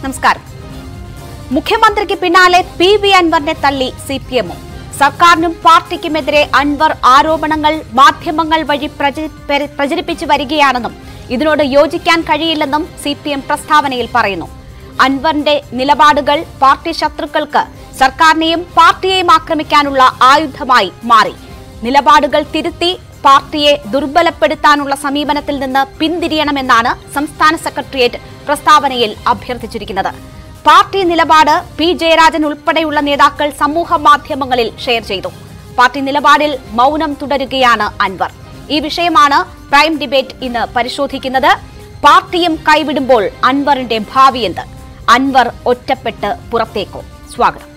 നമസ്കാരം മുഖ്യമന്ത്രിക്ക് പിന്നാലെ പി വി അൻവറിനെ തള്ളി സി പി എമ്മും സർക്കാരിനും പാർട്ടിക്കുമെതിരെ അൻവർ ആരോപണങ്ങൾ മാധ്യമങ്ങൾ വഴി പ്രച- പെര- പ്രചരിപ്പിച്ചു വരികയാണെന്നും ഇതിനോട് യോജിക്കാൻ കഴിയില്ലെന്നും സി പി എം പ്രസ്താവനയിൽ പറയുന്നു അൻവറിന്റെ നിലപാടുകൾ പാർട്ടി ശത്രുക്കൾക്ക് സർക്കാരിനെയും പാർട്ടിയെയും ആക്രമിക്കാനുള്ള ആയുധമായി മാറി നിലപാടുകൾ തിരുത്തി പാർട്ടിയെ ദുർബലപ്പെടുത്താനുള്ള സമീപനത്തിൽ നിന്ന് പിന്തിരിയണമെന്നാണ് സംസ്ഥാന സെക്രട്ടേറിയറ്റ് പ്രസ്താവനയിൽ അഭ്യർത്ഥിച്ചിരിക്കുന്നത് പാർട്ടി നിലപാട് പി ജയരാജൻ ഉൾപ്പെടെയുള്ള നേതാക്കൾ സമൂഹ മാധ്യമങ്ങളിൽ ഷെയർ ചെയ്തു പാർട്ടി നിലപാടിൽ മൗനം തുടരുകയാണ് അൻവർ ഈ വിഷയമാണ് പ്രൈം ഡിബേറ്റ് ഇന്ന് പരിശോധിക്കുന്നത് പാർട്ടിയും കൈവിടുമ്പോൾ അൻവറിന്റെ ഭാവി എന്ത് അൻവർ ഒറ്റപ്പെട്ട് പുറത്തേക്കോ സ്വാഗതം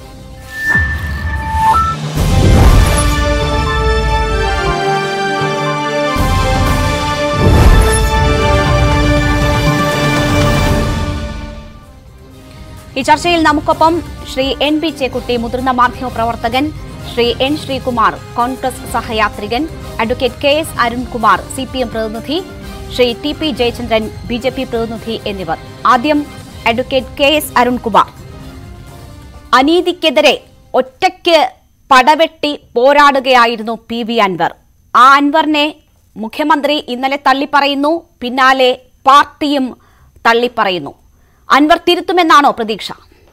ഈ ചർച്ചയിൽ നമുക്കൊപ്പം ശ്രീ എൻ പി ചേക്കുട്ടി മുതിർന്ന മാധ്യമ പ്രവർത്തകൻ ശ്രീ എൻ ശ്രീകുമാർ കോൺഗ്രസ് സഹയാത്രികൻ advocate K S Arunkumar C P M പ്രതിനിധി Shri T P Jayachandran B J P പ്രതിനിധി എന്നിവർ ആദ്യം അഡ്വക്കേറ്റ് കെ എസ് അരുൺകുമാർ അനീതിക്കെതിരെ ഒറ്റയ്ക്ക് പടവെട്ടി പോരാടുകയായിരുന്നു പി വി അൻവർ ആ അൻവറിനെ മുഖ്യമന്ത്രി ഇന്നലെ തള്ളിപ്പറയുന്നു പിന്നാലെ പാർട്ടിയും തള്ളിപ്പറയുന്നു അൻവർ തിരുത്തുമെന്നാണോ പ്രതീക്ഷ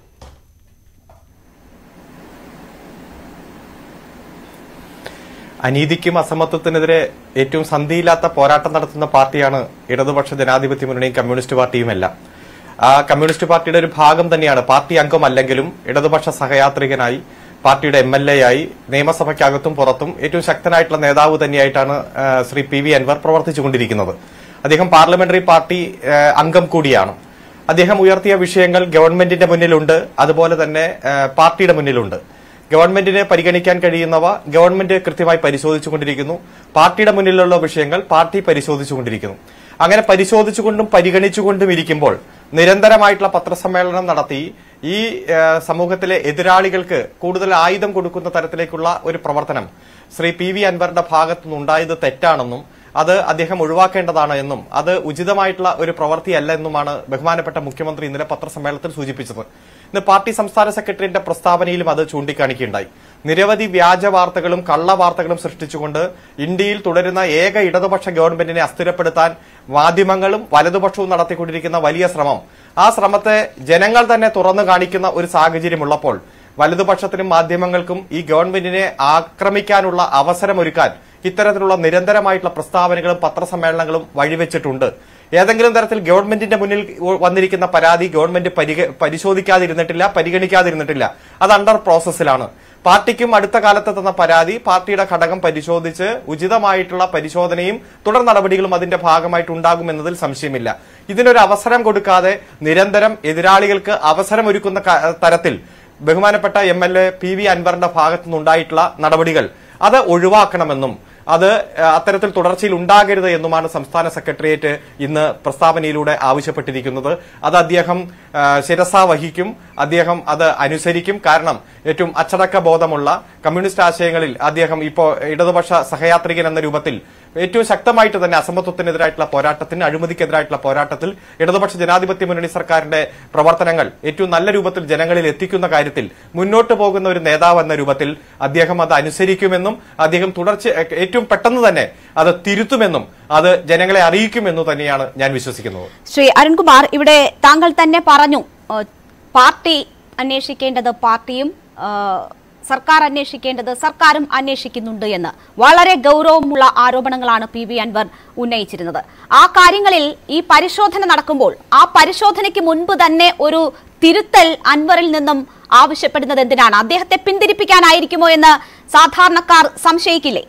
അനീതിക്കും അസമത്വത്തിനെതിരെ ഏറ്റവും സന്ധിയില്ലാത്ത പോരാട്ടം നടത്തുന്ന പാർട്ടിയാണ് ഇടതുപക്ഷ ജനാധിപത്യ മുന്നണിയും കമ്മ്യൂണിസ്റ്റ് പാർട്ടിയുമെല്ലാം ആ കമ്മ്യൂണിസ്റ്റ് പാർട്ടിയുടെ ഒരു ഭാഗം തന്നെയാണ് പാർട്ടി അംഗമല്ലെങ്കിലും ഇടതുപക്ഷ സഹയാത്രികനായി പാർട്ടിയുടെ എം എൽ എ ആയി നിയമസഭയ്ക്കകത്തും പുറത്തും ഏറ്റവും ശക്തനായിട്ടുള്ള നേതാവ് തന്നെയായിട്ടാണ് ആ, ശ്രീ പി വി അൻവർ പ്രവർത്തിച്ചുകൊണ്ടിരിക്കുന്നത് അദ്ദേഹം പാർലമെന്ററി പാർട്ടി ആ, അംഗം കൂടിയാണ് അദ്ദേഹം ഉയർത്തിയ വിഷയങ്ങൾ ഗവൺമെന്റിന്റെ മുന്നിലുണ്ട് അതുപോലെ തന്നെ ആ, പാർട്ടിയുടെ മുന്നിലുണ്ട് ഗവൺമെന്റിന് പരിഗണിക്കാൻ കഴിയുന്നവ ഗവൺമെന്റ് കൃത്യമായി പരിശോധിച്ചുകൊണ്ടിരിക്കുന്നു പാർട്ടിയുടെ മുന്നിലുള്ള വിഷയങ്ങൾ പാർട്ടി പരിശോധിച്ചുകൊണ്ടിരിക്കുന്നു അങ്ങനെ പരിശോധിച്ചുകൊണ്ടും പരിഗണിച്ചുകൊണ്ടും ഇരിക്കുമ്പോൾ നിരന്തരമായിട്ടുള്ള പത്രസമ്മേളനം നടത്തി ഈ ആ, സമൂഹത്തിലെ എതിരാളികൾക്ക് കൂടുതൽ ആയുധം കൊടുക്കുന്ന തരത്തിലേക്കുള്ള ഒരു പ്രവർത്തനം ശ്രീ പി വി അൻവറിന്റെ ഭാഗത്തുനിന്നുണ്ടായത് തെറ്റാണെന്നും അത് അദ്ദേഹം ഒഴിവാക്കേണ്ടതാണ് എന്നും അത് ഉചിതമായിട്ടുള്ള ഒരു പ്രവൃത്തിയല്ല എന്നുമാണ് ബഹുമാനപ്പെട്ട മുഖ്യമന്ത്രി ഇന്നലെ പത്രസമ്മേളനത്തിൽ സൂചിപ്പിച്ചത് ഇന്ന് പാർട്ടി സംസ്ഥാന സെക്രട്ടറിയുടെ പ്രസ്താവനയിലും അത് ചൂണ്ടിക്കാണിക്കുകയുണ്ടായി നിരവധി വ്യാജ വാർത്തകളും കള്ള വാർത്തകളും സൃഷ്ടിച്ചുകൊണ്ട് ഇന്ത്യയിൽ തുടരുന്ന ഏക ഇടതുപക്ഷ ഗവൺമെന്റിനെ അസ്ഥിരപ്പെടുത്താൻ മാധ്യമങ്ങളും വലതുപക്ഷവും നടത്തിക്കൊണ്ടിരിക്കുന്ന വലിയ ശ്രമം ആ ശ്രമത്തെ ജനങ്ങൾ തന്നെ തുറന്നു കാണിക്കുന്ന ഒരു സാഹചര്യമുള്ളപ്പോൾ വലതുപക്ഷത്തിനും മാധ്യമങ്ങൾക്കും ഈ ഗവൺമെന്റിനെ ആക്രമിക്കാനുള്ള അവസരമൊരുക്കാൻ ഇത്തരത്തിലുള്ള നിരന്തരമായിട്ടുള്ള പ്രസ്താവനകളും പത്രസമ്മേളനങ്ങളും വഴിവെച്ചിട്ടുണ്ട് ഏതെങ്കിലും തരത്തിൽ ഗവൺമെന്റിന്റെ മുന്നിൽ വന്നിരിക്കുന്ന പരാതി ഗവൺമെന്റ് പരിഗ- പരിശോധിക്കാതിരുന്നിട്ടില്ല പരിഗണിക്കാതിരുന്നിട്ടില്ല അത് അണ്ടർ പ്രോസസ്സിലാണ് പാർട്ടിക്കും അടുത്ത കാലത്ത് തന്ന പരാതി പാർട്ടിയുടെ ഘടകം പരിശോധിച്ച് ഉചിതമായിട്ടുള്ള പരിശോധനയും തുടർ നടപടികളും അതിന്റെ ഭാഗമായിട്ട് ഉണ്ടാകുമെന്നതിൽ സംശയമില്ല ഇതിനൊരു അവസരം കൊടുക്കാതെ നിരന്തരം എതിരാളികൾക്ക് അവസരമൊരുക്കുന്ന ക- തരത്തിൽ ബഹുമാനപ്പെട്ട M L A P V അൻവറിന്റെ ഭാഗത്തുനിന്നുണ്ടായിട്ടുള്ള നടപടികൾ അത് ഒഴിവാക്കണമെന്നും അത് ആ, അത്തരത്തിൽ തുടർച്ചയിൽ ഉണ്ടാകരുത് എന്നുമാണ് സംസ്ഥാന സെക്രട്ടേറിയറ്റ് ഇന്ന് പ്രസ്താവനയിലൂടെ ആവശ്യപ്പെട്ടിരിക്കുന്നത് അത് അദ്ദേഹം ആ, ശിരസ വഹിക്കും അദ്ദേഹം അത് അനുസരിക്കും കാരണം ഏറ്റവും അച്ചടക്ക ബോധമുള്ള കമ്മ്യൂണിസ്റ്റ് ആശയങ്ങളിൽ അദ്ദേഹം ഇപ്പോൾ ഇടതുപക്ഷ സഹയാത്രികൻ എന്ന രൂപത്തിൽ ഏറ്റവും ശക്തമായിട്ട് തന്നെ അസമത്വത്തിനെതിരായിട്ടുള്ള പോരാട്ടത്തിന് അഴിമതിക്കെതിരായിട്ടുള്ള പോരാട്ടത്തിൽ ഇടതുപക്ഷ ജനാധിപത്യ മുന്നണി സർക്കാരിന്റെ പ്രവർത്തനങ്ങൾ ഏറ്റവും നല്ല രൂപത്തിൽ ജനങ്ങളിൽ എത്തിക്കുന്ന കാര്യത്തിൽ മുന്നോട്ട് പോകുന്ന ഒരു നേതാവ് എന്ന രൂപത്തിൽ അദ്ദേഹം അത് അനുസരിക്കുമെന്നും അദ്ദേഹം തുടർച്ച ഏറ്റവും പെട്ടെന്ന് തന്നെ അത് തിരുത്തുമെന്നും അത് ജനങ്ങളെ അറിയിക്കുമെന്നും തന്നെയാണ് ഞാൻ വിശ്വസിക്കുന്നത് ശ്രീ അരുൺകുമാർ ഇവിടെ താങ്കൾ തന്നെ പറഞ്ഞു ഏഹ്, പാർട്ടി അന്വേഷിക്കേണ്ടത് പാർട്ടിയും ഏഹ്, സർക്കാർ അന്വേഷിക്കേണ്ടത് സർക്കാരും അന്വേഷിക്കുന്നുണ്ട് എന്ന് വളരെ ഗൗരവമുള്ള ആരോപണങ്ങളാണ് പി വി അൻവർ ഉന്നയിച്ചിരുന്നത് ആ കാര്യങ്ങളിൽ ഈ പരിശോധന നടക്കുമ്പോൾ ആ പരിശോധനയ്ക്ക് മുൻപ് തന്നെ ഒരു തിരുത്തൽ അൻവറിൽ നിന്നും ആവശ്യപ്പെടുന്നത് എന്തിനാണ് അദ്ദേഹത്തെ പിന്തിരിപ്പിക്കാനായിരിക്കുമോ എന്ന് സാധാരണക്കാർ സംശയിക്കില്ലേ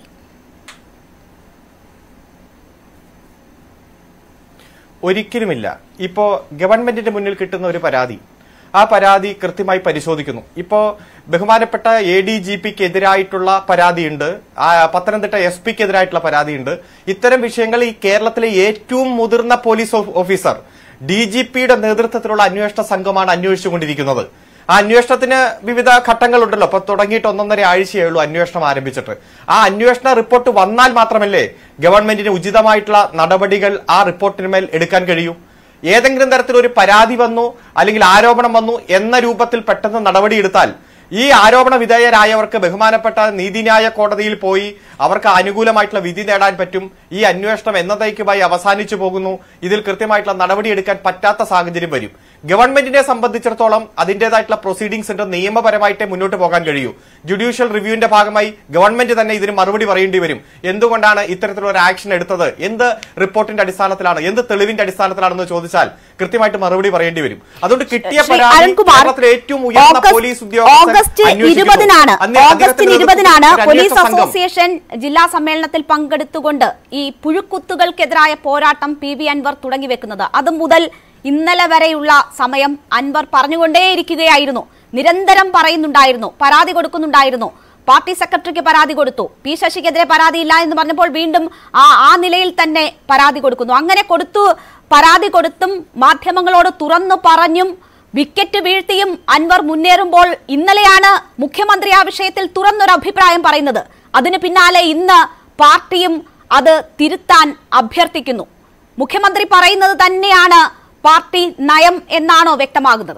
ഒരിക്കലുമില്ല ഇപ്പോ ഗവൺമെന്റിന്റെ മുന്നിൽ കിട്ടുന്ന ഒരു പരാതി ആ പരാതി കൃത്യമായി പരിശോധിക്കുന്നു ഇപ്പോ ബഹുമാനപ്പെട്ട എ ഡി ജി പിക്ക് എതിരായിട്ടുള്ള പരാതിയുണ്ട് ആ പത്തനംതിട്ട എസ് പിക്ക് എതിരായിട്ടുള്ള പരാതിയുണ്ട് ഇത്തരം വിഷയങ്ങൾ ഈ കേരളത്തിലെ ഏറ്റവും മുതിർന്ന പോലീസ് ഓഫ്- ഓഫീസർ ഡി ജി പിയുടെ നേതൃത്വത്തിലുള്ള അന്വേഷണ സംഘമാണ് അന്വേഷിച്ചുകൊണ്ടിരിക്കുന്നത് ആ അന്വേഷണത്തിന് വിവിധ ഘട്ടങ്ങളുണ്ടല്ലോ അപ്പൊ തുടങ്ങിയിട്ട് ഒന്നൊന്നര ആഴ്ചയേ ഉള്ളൂ അന്വേഷണം ആരംഭിച്ചിട്ട് ആ അന്വേഷണ റിപ്പോർട്ട് വന്നാൽ മാത്രമല്ലേ ഗവൺമെന്റിന് ഉചിതമായിട്ടുള്ള നടപടികൾ ആ റിപ്പോർട്ടിന്മേൽ എടുക്കാൻ കഴിയൂ ഏതെങ്കിലും തരത്തിലൊരു പരാതി വന്നു അല്ലെങ്കിൽ ആരോപണം വന്നു എന്ന രൂപത്തിൽ പെട്ടെന്ന് നടപടിയെടുത്താൽ ഈ ആരോപണ വിധേയരായവർക്ക് ബഹുമാനപ്പെട്ട നീതിന്യായ കോടതിയിൽ പോയി അവർക്ക് അനുകൂലമായിട്ടുള്ള വിധി നേടാൻ പറ്റും ഈ അന്വേഷണം എന്നതേക്കുമായി അവസാനിച്ചു പോകുന്നു ഇതിൽ കൃത്യമായിട്ടുള്ള നടപടിയെടുക്കാൻ പറ്റാത്ത സാഹചര്യം വരും ഗവൺമെന്റിനെ സംബന്ധിച്ചിടത്തോളം അതിന്റേതായിട്ടുള്ള പ്രൊസീഡിംഗ്സ് ഉണ്ട് നിയമപരമായിട്ടേ മുന്നോട്ട് പോകാൻ കഴിയൂ ജുഡീഷ്യൽ റിവ്യൂവിന്റെ ഭാഗമായി ഗവൺമെന്റ് തന്നെ ഇതിന് മറുപടി പറയേണ്ടി വരും എന്തുകൊണ്ടാണ് ഇത്തരത്തിലുള്ള ഒരു ആക്ഷൻ എടുത്തത് എന്ത് റിപ്പോർട്ടിന്റെ അടിസ്ഥാനത്തിലാണ് എന്ത് തെളിവിന്റെ അടിസ്ഥാനത്തിലാണെന്ന് ചോദിച്ചാൽ കൃത്യമായിട്ട് മറുപടി പറയേണ്ടി വരും അതുകൊണ്ട് കിട്ടിയ ശ്രീ പരാതി അരുൺകുമാർ, കേരളത്തിലെ ഏറ്റവും ഉയർന്ന ഓഗസ്റ്റ്- പോലീസ് ഉദ്യോഗസ്ഥൻ ഓഗസ്റ്റ് അന്വേഷിക്കുന്നു. ഇരുപതിനാണ് അന്ന് ഓഗസ്റ്റ് അദ്ദേഹത്തിന്റെ ഇരുപതിനാണ് നേതൃത്വത്തിൽ ഒരു പോലീസ് അന്വേഷണ സംഘം അസോസിയേഷൻ ജില്ലാ സമ്മേളനത്തിൽ പങ്കെടുത്തുകൊണ്ട് ഈ പുഴുക്കുത്തുകൾക്കെതിരായ പോരാട്ടം പി വി അൻവർ തുടങ്ങി വെക്കുന്നത് അത് മുതൽ ഇന്നലെ വരെയുള്ള സമയം അൻവർ പറഞ്ഞുകൊണ്ടേയിരിക്കുകയായിരുന്നു നിരന്തരം പറയുന്നുണ്ടായിരുന്നു പരാതി കൊടുക്കുന്നുണ്ടായിരുന്നു പാർട്ടി സെക്രട്ടറിക്ക് പരാതി കൊടുത്തു പി ശശിക്കെതിരെ പരാതിയില്ല എന്ന് പറഞ്ഞപ്പോൾ വീണ്ടും ആ ആ നിലയിൽ തന്നെ പരാതി കൊടുക്കുന്നു അങ്ങനെ കൊടുത്തു പരാതി കൊടുത്തും മാധ്യമങ്ങളോട് തുറന്നു പറഞ്ഞും വിക്കറ്റ് വീഴ്ത്തിയും അൻവർ മുന്നേറുമ്പോൾ ഇന്നലെയാണ് മുഖ്യമന്ത്രി ആ വിഷയത്തിൽ തുറന്നൊരു അഭിപ്രായം പറയുന്നത് അതിന് പിന്നാലെ ഇന്ന് പാർട്ടിയും അത് തിരുത്താൻ അഭ്യർത്ഥിക്കുന്നു മുഖ്യമന്ത്രി പറയുന്നത് തന്നെയാണ് പാർട്ടി നയം എന്നാണോ വ്യക്തമാകുന്നത്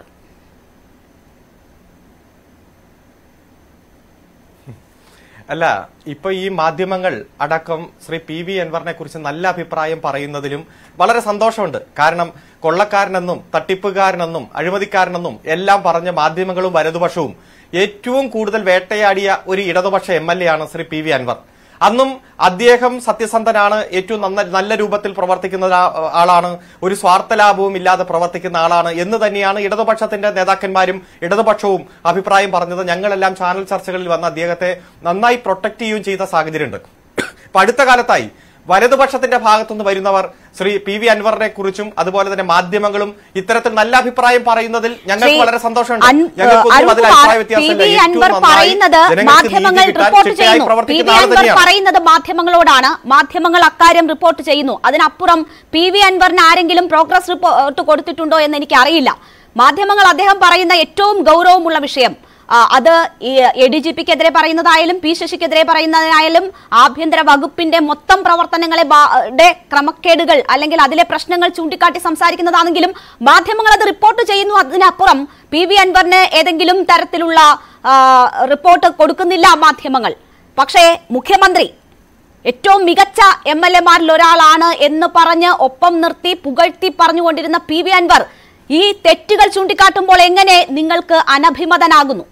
അല്ല ഇപ്പൊ ഈ മാധ്യമങ്ങൾ അടക്കം ശ്രീ പി വി അൻവറിനെ കുറിച്ച് നല്ല അഭിപ്രായം പറയുന്നതിലും വളരെ സന്തോഷമുണ്ട് കാരണം കൊള്ളക്കാരനെന്നും തട്ടിപ്പുകാരനെന്നും അഴിമതിക്കാരനെന്നും എല്ലാം പറഞ്ഞ മാധ്യമങ്ങളും വലതുപക്ഷവും ഏറ്റവും കൂടുതൽ വേട്ടയാടിയ ഒരു ഇടതുപക്ഷ എം എൽ എ ആണ് ശ്രീ പി വി അൻവർ അന്നും അദ്ദേഹം സത്യസന്ധനാണ് ഏറ്റവും നന്ന നല്ല രൂപത്തിൽ പ്രവർത്തിക്കുന്ന ആ- ആളാണ് ഒരു സ്വാർത്ഥ ലാഭവും ഇല്ലാതെ പ്രവർത്തിക്കുന്ന ആളാണ് എന്ന് തന്നെയാണ് ഇടതുപക്ഷത്തിന്റെ നേതാക്കന്മാരും ഇടതുപക്ഷവും അഭിപ്രായം പറഞ്ഞത് ഞങ്ങളെല്ലാം ചാനൽ ചർച്ചകളിൽ വന്ന് അദ്ദേഹത്തെ നന്നായി പ്രൊട്ടക്ട് ചെയ്യുകയും ചെയ്ത സാഹചര്യമുണ്ട് ഇപ്പൊ അടുത്ത കാലത്തായി വലതുപക്ഷത്തിന്റെ ഭാഗത്തുനിന്ന് വരുന്നവർ ശ്രീ പി വി അൻവറിനെ കുറിച്ചും അതുപോലെ തന്നെ മാധ്യമങ്ങളും ഇത്തരത്തിൽ നല്ല അഭിപ്രായം പറയുന്നതിൽ ഞങ്ങൾക്ക് ശ്രീ വളരെ സന്തോഷമുണ്ട് അൻ- ഞങ്ങൾക്കൊന്നും അതിൽ അരുൺകുമാർ, അഭിപ്രായ പി വ്യത്യാസമില്ല വി ഏറ്റവും അൻവർ നന്നായി പറയുന്നത് ജനങ്ങൾക്ക് മാധ്യമങ്ങൾ നീതി കിട്ടാൻ റിപ്പോർട്ട് ചിട്ടയായി ചെയ്യുന്നു പി പ്രവർത്തിക്കുന്ന വി ആൾ അൻവർ തന്നെയാണ് പറയുന്നത് മാധ്യമങ്ങളോടാണ് മാധ്യമങ്ങൾ അക്കാര്യം റിപ്പോർട്ട് ചെയ്യുന്നു അതിനപ്പുറം പി വി അൻവറിന് ആരെങ്കിലും പ്രോഗ്രസ് റിപ്പോർട്ട് കൊടുത്തിട്ടുണ്ടോ എന്ന് എനിക്ക് അറിയില്ല മാധ്യമങ്ങൾ അദ്ദേഹം പറയുന്ന ഏറ്റവും ഗൗരവമുള്ള വിഷയം ആ, അത് എ ഡി ജി പിക്കെതിരെ പറയുന്നതായാലും പി ശശിക്കെതിരെ പറയുന്നതായാലും ആഭ്യന്തര വകുപ്പിന്റെ മൊത്തം പ്രവർത്തനങ്ങളെ ബാ- ടെ ക്രമക്കേടുകൾ അല്ലെങ്കിൽ അതിലെ പ്രശ്നങ്ങൾ ചൂണ്ടിക്കാട്ടി സംസാരിക്കുന്നതാണെങ്കിലും മാധ്യമങ്ങൾ അത് റിപ്പോർട്ട് ചെയ്യുന്നു അതിനപ്പുറം പി വി അൻവറിന് ഏതെങ്കിലും തരത്തിലുള്ള ആ, റിപ്പോർട്ട് കൊടുക്കുന്നില്ല മാധ്യമങ്ങൾ പക്ഷേ മുഖ്യമന്ത്രി ഏറ്റവും മികച്ച എം എൽ എമാരിൽ ഒരാളാണ് എന്ന് പറഞ്ഞ് ഒപ്പം നിർത്തി പുകഴ്ത്തി പറഞ്ഞുകൊണ്ടിരുന്ന പി വി അൻവർ ഈ തെറ്റുകൾ ചൂണ്ടിക്കാട്ടുമ്പോൾ എങ്ങനെ നിങ്ങൾക്ക് അനഭിമതനാകുന്നു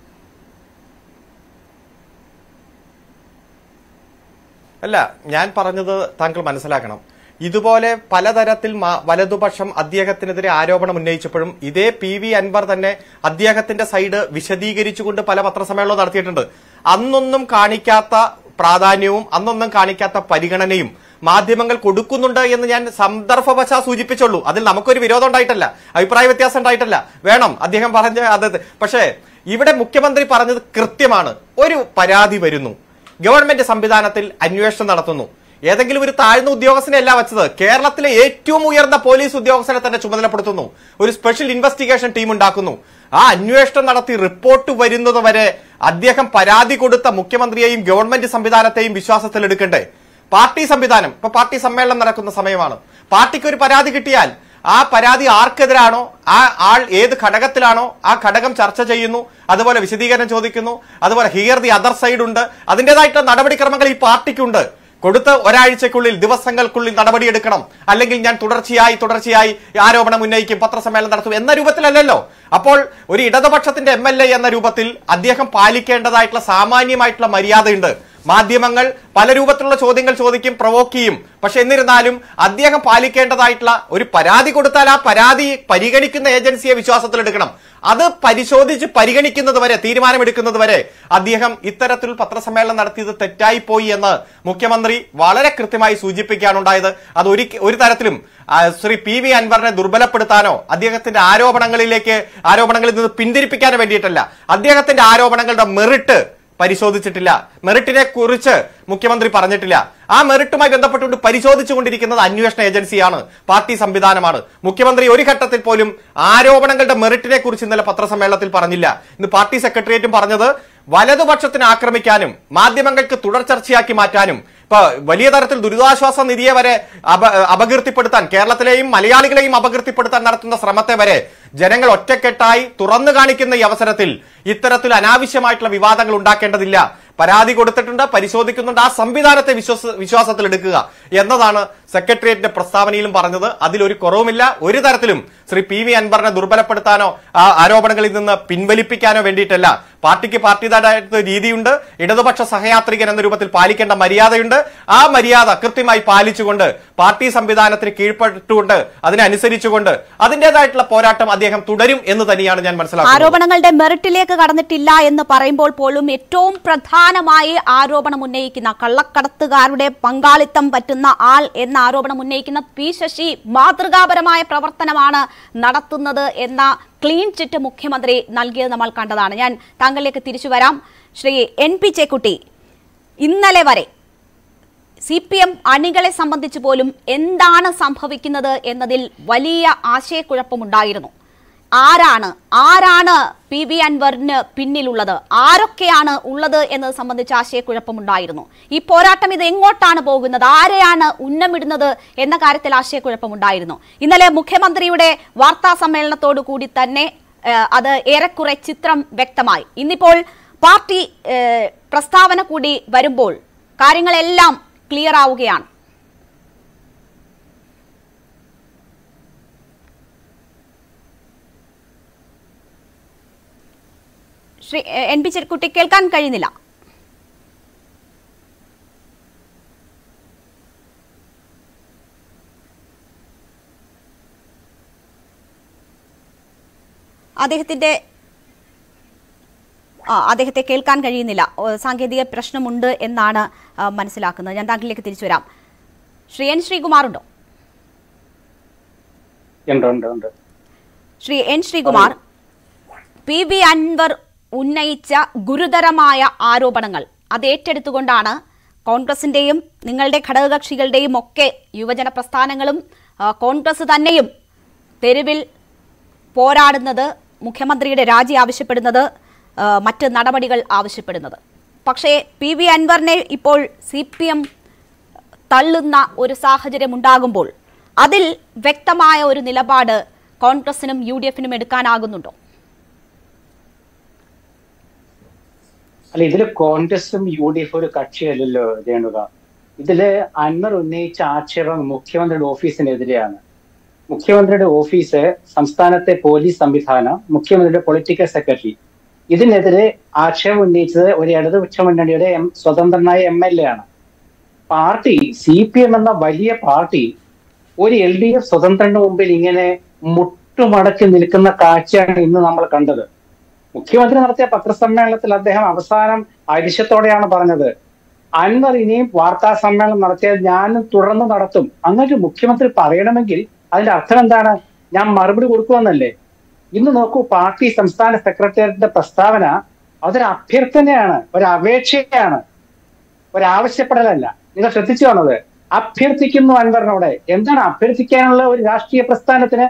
അല്ല ഞാൻ പറഞ്ഞത് താങ്കൾ മനസ്സിലാക്കണം ഇതുപോലെ പലതരത്തിൽ മാ- വലതുപക്ഷം അദ്ദേഹത്തിനെതിരെ ആരോപണം ഉന്നയിച്ചപ്പോഴും ഇതേ പി വി അൻവർ തന്നെ അദ്ദേഹത്തിന്റെ സൈഡ് വിശദീകരിച്ചുകൊണ്ട് പല പത്രസമ്മേളനവും നടത്തിയിട്ടുണ്ട് അന്നൊന്നും കാണിക്കാത്ത പ്രാധാന്യവും അന്നൊന്നും കാണിക്കാത്ത പരിഗണനയും മാധ്യമങ്ങൾ കൊടുക്കുന്നുണ്ട് എന്ന് ഞാൻ സന്ദർഭവശാ സൂചിപ്പിച്ചുള്ളൂ അതിൽ നമുക്കൊരു വിരോധം ഉണ്ടായിട്ടല്ല അഭിപ്രായ വ്യത്യാസം ഉണ്ടായിട്ടല്ല വേണം അദ്ദേഹം പറഞ്ഞ അത് പക്ഷേ ഇവിടെ മുഖ്യമന്ത്രി പറഞ്ഞത് കൃത്യമാണ് ഒരു പരാതി വരുന്നു ഗവൺമെന്റ് സംവിധാനത്തിൽ അന്വേഷണം നടത്തുന്നു ഏതെങ്കിലും ഒരു താഴ്ന്ന ഉദ്യോഗസ്ഥനെ അല്ല വെച്ചത് കേരളത്തിലെ ഏറ്റവും ഉയർന്ന പോലീസ് ഉദ്യോഗസ്ഥനെ തന്നെ ചുമതലപ്പെടുത്തുന്നു ഒരു സ്പെഷ്യൽ ഇൻവെസ്റ്റിഗേഷൻ ടീം ഉണ്ടാക്കുന്നു ആ അന്വേഷണം നടത്തി റിപ്പോർട്ട് വരുന്നത് വരെ അദ്ദേഹം പരാതി കൊടുത്ത മുഖ്യമന്ത്രിയെയും ഗവൺമെന്റ് സംവിധാനത്തെയും വിശ്വാസത്തിലെടുക്കണ്ടേ പാർട്ടി സംവിധാനം ഇപ്പൊ പാർട്ടി സമ്മേളനം നടക്കുന്ന സമയമാണ് പാർട്ടിക്ക് ഒരു പരാതി കിട്ടിയാൽ ആ പരാതി ആർക്കെതിരാണോ ആ ആൾ ഏത് ഘടകത്തിലാണോ ആ ഘടകം ചർച്ച ചെയ്യുന്നു അതുപോലെ വിശദീകരണം ചോദിക്കുന്നു അതുപോലെ ഹിയർ ദി അതർ സൈഡ് ഉണ്ട് അതിന്റേതായിട്ടുള്ള നടപടിക്രമങ്ങൾ ഈ പാർട്ടിക്കുണ്ട് കൊടുത്ത ഒരാഴ്ചക്കുള്ളിൽ ദിവസങ്ങൾക്കുള്ളിൽ നടപടിയെടുക്കണം അല്ലെങ്കിൽ ഞാൻ തുടർച്ചയായി തുടർച്ചയായി ആരോപണം ഉന്നയിക്കും പത്രസമ്മേളനം നടത്തും എന്ന രൂപത്തിലല്ലല്ലോ അപ്പോൾ ഒരു ഇടതുപക്ഷത്തിന്റെ എം എൽ എ എന്ന രൂപത്തിൽ അദ്ദേഹം പാലിക്കേണ്ടതായിട്ടുള്ള സാമാന്യമായിട്ടുള്ള മര്യാദയുണ്ട് മാധ്യമങ്ങൾ പല രൂപത്തിലുള്ള ചോദ്യങ്ങൾ ചോദിക്കും പ്രവോക്ക് ചെയ്യും പക്ഷെ എന്നിരുന്നാലും അദ്ദേഹം പാലിക്കേണ്ടതായിട്ടുള്ള ഒരു പരാതി കൊടുത്താൽ ആ പരാതി പരിഗണിക്കുന്ന ഏജൻസിയെ വിശ്വാസത്തിലെടുക്കണം അത് പരിശോധിച്ച് പരിഗണിക്കുന്നത് വരെ തീരുമാനമെടുക്കുന്നത് വരെ അദ്ദേഹം ഇത്തരത്തിൽ പത്രസമ്മേളനം നടത്തിയത് തെറ്റായി പോയി എന്ന് മുഖ്യമന്ത്രി വളരെ കൃത്യമായി സൂചിപ്പിക്കുകയാണ് ഉണ്ടായത് അത് ഒരു ഒരു തരത്തിലും ആ, ശ്രീ പി വി അൻവറിനെ ദുർബലപ്പെടുത്താനോ അദ്ദേഹത്തിന്റെ ആരോപണങ്ങളിലേക്ക് ആരോപണങ്ങളിൽ നിന്ന് പിന്തിരിപ്പിക്കാനോ വേണ്ടിയിട്ടല്ല അദ്ദേഹത്തിന്റെ ആരോപണങ്ങളുടെ മെറിറ്റ് പരിശോധിച്ചിട്ടില്ല മെറിറ്റിനെ കുറിച്ച് മുഖ്യമന്ത്രി പറഞ്ഞിട്ടില്ല ആ മെറിറ്റുമായി ബന്ധപ്പെട്ടുകൊണ്ട് പരിശോധിച്ചുകൊണ്ടിരിക്കുന്നത് അന്വേഷണ ഏജൻസിയാണ് പാർട്ടി സംവിധാനമാണ് മുഖ്യമന്ത്രി ഒരു ഘട്ടത്തിൽ പോലും ആരോപണങ്ങളുടെ മെറിറ്റിനെ കുറിച്ച് ഇന്നലെ പത്രസമ്മേളനത്തിൽ പറഞ്ഞില്ല ഇന്ന് പാർട്ടി സെക്രട്ടേറിയറ്റും പറഞ്ഞത് വലതുപക്ഷത്തിന് ആക്രമിക്കാനും മാധ്യമങ്ങൾക്ക് തുടർ ചർച്ചയാക്കി മാറ്റാനും ഇപ്പൊ വലിയ തരത്തിൽ ദുരിതാശ്വാസ നിധിയെ വരെ അപ അപകീർത്തിപ്പെടുത്താൻ കേരളത്തിലെയും മലയാളികളെയും അപകീർത്തിപ്പെടുത്താൻ നടത്തുന്ന ശ്രമത്തെ വരെ ജനങ്ങൾ ഒറ്റക്കെട്ടായി തുറന്നു കാണിക്കുന്ന ഈ അവസരത്തിൽ ഇത്തരത്തിൽ അനാവശ്യമായിട്ടുള്ള വിവാദങ്ങൾ ഉണ്ടാക്കേണ്ടതില്ല പരാതി കൊടുത്തിട്ടുണ്ട് പരിശോധിക്കുന്നുണ്ട് ആ സംവിധാനത്തെ വിശ്വാസ വിശ്വാസത്തിൽ എടുക്കുക എന്നതാണ് സെക്രട്ടേറിയറ്റിന്റെ പ്രസ്താവനയിലും പറഞ്ഞത് അതിലൊരു കുറവുമില്ല ഒരു തരത്തിലും ശ്രീ പി വി അൻവറിനെ ദുർബലപ്പെടുത്താനോ ആ ആരോപണങ്ങളിൽ നിന്ന് പിൻവലിപ്പിക്കാനോ വേണ്ടിയിട്ടല്ല പാർട്ടിക്ക് പാർട്ടിയുടേതായിട്ട് രീതിയുണ്ട് ഇടതുപക്ഷ സഹയാത്രികൻ എന്ന രൂപത്തിൽ പാലിക്കേണ്ട മര്യാദയുണ്ട് ആ മര്യാദ കൃത്യമായി പാലിച്ചുകൊണ്ട് പാർട്ടി സംവിധാനത്തിന് കീഴ്പ്പെട്ടുകൊണ്ട് അതിനനുസരിച്ചുകൊണ്ട് അതിന്റേതായിട്ടുള്ള പോരാട്ടം അദ്ദേഹം തുടരും എന്ന് തന്നെയാണ് ഞാൻ മനസ്സിലാക്കുന്നത് ആരോപണങ്ങളുടെ മെറിറ്റിലേക്ക് കടന്നിട്ടില്ല എന്ന് പറയുമ്പോൾ പോലും ഏറ്റവും പ്രധാനമായി ആരോപണം ഉന്നയിക്കുന്ന കള്ളക്കടത്തുകാരുടെ പങ്കാളിത്തം പറ്റുന്ന ആൾ എന്ന ആരോപണം ഉന്നയിക്കുന്ന പി ശശി മാതൃകാപരമായ പ്രവർത്തനമാണ് നടത്തുന്നത് എന്ന ക്ലീൻ ചിറ്റ് മുഖ്യമന്ത്രി നൽകിയത് നമ്മൾ കണ്ടതാണ് ഞാൻ താങ്കളിലേക്ക് തിരിച്ചു വരാം ശ്രീ എൻ പി ചേക്കുട്ടി ഇന്നലെ വരെ സി പി എം അണികളെ സംബന്ധിച്ച് പോലും എന്താണ് സംഭവിക്കുന്നത് എന്നതിൽ വലിയ ആശയക്കുഴപ്പമുണ്ടായിരുന്നു ആരാണ് ആരാണ് പി വി അൻവറിന് പിന്നിലുള്ളത് ആരൊക്കെയാണ് ഉള്ളത് എന്നത് സംബന്ധിച്ച് ആശയക്കുഴപ്പമുണ്ടായിരുന്നു ഈ പോരാട്ടം ഇത് എങ്ങോട്ടാണ് പോകുന്നത് ആരെയാണ് ഉന്നമിടുന്നത് എന്ന കാര്യത്തിൽ ആശയക്കുഴപ്പമുണ്ടായിരുന്നു ഇന്നലെ മുഖ്യമന്ത്രിയുടെ വാർത്താ സമ്മേളനത്തോടു കൂടി തന്നെ ഏഹ്, അത് ഏറെക്കുറെ ചിത്രം വ്യക്തമായി ഇന്നിപ്പോൾ പാർട്ടി ഏഹ്, പ്രസ്താവന കൂടി വരുമ്പോൾ കാര്യങ്ങളെല്ലാം ക്ലിയർ ആവുകയാണ് ശ്രീ ഏഹ്, എൻ പി ചെറുക്കുട്ടി കേൾക്കാൻ കഴിയുന്നില്ല അദ്ദേഹത്തിന്റെ ആ അദ്ദേഹത്തെ കേൾക്കാൻ കഴിയുന്നില്ല ഓ, സാങ്കേതിക പ്രശ്നമുണ്ട് എന്നാണ് ആ, മനസ്സിലാക്കുന്നത് ഞാൻ താങ്കളിലേക്ക് തിരിച്ചു വരാം ശ്രീ എൻ ശ്രീകുമാർ ഉണ്ടോ ഉണ്ട് ഉണ്ട് ഉണ്ട് Shri N Sreekumar P V Anvar ഉന്നയിച്ച ഗുരുതരമായ ആരോപണങ്ങൾ അത് ഏറ്റെടുത്തുകൊണ്ടാണ് കോൺഗ്രസിന്റെയും നിങ്ങളുടെ ഘടകകക്ഷികളുടെയും ഒക്കെ യുവജന പ്രസ്ഥാനങ്ങളും ആ, കോൺഗ്രസ് തന്നെയും തെരുവിൽ പോരാടുന്നത് മുഖ്യമന്ത്രിയുടെ രാജി ആവശ്യപ്പെടുന്നത് ആ, മറ്റ് നടപടികൾ ആവശ്യപ്പെടുന്നത് പക്ഷേ പി വി അൻവറിനെ ഇപ്പോൾ സി പി എം തള്ളുന്ന ഒരു സാഹചര്യം ഉണ്ടാകുമ്പോൾ അതിൽ വ്യക്തമായ ഒരു നിലപാട് കോൺഗ്രസിനും യു ഡി എഫിനും എടുക്കാനാകുന്നുണ്ടോ അല്ല ഇതില് കോൺഗ്രസും യു ഡി എഫും ഒരു കക്ഷിയല്ലല്ലോ രേണുക ഇതില് അൻവർ ഉന്നയിച്ച ആക്ഷേപം മുഖ്യമന്ത്രിയുടെ ഓഫീസിനെതിരെയാണ് മുഖ്യമന്ത്രിയുടെ ഓഫീസ് സംസ്ഥാനത്തെ പോലീസ് സംവിധാനം മുഖ്യമന്ത്രിയുടെ പൊളിറ്റിക്കൽ സെക്രട്ടറി ഇതിനെതിരെ ആക്ഷേപം ഉന്നയിച്ചത് ഒരു ഇടതുപക്ഷ മുന്നണിയുടെ എം സ്വതന്ത്രനായ എം എൽ എ ആണ് പാർട്ടി സി പി എം എന്ന വലിയ പാർട്ടി ഒരു എൽ ഡി എഫ് സ്വതന്ത്രന്റെ മുമ്പിൽ ഇങ്ങനെ മുട്ടുമടക്കി നിൽക്കുന്ന കാഴ്ചയാണ് ഇന്ന് നമ്മൾ കണ്ടത് മുഖ്യമന്ത്രി നടത്തിയ പത്രസമ്മേളനത്തിൽ അദ്ദേഹം അവസാനം അരിശത്തോടെയാണ് പറഞ്ഞത് അൻവർ ഇനിയും വാർത്താ സമ്മേളനം നടത്തിയാൽ ഞാനും തുടർന്ന് നടത്തും അങ്ങനെ മുഖ്യമന്ത്രി പറയണമെങ്കിൽ അതിന്റെ അർത്ഥം എന്താണ് ഞാൻ മറുപടി കൊടുക്കുമെന്നല്ലേ ഇന്ന് നോക്കൂ പാർട്ടി സംസ്ഥാന സെക്രട്ടേറിയറ്റിന്റെ പ്രസ്താവന അതൊരു അഭ്യർത്ഥനയാണ് ഒരു അപേക്ഷയാണ് ഒരാവശ്യപ്പെടലല്ല നിങ്ങൾ ശ്രദ്ധിച്ചു വന്നത് അഭ്യർത്ഥിക്കുന്നു അൻവറിനോട് എന്താണ് അഭ്യർത്ഥിക്കാനുള്ള ഒരു രാഷ്ട്രീയ പ്രസ്ഥാനത്തിന്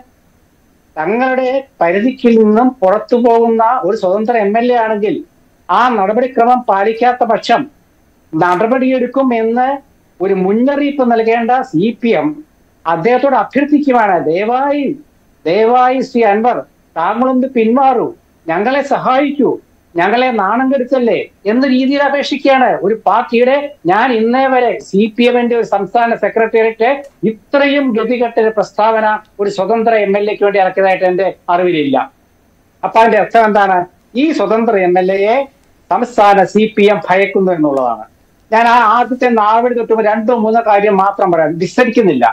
തങ്ങളുടെ പരിധിക്കിൽ നിന്നും പുറത്തു പോകുന്ന ഒരു സ്വതന്ത്ര എം എൽ എ ആണെങ്കിൽ ആ നടപടിക്രമം പാലിക്കാത്ത പക്ഷം നടപടിയെടുക്കും എന്ന് ഒരു മുന്നറിയിപ്പ് നൽകേണ്ട സി പി എം അദ്ദേഹത്തോട് അഭ്യർത്ഥിക്കുവാണ് ദയവായി ദയവായി ശ്രീ അൻവർ താങ്കളൊന്ന് പിന്മാറൂ ഞങ്ങളെ സഹായിക്കൂ ഞങ്ങളെ നാണം കെടുത്തല്ലേ എന്ന രീതിയിൽ അപേക്ഷിക്കുകയാണ് ഒരു പാർട്ടിയുടെ ഞാൻ ഇന്നേ വരെ സി പി എമ്മിന്റെ ഒരു സംസ്ഥാന സെക്രട്ടേറിയറ്റ് ഇത്രയും ഗതികെട്ട ഒരു പ്രസ്താവന ഒരു സ്വതന്ത്ര എം എൽ എക്ക് വേണ്ടി ഇറക്കിയതായിട്ട് എന്റെ അറിവിലില്ല അപ്പൊ അതിന്റെ അർത്ഥം എന്താണ് ഈ സ്വതന്ത്ര എം എൽ എയെ സംസ്ഥാന സി പി എം ഭയക്കുന്നു എന്നുള്ളതാണ് ഞാൻ ആ ആദ്യത്തെ നാവിടി തൊട്ടുമ്പോൾ രണ്ടോ മൂന്നോ കാര്യം മാത്രം പറയാം വിസ്തരിക്കുന്നില്ല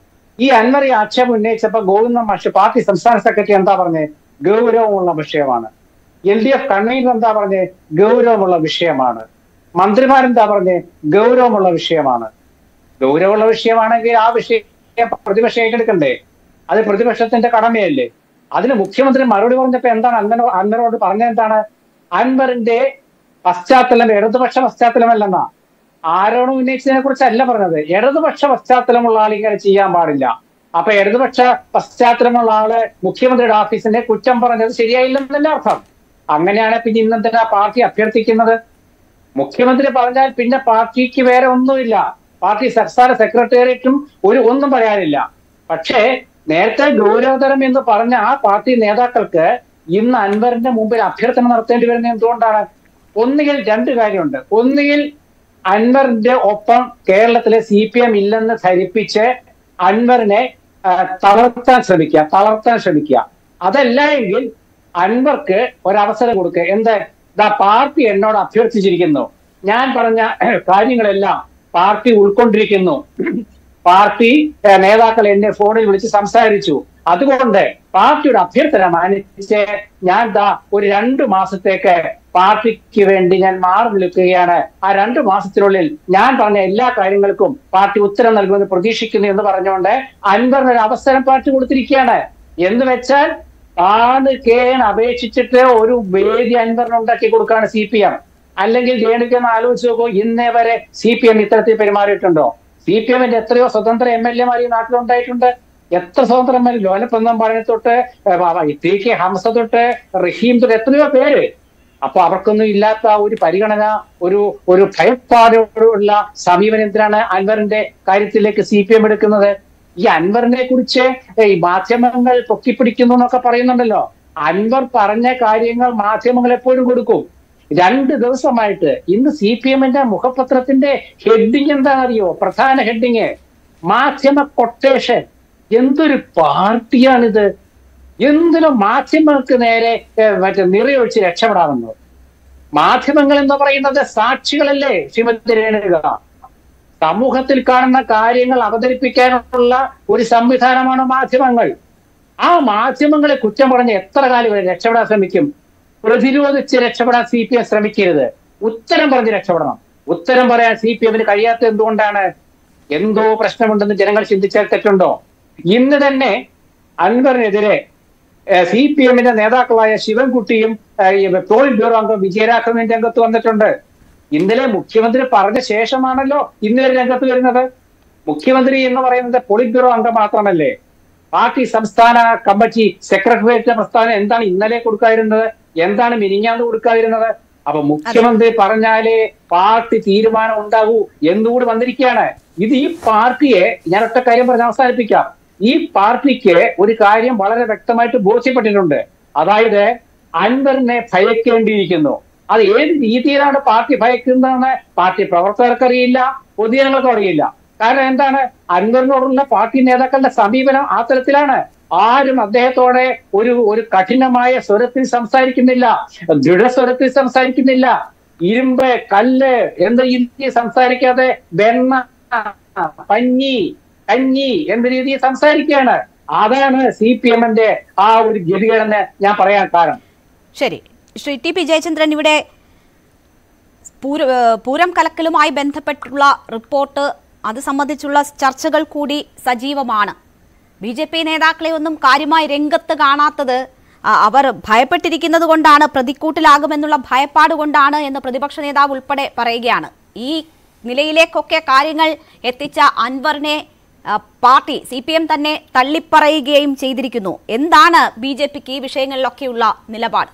ഈ അൻവർ ഈ ആക്ഷേപം ഉന്നയിച്ചപ്പോ ഗോവിന്ദ മാഷ് പാർട്ടി സംസ്ഥാന സെക്രട്ടറി എന്താ പറഞ്ഞത് ഗൗരവമുള്ള വിഷയമാണ് എൽ ഡി എഫ് കൺവീനർ എന്താ പറഞ്ഞത് ഗൗരവമുള്ള വിഷയമാണ് മന്ത്രിമാരെന്താ പറഞ്ഞത് ഗൗരവമുള്ള വിഷയമാണ് ഗൗരവമുള്ള വിഷയമാണെങ്കിൽ ആ വിഷയം പ്രതിപക്ഷം ഏറ്റെടുക്കണ്ടേ അത് പ്രതിപക്ഷത്തിന്റെ കടമയല്ലേ അതിന് മുഖ്യമന്ത്രി മറുപടി പറഞ്ഞപ്പോ എന്താണ് അൻവർ അൻവറോട് പറഞ്ഞത് എന്താണ് അൻവറിന്റെ പശ്ചാത്തലം ഇടതുപക്ഷ പശ്ചാത്തലമല്ലെന്നാ ആരോടും ഉന്നയിച്ചതിനെ കുറിച്ചല്ല പറഞ്ഞത് ഇടതുപക്ഷ പശ്ചാത്തലമുള്ള ആൾ ഇങ്ങനെ ചെയ്യാൻ പാടില്ല അപ്പൊ ഇടതുപക്ഷ പശ്ചാത്തലമുള്ള ആള് മുഖ്യമന്ത്രിയുടെ ഓഫീസിന്റെ കുറ്റം പറഞ്ഞത് ശരിയായില്ലെന്നല്ല അർത്ഥം അങ്ങനെയാണ് പിന്നെ ഇന്നെന്തിനാ പാർട്ടി അഭ്യർത്ഥിക്കുന്നത് മുഖ്യമന്ത്രി പറഞ്ഞാൽ പിന്നെ പാർട്ടിക്ക് വേറെ ഒന്നുമില്ല പാർട്ടി സംസ്ഥാന സെക്രട്ടേറിയറ്റും ഒരു ഒന്നും പറയാനില്ല പക്ഷേ നേരത്തെ ഗൗരവതരം എന്ന് പറഞ്ഞ ആ പാർട്ടി നേതാക്കൾക്ക് ഇന്ന് അൻവറിന്റെ മുമ്പിൽ അഭ്യർത്ഥന നടത്തേണ്ടി വരുന്നത് എന്തുകൊണ്ടാണ് ഒന്നുകിൽ രണ്ട് കാര്യമുണ്ട് ഒന്നുകിൽ അൻവറിന്റെ ഒപ്പം കേരളത്തിലെ സി പി എം ഇല്ലെന്ന് ധരിപ്പിച്ച് അൻവറിനെ ആ, തളർത്താൻ ശ്രമിക്കുക തളർത്താൻ ശ്രമിക്കുക അതല്ല എങ്കിൽ അൻവർക്ക് ഒരവസരം കൊടുക്കുക എന്ത് ദാ പാർട്ടി എന്നോട് അഭ്യർത്ഥിച്ചിരിക്കുന്നു ഞാൻ പറഞ്ഞ കാര്യങ്ങളെല്ലാം പാർട്ടി ഉൾക്കൊണ്ടിരിക്കുന്നു പാർട്ടി ഏഹ്, നേതാക്കൾ എന്നെ ഫോണിൽ വിളിച്ച് സംസാരിച്ചു അതുകൊണ്ട് പാർട്ടിയുടെ അഭ്യർത്ഥന മാനിച്ച് ഞാൻ ദാ ഒരു രണ്ടു മാസത്തേക്ക് പാർട്ടിക്ക് വേണ്ടി ഞാൻ മാറി നിൽക്കുകയാണ് ആ രണ്ടു മാസത്തിനുള്ളിൽ ഞാൻ പറഞ്ഞ എല്ലാ കാര്യങ്ങൾക്കും പാർട്ടി ഉത്തരം നൽകുമെന്ന് പ്രതീക്ഷിക്കുന്നു എന്ന് പറഞ്ഞുകൊണ്ട് അൻവറിന് ഒരു അവസരം പാർട്ടി കൊടുത്തിരിക്കുകയാണ് എന്ന് വെച്ചാൽ ആണ് കേൺ അപേക്ഷിച്ചിട്ട് ഒരു വേദി അൻവറിന് ഉണ്ടാക്കി കൊടുക്കുകയാണ് സി പി എം അല്ലെങ്കിൽ രേണുക്കെന്ന് ആലോചിച്ച് നോക്കൂ ഇന്നേ വരെ സി പി എം ഇത്തരത്തിൽ പെരുമാറിയിട്ടുണ്ടോ സി പി എമ്മിന്റെ എത്രയോ സ്വതന്ത്ര എം എൽ എമാർ ഈ നാട്ടിലുണ്ടായിട്ടുണ്ട് എത്ര സ്വതന്ത്ര എം എൽ എ ലോലപ്പന്തം പറഞ്ഞ തൊട്ട് ടി കെ ഹംസ തൊട്ട് റഹീം തൊട്ട് എത്രയോ പേര് അപ്പൊ അവർക്കൊന്നും ഇല്ലാത്ത ആ ഒരു പരിഗണന ഒരു ഒരു ഭയപ്പാടോടുള്ള സമീപനം എന്തിനാണ് അൻവറിന്റെ കാര്യത്തിലേക്ക് സി പി എം എടുക്കുന്നത് ഈ അൻവറിനെ കുറിച്ച് ഈ മാധ്യമങ്ങൾ പൊക്കിപ്പിടിക്കുന്നു എന്നൊക്കെ പറയുന്നുണ്ടല്ലോ അൻവർ പറഞ്ഞ കാര്യങ്ങൾ മാധ്യമങ്ങൾ എപ്പോഴും കൊടുക്കും രണ്ട് ദിവസമായിട്ട് ഇന്ന് സി പി എമ്മിന്റെ മുഖപത്രത്തിന്റെ ഹെഡിങ് എന്താണെന്നറിയോ പ്രധാന ഹെഡിങ് മാധ്യമ കൊട്ടേഷൻ എന്തൊരു പാർട്ടിയാണിത് എന്തിനും മാധ്യമങ്ങൾക്ക് നേരെ ഏഹ്, മറ്റേ നിറയൊഴിച്ച് രക്ഷപ്പെടാമെന്നോ മാധ്യമങ്ങൾ എന്ന് പറയുന്നത് സാക്ഷികളല്ലേ ശ്രീമതി രേണുക സമൂഹത്തിൽ കാണുന്ന കാര്യങ്ങൾ അവതരിപ്പിക്കാനുള്ള ഒരു സംവിധാനമാണ് മാധ്യമങ്ങൾ ആ മാധ്യമങ്ങളെ കുറ്റം പറഞ്ഞ് എത്ര കാലം വരെ രക്ഷപ്പെടാൻ ശ്രമിക്കും പ്രതിരോധിച്ച് രക്ഷപ്പെടാൻ സി പി എം ശ്രമിക്കരുത് ഉത്തരം പറഞ്ഞ് രക്ഷപ്പെടണം ഉത്തരം പറയാൻ സി പി എമ്മിന് കഴിയാത്ത എന്തുകൊണ്ടാണ് എന്തോ പ്രശ്നമുണ്ടെന്ന് ജനങ്ങൾ ചിന്തിച്ചാൽ തെറ്റുണ്ടോ ഇന്ന് തന്നെ അൻവറിനെതിരെ സി പി എമ്മിന്റെ നേതാക്കളായ ശിവൻകുട്ടിയും ഏഹ്, ഈ പോളിറ്റ് ബ്യൂറോ അംഗം വിജയരാഘവൻ രംഗത്ത് വന്നിട്ടുണ്ട് ഇന്നലെ മുഖ്യമന്ത്രി പറഞ്ഞ ശേഷമാണല്ലോ ഇന്നലെ രംഗത്ത് വരുന്നത് മുഖ്യമന്ത്രി എന്ന് പറയുന്നത് പോളിറ്റ് ബ്യൂറോ അംഗം മാത്രമല്ലേ പാർട്ടി സംസ്ഥാന കമ്മിറ്റി സെക്രട്ടേറിയറ്റ് പ്രസ്താവന എന്താണ് ഇന്നലെ കൊടുക്കാതിരുന്നത് എന്താണ് മിനിഞ്ഞാന്ന് കൊടുക്കാതിരുന്നത് അപ്പൊ മുഖ്യമന്ത്രി പറഞ്ഞാലേ പാർട്ടി തീരുമാനം ഉണ്ടാകൂ എന്നുകൂടി വന്നിരിക്കുകയാണ് ഇത് ഈ പാർട്ടിയെ ഞാൻ ഒറ്റ കാര്യം പറഞ്ഞ് അവസാനിപ്പിക്കാം ഈ പാർട്ടിക്ക് ഒരു കാര്യം വളരെ വ്യക്തമായിട്ട് ബോധ്യപ്പെട്ടിട്ടുണ്ട് അതായത് അൻവറിനെ ഭയക്കേണ്ടിയിരിക്കുന്നു അത് ഏത് രീതിയിലാണ് പാർട്ടി ഭയക്കുന്നതെന്ന് പാർട്ടി പ്രവർത്തകർക്കറിയില്ല പൊതുജനങ്ങൾക്കും അറിയില്ല കാരണം എന്താണ് അൻവറിനോടുള്ള പാർട്ടി നേതാക്കളുടെ സമീപനം ആ തരത്തിലാണ് ആരും അദ്ദേഹത്തോടെ ഒരു ഒരു കഠിനമായ സ്വരത്തിൽ സംസാരിക്കുന്നില്ല ദൃഢസ്വരത്തിൽ സംസാരിക്കുന്നില്ല ഇരുമ്പ് കല്ല് എന്ന രീതിയിൽ സംസാരിക്കാതെ വെണ്ണ പഞ്ഞി കഞ്ഞി എന്ന രീതിയിൽ സംസാരിക്കുകയാണ് അതാണ് സി പി എമ്മിന്റെ ആ ഒരു ഗതികേടെന്ന് ഞാൻ പറയാൻ കാരണം ശരി ശ്രീ ടി പി ജയചന്ദ്രൻ ഇവിടെ പൂര- ഏഹ് പൂരം കലക്കലുമായി ബന്ധപ്പെട്ടുള്ള റിപ്പോർട്ട് അത് സംബന്ധിച്ചുള്ള ചർച്ചകൾ കൂടി സജീവമാണ് ബി ജെ പി നേതാക്കളെ ഒന്നും കാര്യമായി രംഗത്ത് കാണാത്തത് ആ, അവർ ഭയപ്പെട്ടിരിക്കുന്നത് കൊണ്ടാണ് പ്രതിക്കൂട്ടിലാകുമെന്നുള്ള ഭയപ്പാട് കൊണ്ടാണ് എന്ന് പ്രതിപക്ഷ നേതാവ് ഉൾപ്പെടെ പറയുകയാണ് ഈ നിലയിലേക്കൊക്കെ കാര്യങ്ങൾ എത്തിച്ച അൻവറിനെ ആ, പാർട്ടി സി പി എം തന്നെ തള്ളിപ്പറയുകയും ചെയ്തിരിക്കുന്നു എന്താണ് ബി ജെ പിക്ക് ഈ വിഷയങ്ങളിലൊക്കെയുള്ള നിലപാട്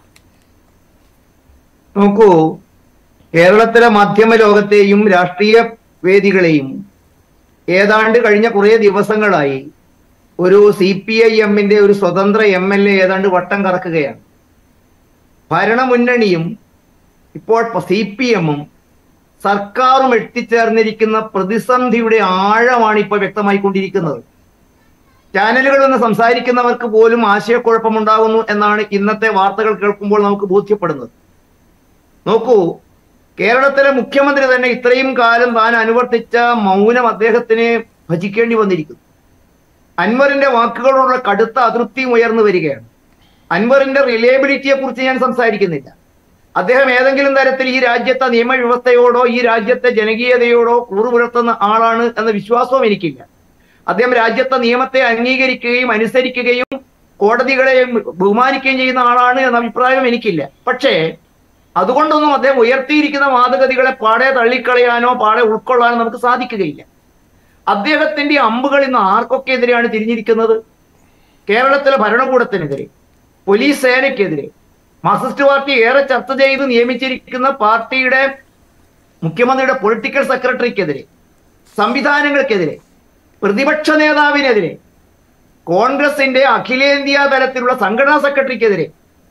നോക്കൂ കേരളത്തിലെ മാധ്യമ ലോകത്തെയും രാഷ്ട്രീയ വേദികളെയും ഏതാണ്ട് കഴിഞ്ഞ കുറേ ദിവസങ്ങളായി ഒരു സി പി ഐ എമ്മിന്റെ ഒരു സ്വതന്ത്ര എം എൽ എ ഏതാണ്ട് വട്ടം കറക്കുകയാണ് ഭരണമുന്നണിയും ഇപ്പോൾ സി പി എമ്മും സർക്കാരും എത്തിച്ചേർന്നിരിക്കുന്ന പ്രതിസന്ധിയുടെ ആഴമാണ് ഇപ്പോൾ വ്യക്തമായിക്കൊണ്ടിരിക്കുന്നത് ചാനലുകളിൽ നിന്ന് സംസാരിക്കുന്നവർക്ക് പോലും ആശയക്കുഴപ്പമുണ്ടാകുന്നു എന്നാണ് ഇന്നത്തെ വാർത്തകൾ കേൾക്കുമ്പോൾ നമുക്ക് ബോധ്യപ്പെടുന്നത് നോക്കൂ കേരളത്തിലെ മുഖ്യമന്ത്രി തന്നെ ഇത്രയും കാലം താൻ അനുവർത്തിച്ച മൗനം അദ്ദേഹത്തിന് ഭജിക്കേണ്ടി വന്നിരിക്കുന്നു അൻവറിന്റെ വാക്കുകളോടുള്ള കടുത്ത അതൃപ്തിയും ഉയർന്നു വരികയാണ് അൻവറിന്റെ റിലയബിലിറ്റിയെ കുറിച്ച് ഞാൻ സംസാരിക്കുന്നില്ല അദ്ദേഹം ഏതെങ്കിലും തരത്തിൽ ഈ രാജ്യത്തെ നിയമവ്യവസ്ഥയോടോ ഈ രാജ്യത്തെ ജനകീയതയോടോ കൂറു പുലർത്തുന്ന ആളാണ് എന്ന വിശ്വാസവും എനിക്കില്ല അദ്ദേഹം രാജ്യത്തെ നിയമത്തെ അംഗീകരിക്കുകയും അനുസരിക്കുകയും കോടതികളെ ബഹുമാനിക്കുകയും ചെയ്യുന്ന ആളാണ് എന്ന അഭിപ്രായം എനിക്കില്ല പക്ഷേ അതുകൊണ്ടൊന്നും അദ്ദേഹം ഉയർത്തിയിരിക്കുന്ന വാദഗതികളെ പാടെ തള്ളിക്കളയാനോ പാടെ ഉൾക്കൊള്ളാനോ നമുക്ക് സാധിക്കുകയില്ല അദ്ദേഹത്തിന്റെ അമ്പുകൾ ഇന്ന് ആർക്കൊക്കെ എതിരെയാണ് തിരിഞ്ഞിരിക്കുന്നത് കേരളത്തിലെ ഭരണകൂടത്തിനെതിരെ പോലീസ് സേനയ്ക്കെതിരെ മാർക്സിസ്റ്റ് പാർട്ടി ഏറെ ചർച്ച ചെയ്ത് നിയമിച്ചിരിക്കുന്ന പാർട്ടിയുടെ മുഖ്യമന്ത്രിയുടെ പൊളിറ്റിക്കൽ സെക്രട്ടറിക്കെതിരെ സംവിധാനങ്ങൾക്കെതിരെ പ്രതിപക്ഷ നേതാവിനെതിരെ കോൺഗ്രസിന്റെ അഖിലേന്ത്യാ തലത്തിലുള്ള സംഘടനാ സെക്രട്ടറിക്കെതിരെ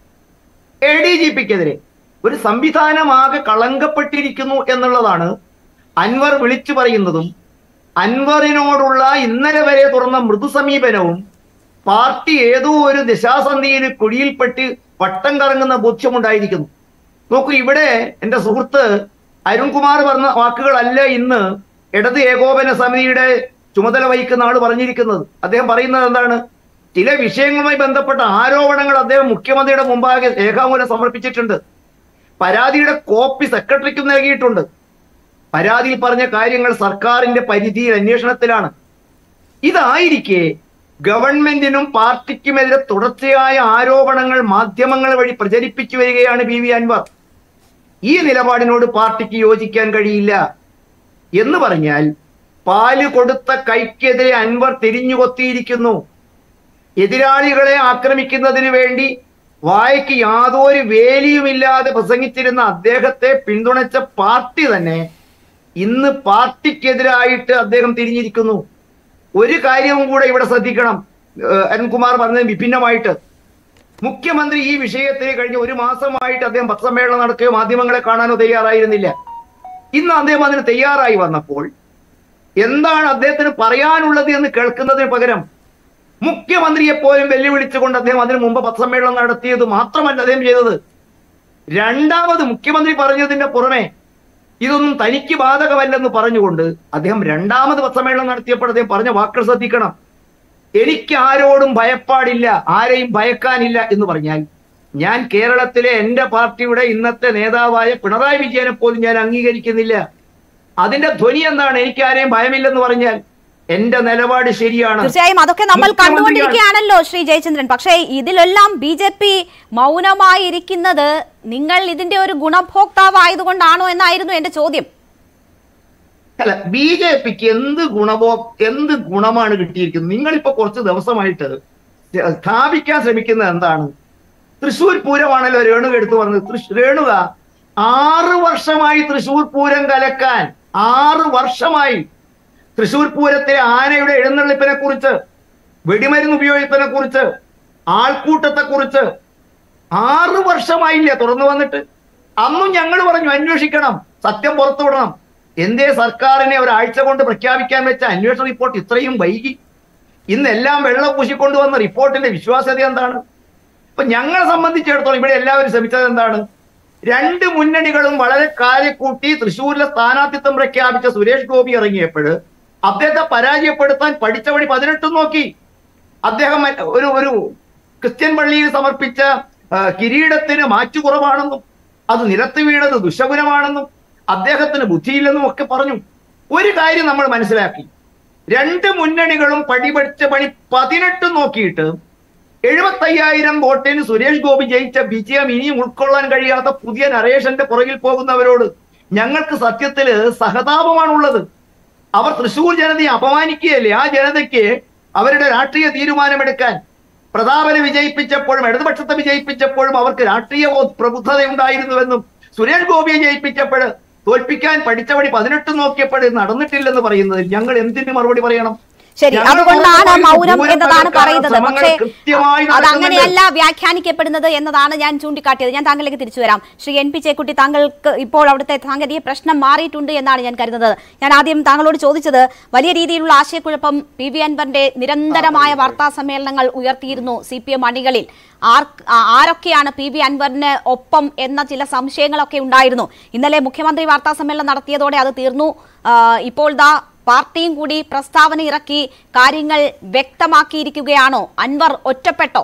എ ഡി ജി പിക്കെതിരെ ഒരു സംവിധാനമാകെ കളങ്കപ്പെട്ടിരിക്കുന്നു എന്നുള്ളതാണ് അൻവർ വിളിച്ചു പറയുന്നതും അൻവറിനോടുള്ള ഇന്നലെ വരെ തുറന്ന മൃദു സമീപനവും പാർട്ടി ഏതോ ഒരു ദശാസന്ധിയിൽ കുഴിയിൽപ്പെട്ട് വട്ടം കറങ്ങുന്ന ബോധ്യമുണ്ടായിരിക്കുന്നു നോക്കൂ ഇവിടെ എന്റെ സുഹൃത്ത് അരുൺകുമാർ പറഞ്ഞ വാക്കുകളല്ല ഇന്ന് ഇടത് ഏകോപന സമിതിയുടെ ചുമതല വഹിക്കുന്ന ആൾ പറഞ്ഞിരിക്കുന്നത് അദ്ദേഹം പറയുന്നത് എന്താണ് ചില വിഷയങ്ങളുമായി ബന്ധപ്പെട്ട ആരോപണങ്ങൾ അദ്ദേഹം മുഖ്യമന്ത്രിയുടെ മുമ്പാകെ രേഖാമൂലം സമർപ്പിച്ചിട്ടുണ്ട് പരാതിയുടെ കോപ്പി സെക്രട്ടറിക്കും നൽകിയിട്ടുണ്ട് പരാതിയിൽ പറഞ്ഞ കാര്യങ്ങൾ സർക്കാരിന്റെ പരിധിയിൽ അന്വേഷണത്തിലാണ് ഇതായിരിക്കെ ഗവൺമെന്റിനും പാർട്ടിക്കുമെതിരെ തുടർച്ചയായ ആരോപണങ്ങൾ മാധ്യമങ്ങൾ വഴി പ്രചരിപ്പിച്ചു വരികയാണ് പി വി അൻവർ ഈ നിലപാടിനോട് പാർട്ടിക്ക് യോജിക്കാൻ കഴിയില്ല എന്ന് പറഞ്ഞാൽ പാല് കൊടുത്ത കൈക്കെതിരെ അൻവർ തിരിഞ്ഞുകൊത്തിയിരിക്കുന്നു എതിരാളികളെ ആക്രമിക്കുന്നതിന് വേണ്ടി വായ്ക്ക് യാതൊരു വേലിയുമില്ലാതെ പ്രസംഗിച്ചിരുന്ന അദ്ദേഹത്തെ പിന്തുണച്ച പാർട്ടി തന്നെ ഇന്ന് പാർട്ടിക്കെതിരായിട്ട് അദ്ദേഹം തിരിഞ്ഞിരിക്കുന്നു ഒരു കാര്യവും കൂടെ ഇവിടെ ശ്രദ്ധിക്കണം ഏഹ് അരുൺകുമാർ പറഞ്ഞത് വിഭിന്നമായിട്ട് മുഖ്യമന്ത്രി ഈ വിഷയത്തിൽ കഴിഞ്ഞ ഒരു മാസമായിട്ട് അദ്ദേഹം പത്രസമ്മേളനം നടക്കുകയോ മാധ്യമങ്ങളെ കാണാനോ തയ്യാറായിരുന്നില്ല ഇന്ന് അദ്ദേഹം അതിന് തയ്യാറായി വന്നപ്പോൾ എന്താണ് അദ്ദേഹത്തിന് പറയാനുള്ളത് എന്ന് കേൾക്കുന്നതിന് പകരം മുഖ്യമന്ത്രിയെ പോലും വെല്ലുവിളിച്ചുകൊണ്ട് അദ്ദേഹം അതിനു മുമ്പ് പത്രസമ്മേളനം നടത്തിയത് മാത്രമല്ല അദ്ദേഹം ചെയ്തത് രണ്ടാമത് മുഖ്യമന്ത്രി പറഞ്ഞതിന്റെ പുറമെ ഇതൊന്നും തനിക്ക് ബാധകമല്ലെന്ന് പറഞ്ഞുകൊണ്ട് അദ്ദേഹം രണ്ടാമത് പത്രസമ്മേളനം നടത്തിയപ്പോൾ അദ്ദേഹം പറഞ്ഞ വാക്കുകൾ ശ്രദ്ധിക്കണം എനിക്ക് ആരോടും ഭയപ്പാടില്ല ആരെയും ഭയക്കാനില്ല എന്ന് പറഞ്ഞാൽ ഞാൻ കേരളത്തിലെ എന്റെ പാർട്ടിയുടെ ഇന്നത്തെ നേതാവായ പിണറായി വിജയനെ പോലും ഞാൻ അംഗീകരിക്കുന്നില്ല അതിന്റെ ധ്വനി എന്താണ് എനിക്ക് ആരെയും ഭയമില്ലെന്ന് പറഞ്ഞാൽ എന്റെ നിലപാട് ശരിയാണ് തീർച്ചയായും അതൊക്കെ നമ്മൾ മുഖ്യമന്ത്രിയാണ്. കണ്ടുകൊണ്ടിരിക്കുകയാണല്ലോ ശ്രീ ജയചന്ദ്രൻ പക്ഷേ ഇതിലെല്ലാം ബി ജെ പി മൗനമായിരിക്കുന്നത് നിങ്ങൾ ഇതിന്റെ ഒരു ഗുണഭോക്താവായതുകൊണ്ടാണോ എന്നായിരുന്നു എന്റെ ചോദ്യം അല്ല ബി ജെ പിക്ക് എന്ത് ഗുണമോ എന്ത് ഗുണമാണ് കിട്ടിയിരിക്കുന്നത് നിങ്ങളിപ്പോ കുറച്ച് ദിവസമായിട്ട് സ്ഥാപിക്കാൻ ശ്രമിക്കുന്നത് എന്താണ് തൃശൂർ പൂരമാണല്ലോ രേണുക എടുത്തു പറഞ്ഞത് തൃശ് രേണുക ആറ് വർഷമായി തൃശൂർ പൂരം കലക്കാൻ ആറ് വർഷമായി തൃശൂർ പൂരത്തിലെ ആനയുടെ എഴുന്നള്ളിപ്പിനെ കുറിച്ച് വെടിമരുന്ന് ഉപയോഗിപ്പിനെ കുറിച്ച് ആൾക്കൂട്ടത്തെ കുറിച്ച് ആറ് വർഷമായില്ലേ തുറന്നു വന്നിട്ട് അന്നും ഞങ്ങൾ പറഞ്ഞു അന്വേഷിക്കണം സത്യം പുറത്തുവിടണം എന്തേ സർക്കാരിനെ ഒരാഴ്ച കൊണ്ട് പ്രഖ്യാപിക്കാൻ വെച്ച അന്വേഷണ റിപ്പോർട്ട് ഇത്രയും വൈകി ഇന്ന് എല്ലാം വെള്ളം പൂശിക്കൊണ്ടുവന്ന റിപ്പോർട്ടിന്റെ വിശ്വാസ്യത എന്താണ് ഇപ്പൊ ഞങ്ങളെ സംബന്ധിച്ചിടത്തോളം ഇവിടെ എല്ലാവരും ശ്രമിച്ചത് എന്താണ് രണ്ട് മുന്നണികളും വളരെ കാലെക്കൂട്ടി തൃശ്ശൂരിലെ സ്ഥാനാർത്ഥിത്വം പ്രഖ്യാപിച്ച സുരേഷ് ഗോപി ഇറങ്ങിയപ്പോൾ അദ്ദേഹത്തെ പരാജയപ്പെടുത്താൻ പഠിച്ച വഴി പതിനെട്ടും നോക്കി അദ്ദേഹം മറ്റ് ഒരു ഒരു ക്രിസ്ത്യൻ പള്ളിയിൽ സമർപ്പിച്ച ആ, കിരീടത്തിന് മാറ്റുകുറവാണെന്നും അത് നിലത്ത് വീണത് ദുശകുനമാണെന്നും അദ്ദേഹത്തിന് ബുദ്ധിയില്ലെന്നും ഒക്കെ പറഞ്ഞു ഒരു കാര്യം നമ്മൾ മനസ്സിലാക്കി രണ്ട് മുന്നണികളും പടി പഠിച്ച പണി പതിനെട്ട് നോക്കിയിട്ട് എഴുപത്തയ്യായിരം വോട്ടിന് സുരേഷ് ഗോപി ജയിച്ച വിജയം ഇനിയും ഉൾക്കൊള്ളാൻ കഴിയാത്ത പുതിയ നരേഷന്റെ പുറകിൽ പോകുന്നവരോട് ഞങ്ങൾക്ക് സത്യത്തില് സഹതാപമാണുള്ളത് അവർ തൃശൂർ ജനതയെ അപമാനിക്കുകയല്ലേ ആ ജനതയ്ക്ക് അവരുടെ രാഷ്ട്രീയ തീരുമാനമെടുക്കാൻ പ്രതാപനെ വിജയിപ്പിച്ചപ്പോഴും ഇടതുപക്ഷത്തെ വിജയിപ്പിച്ചപ്പോഴും അവർക്ക് രാഷ്ട്രീയ ബോധ- പ്രബുദ്ധതയുണ്ടായിരുന്നുവെന്നും സുരേഷ് ഗോപിയെ ജയിപ്പിച്ചപ്പോൾ തോൽപ്പിക്കാൻ പഠിച്ചവടി പതിനെട്ട് നോക്കിയപ്പോൾ ഇത് നടന്നിട്ടില്ലെന്ന് പറയുന്നതിൽ ഞങ്ങൾ എന്തിന് മറുപടി പറയണം ശരി ഞങ്ങൾ അതുകൊണ്ടാണ് മറുപടി മൗനം പൂരം എന്നതാണ് തകർക്കാനുള്ള പറയുന്നത് ശ്രമങ്ങൾ പക്ഷേ കൃത്യമായി അത് നടക്കുന്നുണ്ട്. അങ്ങനെയല്ല വ്യാഖ്യാനിക്കപ്പെടുന്നത് എന്നതാണ് ഞാൻ ചൂണ്ടിക്കാട്ടിയത് ഞാൻ താങ്കളിലേക്ക് തിരിച്ചു വരാം ശ്രീ എൻ പി ചേക്കുട്ടി താങ്കൾക്ക് ഇപ്പോൾ അവിടുത്തെ സാങ്കേതിക പ്രശ്നം മാറിയിട്ടുണ്ട് എന്നാണ് ഞാൻ കരുതുന്നത് ഞാൻ ആദ്യം താങ്കളോട് ചോദിച്ചത് വലിയ രീതിയിലുള്ള ആശയക്കുഴപ്പം പി വി അൻവറിന്റെ നിരന്തരമായ വാർത്താ സമ്മേളനങ്ങൾ ഉയർത്തിയിരുന്നു സി പി എം അണികളിൽ ആർ ആ- ആരൊക്കെയാണ് പി വി അൻവറിന് ഒപ്പം എന്ന ചില സംശയങ്ങളൊക്കെ ഉണ്ടായിരുന്നു ഇന്നലെ മുഖ്യമന്ത്രി വാർത്താ സമ്മേളനം നടത്തിയതോടെ അത് തീർന്നു ആ, ഇപ്പോൾ ദാ പാർട്ടിയും കൂടി പ്രസ്താവന ഇറക്കി കാര്യങ്ങൾ വ്യക്തമാക്കിയിരിക്കുകയാണോ അൻവർ ഒറ്റപ്പെട്ടോ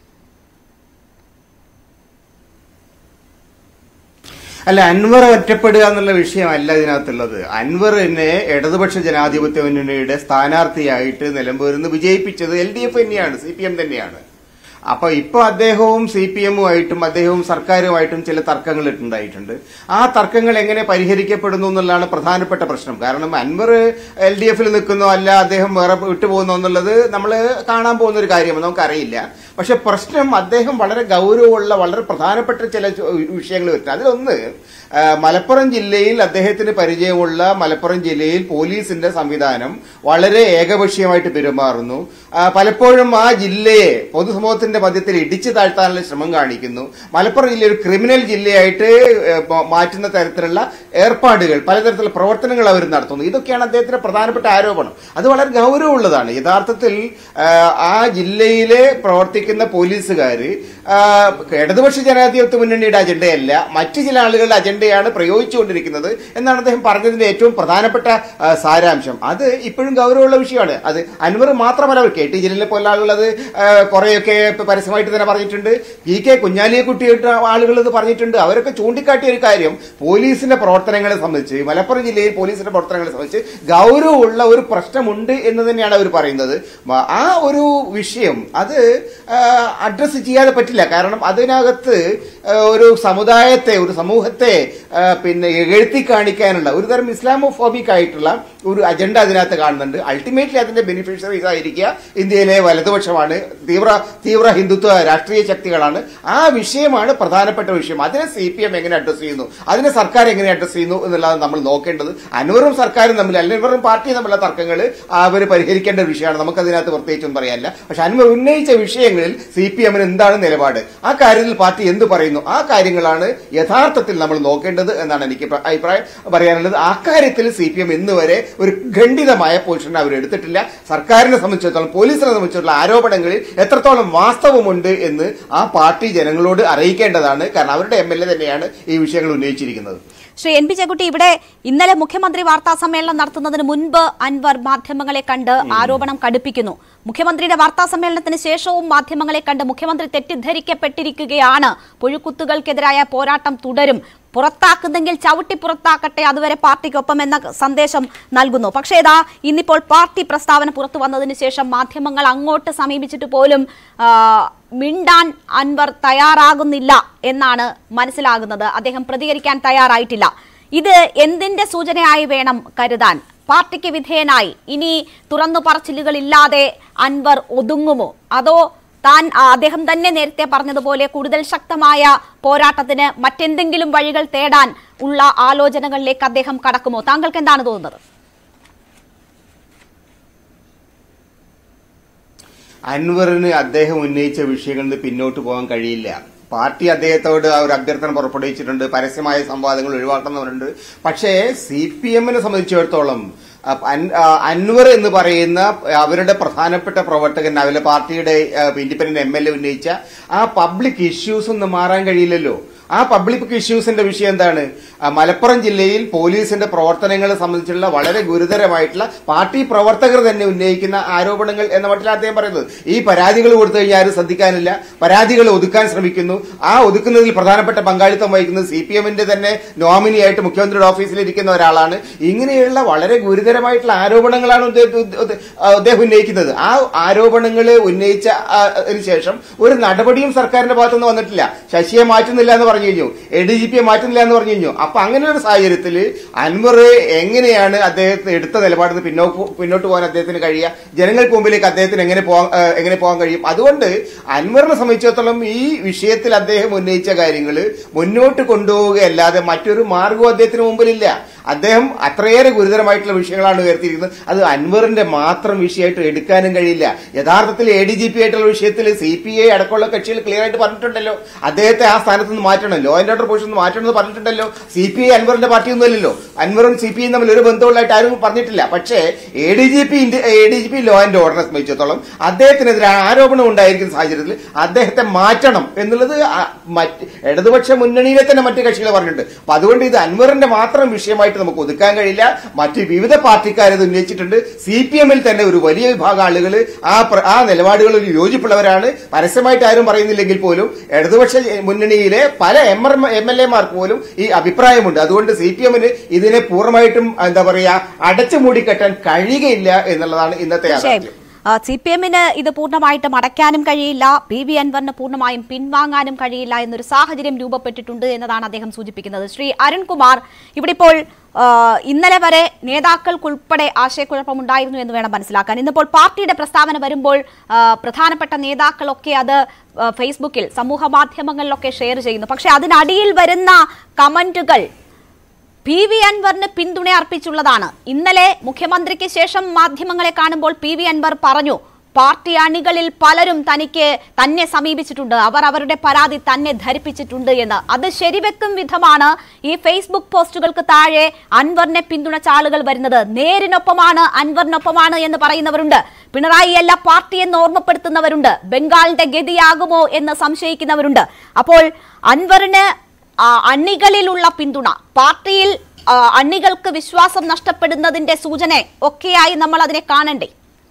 അല്ല അൻവർ ഒറ്റപ്പെടുക എന്നുള്ള വിഷയമല്ല ഇതിനകത്തുള്ളത് അൻവറിനെ ഇടതുപക്ഷ ജനാധിപത്യ മുന്നണിയുടെ സ്ഥാനാർത്ഥിയായിട്ട് നിലമ്പൂരിൽ നിന്ന് വിജയിപ്പിച്ചത് എൽ ഡി എഫ് തന്നെയാണ് സി പി എം തന്നെയാണ് അപ്പൊ ഇപ്പൊ അദ്ദേഹവും സി പി എമ്മുമായിട്ടും അദ്ദേഹവും സർക്കാരുമായിട്ടും ചില തർക്കങ്ങൾ ഉണ്ടായിട്ടുണ്ട് ആ തർക്കങ്ങൾ എങ്ങനെ പരിഹരിക്കപ്പെടുന്നു എന്നുള്ളതാണ് പ്രധാനപ്പെട്ട പ്രശ്നം കാരണം അൻവർ എൽ ഡി എഫിൽ നിൽക്കുന്നോ അല്ല അദ്ദേഹം വേറെ വിട്ടുപോകുന്നോ എന്നുള്ളത് നമ്മൾ കാണാൻ പോകുന്ന ഒരു കാര്യമാണ് നമുക്കറിയില്ല പക്ഷെ പ്രശ്നം അദ്ദേഹം വളരെ ഗൗരവമുള്ള വളരെ പ്രധാനപ്പെട്ട ചില ചോ- വിഷയങ്ങൾ വരുന്നത് അതിലൊന്ന് ആ, മലപ്പുറം ജില്ലയിൽ അദ്ദേഹത്തിന് പരിചയമുള്ള മലപ്പുറം ജില്ലയിൽ പോലീസിന്റെ സംവിധാനം വളരെ ഏകപക്ഷീയമായിട്ട് പെരുമാറുന്നു ആ, പലപ്പോഴും ആ ജില്ലയെ പൊതുസമൂഹത്തിന്റെ മധ്യത്തിൽ ഇടിച്ചു താഴ്ത്താനുള്ള ശ്രമം കാണിക്കുന്നു മലപ്പുറം ജില്ല ഒരു ക്രിമിനൽ ജില്ലയായിട്ട് ഏ, മ- മാറ്റുന്ന തരത്തിലുള്ള ഏർപ്പാടുകൾ പലതരത്തിലുള്ള പ്രവർത്തനങ്ങൾ അവർ നടത്തുന്നു ഇതൊക്കെയാണ് അദ്ദേഹത്തിന്റെ പ്രധാനപ്പെട്ട ആരോപണം അത് വളരെ ഗൗരവമുള്ളതാണ് യഥാർത്ഥത്തിൽ ആ, ആ ജില്ലയിലെ പ്രവർത്തിക്കുന്ന പോലീസുകാർ ഇടതുപക്ഷ ജനാധിപത്യ മുന്നണിയുടെ അജണ്ടയല്ല മറ്റു ചില ആളുകളുടെ അജണ്ടയാണ് പ്രയോഗിച്ചുകൊണ്ടിരിക്കുന്നത് എന്നാണ് അദ്ദേഹം പറഞ്ഞതിന്റെ ഏറ്റവും പ്രധാനപ്പെട്ട ആ, സാരാംശം അത് ഇപ്പോഴും ഗൗരവമുള്ള വിഷയമാണ് അത് അൻവർ മാത്രമല്ല അവർ കെ ടി ജലീലിനെ പോലെ ആളുകൾ അത് ആ, കുറെയൊക്കെ ഇപ്പൊ പരസ്യമായിട്ട് തന്നെ പറഞ്ഞിട്ടുണ്ട് പി കെ കുഞ്ഞാലിയെക്കുട്ടിയായിട്ട് ആളുകൾ ഇത് പറഞ്ഞിട്ടുണ്ട് അവരൊക്കെ ചൂണ്ടിക്കാട്ടിയ ഒരു കാര്യം പോലീസിന്റെ പ്രവർത്തനങ്ങളെ സംബന്ധിച്ച് മലപ്പുറം ജില്ലയിൽ പോലീസിന്റെ പ്രവർത്തനങ്ങളെ സംബന്ധിച്ച് ഗൗരവമുള്ള ഒരു പ്രശ്നമുണ്ട് എന്ന് തന്നെയാണ് അവർ പറയുന്നത് മ- ആ ഒരു വിഷയം അത് അഡ്രസ്സ് ചെയ്യാതെ പറ്റില്ല കാരണം അതിനകത്ത് ആ, ഒരു സമുദായത്തെ ഒരു സമൂഹത്തെ ആ, പിന്നെ എഴുത്തി കാണിക്കാനുള്ള ഒരു തരം ഇസ്ലാമോഫോബിക് ആയിട്ടുള്ള ഒരു അജണ്ട അതിനകത്ത് കാണുന്നുണ്ട് അൾട്ടിമേറ്റ്ലി അതിന്റെ ബെനിഫിഷ്യറീസ് ആയിരിക്കുക ഇന്ത്യയിലെ വലതുപക്ഷമാണ് തീവ്ര തീവ്ര ഹിന്ദുത്വ രാഷ്ട്രീയ ശക്തികളാണ് ആ വിഷയമാണ് പ്രധാനപ്പെട്ട വിഷയം അതിനെ സി പി എം എങ്ങനെ അഡ്രസ് ചെയ്യുന്നു അതിനെ സർക്കാർ എങ്ങനെ അഡ്രസ് ചെയ്യുന്നു എന്നുള്ളത് നമ്മൾ നോക്കേണ്ടത് അൻവറും സർക്കാരും തമ്മിൽ അൻവറും പാർട്ടിയും തമ്മിലുള്ള തർക്കങ്ങൾ അവർ പരിഹരിക്കേണ്ട ഒരു വിഷയമാണ് നമുക്ക് അതിനകത്ത് പ്രത്യേകിച്ചൊന്നും പറയാനില്ല പക്ഷെ അൻവർ ഉന്നയിച്ച വിഷയങ്ങളിൽ സി പി എമ്മിന് എന്താണ് നിലപാട് ആ കാര്യത്തിൽ പാർട്ടി എന്ത് പറയുന്നു ആ കാര്യങ്ങളാണ് യഥാർത്ഥത്തിൽ നമ്മൾ നോക്കേണ്ടത് എന്നാണ് എനിക്ക് പ്ര- അഭിപ്രായം പറയാനുള്ളത് ആ കാര്യത്തിൽ സി പി എം ഇന്ന് വരെ ഒരു ഖണ്ഡിതമായ പൊസിഷൻ അവർ എടുത്തിട്ടില്ല സർക്കാരിനെ സംബന്ധിച്ചിടത്തോളം പോലീസിനെ സംബന്ധിച്ചിടത്തോളം ആരോപണങ്ങളിൽ എത്രത്തോളം വാസ്തവമുണ്ട് എന്ന് ആ പാർട്ടി ജനങ്ങളോട് അറിയിക്കേണ്ടതാണ് കാരണം അവരുടെ എം എൽ എ തന്നെയാണ് ഈ വിഷയങ്ങൾ ഉന്നയിച്ചിരിക്കുന്നത് ശ്രീ എൻ പി ചെക്കുട്ടി ഇവിടെ ഇന്നലെ മുഖ്യമന്ത്രി വാർത്താ സമ്മേളനം നടത്തുന്നതിന് മുൻപ് അൻവർ മാധ്യമങ്ങളെ കണ്ട് ആരോപണം കടുപ്പിക്കുന്നു മുഖ്യമന്ത്രിയുടെ വാർത്താ സമ്മേളനത്തിന് ശേഷവും മാധ്യമങ്ങളെ കണ്ട് മുഖ്യമന്ത്രി തെറ്റിദ്ധരിക്കപ്പെട്ടിരിക്കുകയാണ് പുഴുക്കുത്തുകൾക്കെതിരായ പോരാട്ടം തുടരും പുറത്താക്കുന്നെങ്കിൽ ചവിട്ടി പുറത്താക്കട്ടെ അതുവരെ പാർട്ടിക്കൊപ്പം എന്ന സന്ദേശം നൽകുന്നു പക്ഷേ ഇതാ ഇന്നിപ്പോൾ പാർട്ടി പ്രസ്താവന പുറത്തു വന്നതിന് ശേഷം മാധ്യമങ്ങൾ അങ്ങോട്ട് സമീപിച്ചിട്ട് പോലും ആ, മിണ്ടാൻ അൻവർ തയ്യാറാകുന്നില്ല എന്നാണ് മനസ്സിലാകുന്നത് അദ്ദേഹം പ്രതികരിക്കാൻ തയ്യാറായിട്ടില്ല ഇത് എന്തിന്റെ സൂചനയായി വേണം കരുതാൻ പാർട്ടിക്ക് വിധേയനായി ഇനി തുറന്നു പറച്ചിലുകളില്ലാതെ അൻവർ ഒതുങ്ങുമോ അതോ താൻ ആ, അദ്ദേഹം തന്നെ നേരത്തെ പറഞ്ഞതുപോലെ കൂടുതൽ ശക്തമായ പോരാട്ടത്തിന് മറ്റെന്തെങ്കിലും വഴികൾ തേടാൻ ഉള്ള ആലോചനകളിലേക്ക് അദ്ദേഹം കടക്കുമോ താങ്കൾക്ക് എന്താണ് തോന്നുന്നത് അൻവറിന് അദ്ദേഹം ഉന്നയിച്ച വിഷയങ്ങളിൽ നിന്ന് പിന്നോട്ട് പോകാൻ കഴിയില്ല പാർട്ടി അദ്ദേഹത്തോട് ആ ഒരു അഭ്യർത്ഥന പുറപ്പെടുവിച്ചിട്ടുണ്ട് പരസ്യമായ സംവാദങ്ങൾ ഒഴിവാക്കുന്നവരുണ്ട് പക്ഷേ സി പി എമ്മിനെ സംബന്ധിച്ചിടത്തോളം അ, അൻ- ആ, അൻവർ എന്ന് പറയുന്ന അവരുടെ പ്രധാനപ്പെട്ട പ്രവർത്തകൻ അവരുടെ പാർട്ടിയുടെ ഇൻഡിപെൻഡന്റ് എം എൽ എ ഉന്നയിച്ച ആ പബ്ലിക് ഇഷ്യൂസ് ഒന്നും മാറാൻ കഴിയില്ലല്ലോ ആ പബ്ലിക് ഇഷ്യൂസിന്റെ വിഷയം എന്താണ് ആ, മലപ്പുറം ജില്ലയിൽ പോലീസിന്റെ പ്രവർത്തനങ്ങളെ സംബന്ധിച്ചുള്ള വളരെ ഗുരുതരമായിട്ടുള്ള പാർട്ടി പ്രവർത്തകർ തന്നെ ഉന്നയിക്കുന്ന ആരോപണങ്ങൾ എന്ന മട്ടിലാണ് അദ്ദേഹം പറയുന്നത് ഈ പരാതികൾ കൊടുത്തു കഴിഞ്ഞാൽ ആരും ശ്രദ്ധിക്കാനില്ല പരാതികൾ ഒതുക്കാൻ ശ്രമിക്കുന്നു ആ ഒതുക്കുന്നതിൽ പ്രധാനപ്പെട്ട പങ്കാളിത്തം വഹിക്കുന്നത് സി പി എമ്മിന്റെ തന്നെ നോമിനിയായിട്ട് മുഖ്യമന്ത്രിയുടെ ഓഫീസിൽ ഇരിക്കുന്ന ഒരാളാണ് ഇങ്ങനെയുള്ള വളരെ ഗുരുതരമായിട്ടുള്ള ആരോപണങ്ങളാണ് ഉദ്ദേ- ഉദ്ദേ- അദ്ദേഹം ഉന്നയിക്കുന്നത് ആ ആരോപണങ്ങൾ ഉന്നയിച്ച ആ, അതിന് ശേഷം ഒരു നടപടിയും സർക്കാരിന്റെ ഭാഗത്തുനിന്ന് വന്നിട്ടില്ല ശശിയെ മാറ്റുന്നില്ല എന്ന് പറഞ്ഞു കഴിഞ്ഞു എ ഡി ജി പിയെ മാറ്റുന്നില്ല എന്ന് പറഞ്ഞു കഴിഞ്ഞു അപ്പൊ അങ്ങനെ ഒരു സാഹചര്യത്തിൽ അൻവർ എങ്ങനെയാണ് അദ്ദേഹത്തിന് എടുത്ത നിലപാടിൽ നിന്ന് പിന്നോട്ട് പിന്നോട്ട് പോകാൻ അദ്ദേഹത്തിന് കഴിയുക ജനങ്ങൾക്ക് മുമ്പിലേക്ക് അദ്ദേഹത്തിന് എങ്ങനെ പോകാൻ ആ, എങ്ങനെ പോകാൻ കഴിയും അതുകൊണ്ട് അൻവറിനെ സംബന്ധിച്ചിടത്തോളം ഈ വിഷയത്തിൽ അദ്ദേഹം ഉന്നയിച്ച കാര്യങ്ങൾ മുന്നോട്ട് കൊണ്ടുപോവുകയല്ലാതെ മറ്റൊരു മാർഗവും അദ്ദേഹത്തിന് മുമ്പിലില്ല അദ്ദേഹം അത്രയേറെ ഗുരുതരമായിട്ടുള്ള വിഷയങ്ങളാണ് ഉയർത്തിയിരിക്കുന്നത് അത് അൻവറിന്റെ മാത്രം വിഷയമായിട്ട് എടുക്കാനും കഴിയില്ല യഥാർത്ഥത്തിൽ എ ഡി ജി പി ആയിട്ടുള്ള വിഷയത്തിൽ സി പി ഐ അടക്കമുള്ള കക്ഷികൾ ക്ലിയർ ആയിട്ട് പറഞ്ഞിട്ടുണ്ടല്ലോ അദ്ദേഹത്തെ ആ സ്ഥാനത്ത് നിന്ന് മാറ്റണം ലോ ആൻഡ് ഓർഡർ പൊസിഷൻ നിന്ന് മാറ്റണം എന്ന് പറഞ്ഞിട്ടുണ്ടല്ലോ സി പി ഐ അൻവറിന്റെ പാർട്ടിയൊന്നും അല്ലല്ലോ അൻവറും സി പി ഐയും തമ്മിൽ ഒരു ബന്ധമുള്ളതായിട്ട് ആരും പറഞ്ഞിട്ടില്ല പക്ഷേ A D G P A D G P law and ഓർഡറിനെ സംബന്ധിച്ചിടത്തോളം അദ്ദേഹത്തിനെതിരെ ആരോപണം ഉണ്ടായിരിക്കുന്ന സാഹചര്യത്തിൽ അദ്ദേഹത്തെ മാറ്റണം എന്നുള്ളത് ആ മറ്റ് ഇടതുപക്ഷ മുന്നണിയിലെ തന്നെ മറ്റു കക്ഷികൾ പറഞ്ഞിട്ടുണ്ട് അപ്പൊ അതുകൊണ്ട് ഇത് അൻവറിന്റെ മാത്രം വിഷയമായിട്ട് നമുക്ക് ഒതുക്കാൻ കഴിയില്ല മറ്റ് വിവിധ പാർട്ടിക്കാർ ഇത് ഉന്നയിച്ചിട്ടുണ്ട് സി പി എമ്മിൽ തന്നെ ഒരു വലിയ വിഭാഗം ആളുകൾ ആ പ്ര- ആ നിലപാടുകളിൽ യോജിപ്പുള്ളവരാണ് പരസ്യമായിട്ട് ആരും പറയുന്നില്ലെങ്കിൽ പോലും ഇടതുപക്ഷ മുന്നണിയിലെ പല എം എം എൽ എമാർക്ക് പോലും ഈ അഭിപ്രായമുണ്ട് അതുകൊണ്ട് സി പി എമ്മിന് ഇതിനെ പൂർണ്ണമായിട്ടും എന്താ പറയാ അടച്ചു മൂടിക്കെട്ടാൻ കഴിയുകയില്ല എന്നുള്ളതാണ് ഇന്നത്തെ തീർച്ചയായും യാഥാർത്ഥ്യം സി പി എമ്മിന് ഇത് പൂർണ്ണമായിട്ടും അടയ്ക്കാനും കഴിയില്ല പി വി അൻവറിന് പൂർണ്ണമായും പിൻവാങ്ങാനും കഴിയില്ല എന്നൊരു സാഹചര്യം രൂപപ്പെട്ടിട്ടുണ്ട് എന്നതാണ് അദ്ദേഹം സൂചിപ്പിക്കുന്നത് ശ്രീ അരുൺകുമാർ ഇവിടെ ഇപ്പോൾ ആ, ഇന്നലെ വരെ നേതാക്കൾക്കുൾപ്പെടെ ആശയക്കുഴപ്പമുണ്ടായിരുന്നു എന്ന് വേണം മനസ്സിലാക്കാൻ ഇന്നിപ്പോൾ പാർട്ടിയുടെ പ്രസ്താവന വരുമ്പോൾ ആ, പ്രധാനപ്പെട്ട നേതാക്കളൊക്കെ അത് ആ, ഫേസ്ബുക്കിൽ സമൂഹ മാധ്യമങ്ങളിലൊക്കെ ഷെയർ ചെയ്യുന്നു പക്ഷെ അതിനടിയിൽ വരുന്ന കമന്റുകൾ പി വി അൻവറിന് പിന്തുണ അർപ്പിച്ചുള്ളതാണ് ഇന്നലെ മുഖ്യമന്ത്രിക്ക് ശേഷം മാധ്യമങ്ങളെ കാണുമ്പോൾ പി വി അൻവർ പറഞ്ഞു പാർട്ടി അണികളിൽ പലരും തനിക്ക് തന്നെ സമീപിച്ചിട്ടുണ്ട് അവർ അവരുടെ പരാതി തന്നെ ധരിപ്പിച്ചിട്ടുണ്ട് എന്ന് അത് ശരിവെക്കും വിധമാണ് ഈ ഫേസ്ബുക്ക് പോസ്റ്റുകൾക്ക് താഴെ അൻവറിനെ പിന്തുണച്ച ആളുകൾ വരുന്നത് നേരിനൊപ്പമാണ് അൻവറിനൊപ്പമാണ് എന്ന് പറയുന്നവരുണ്ട് പിണറായി അല്ല പാർട്ടി എന്ന് ഓർമ്മപ്പെടുത്തുന്നവരുണ്ട് ബംഗാളിന്റെ ഗതിയാകുമോ എന്ന് സംശയിക്കുന്നവരുണ്ട് അപ്പോൾ അൻവറിന് ആ, അണികളിലുള്ള പിന്തുണ പാർട്ടിയിൽ ആ, അണികൾക്ക് വിശ്വാസം നഷ്ടപ്പെടുന്നതിന്റെ സൂചന ഒക്കെയായി നമ്മൾ അതിനെ കാണണ്ടേ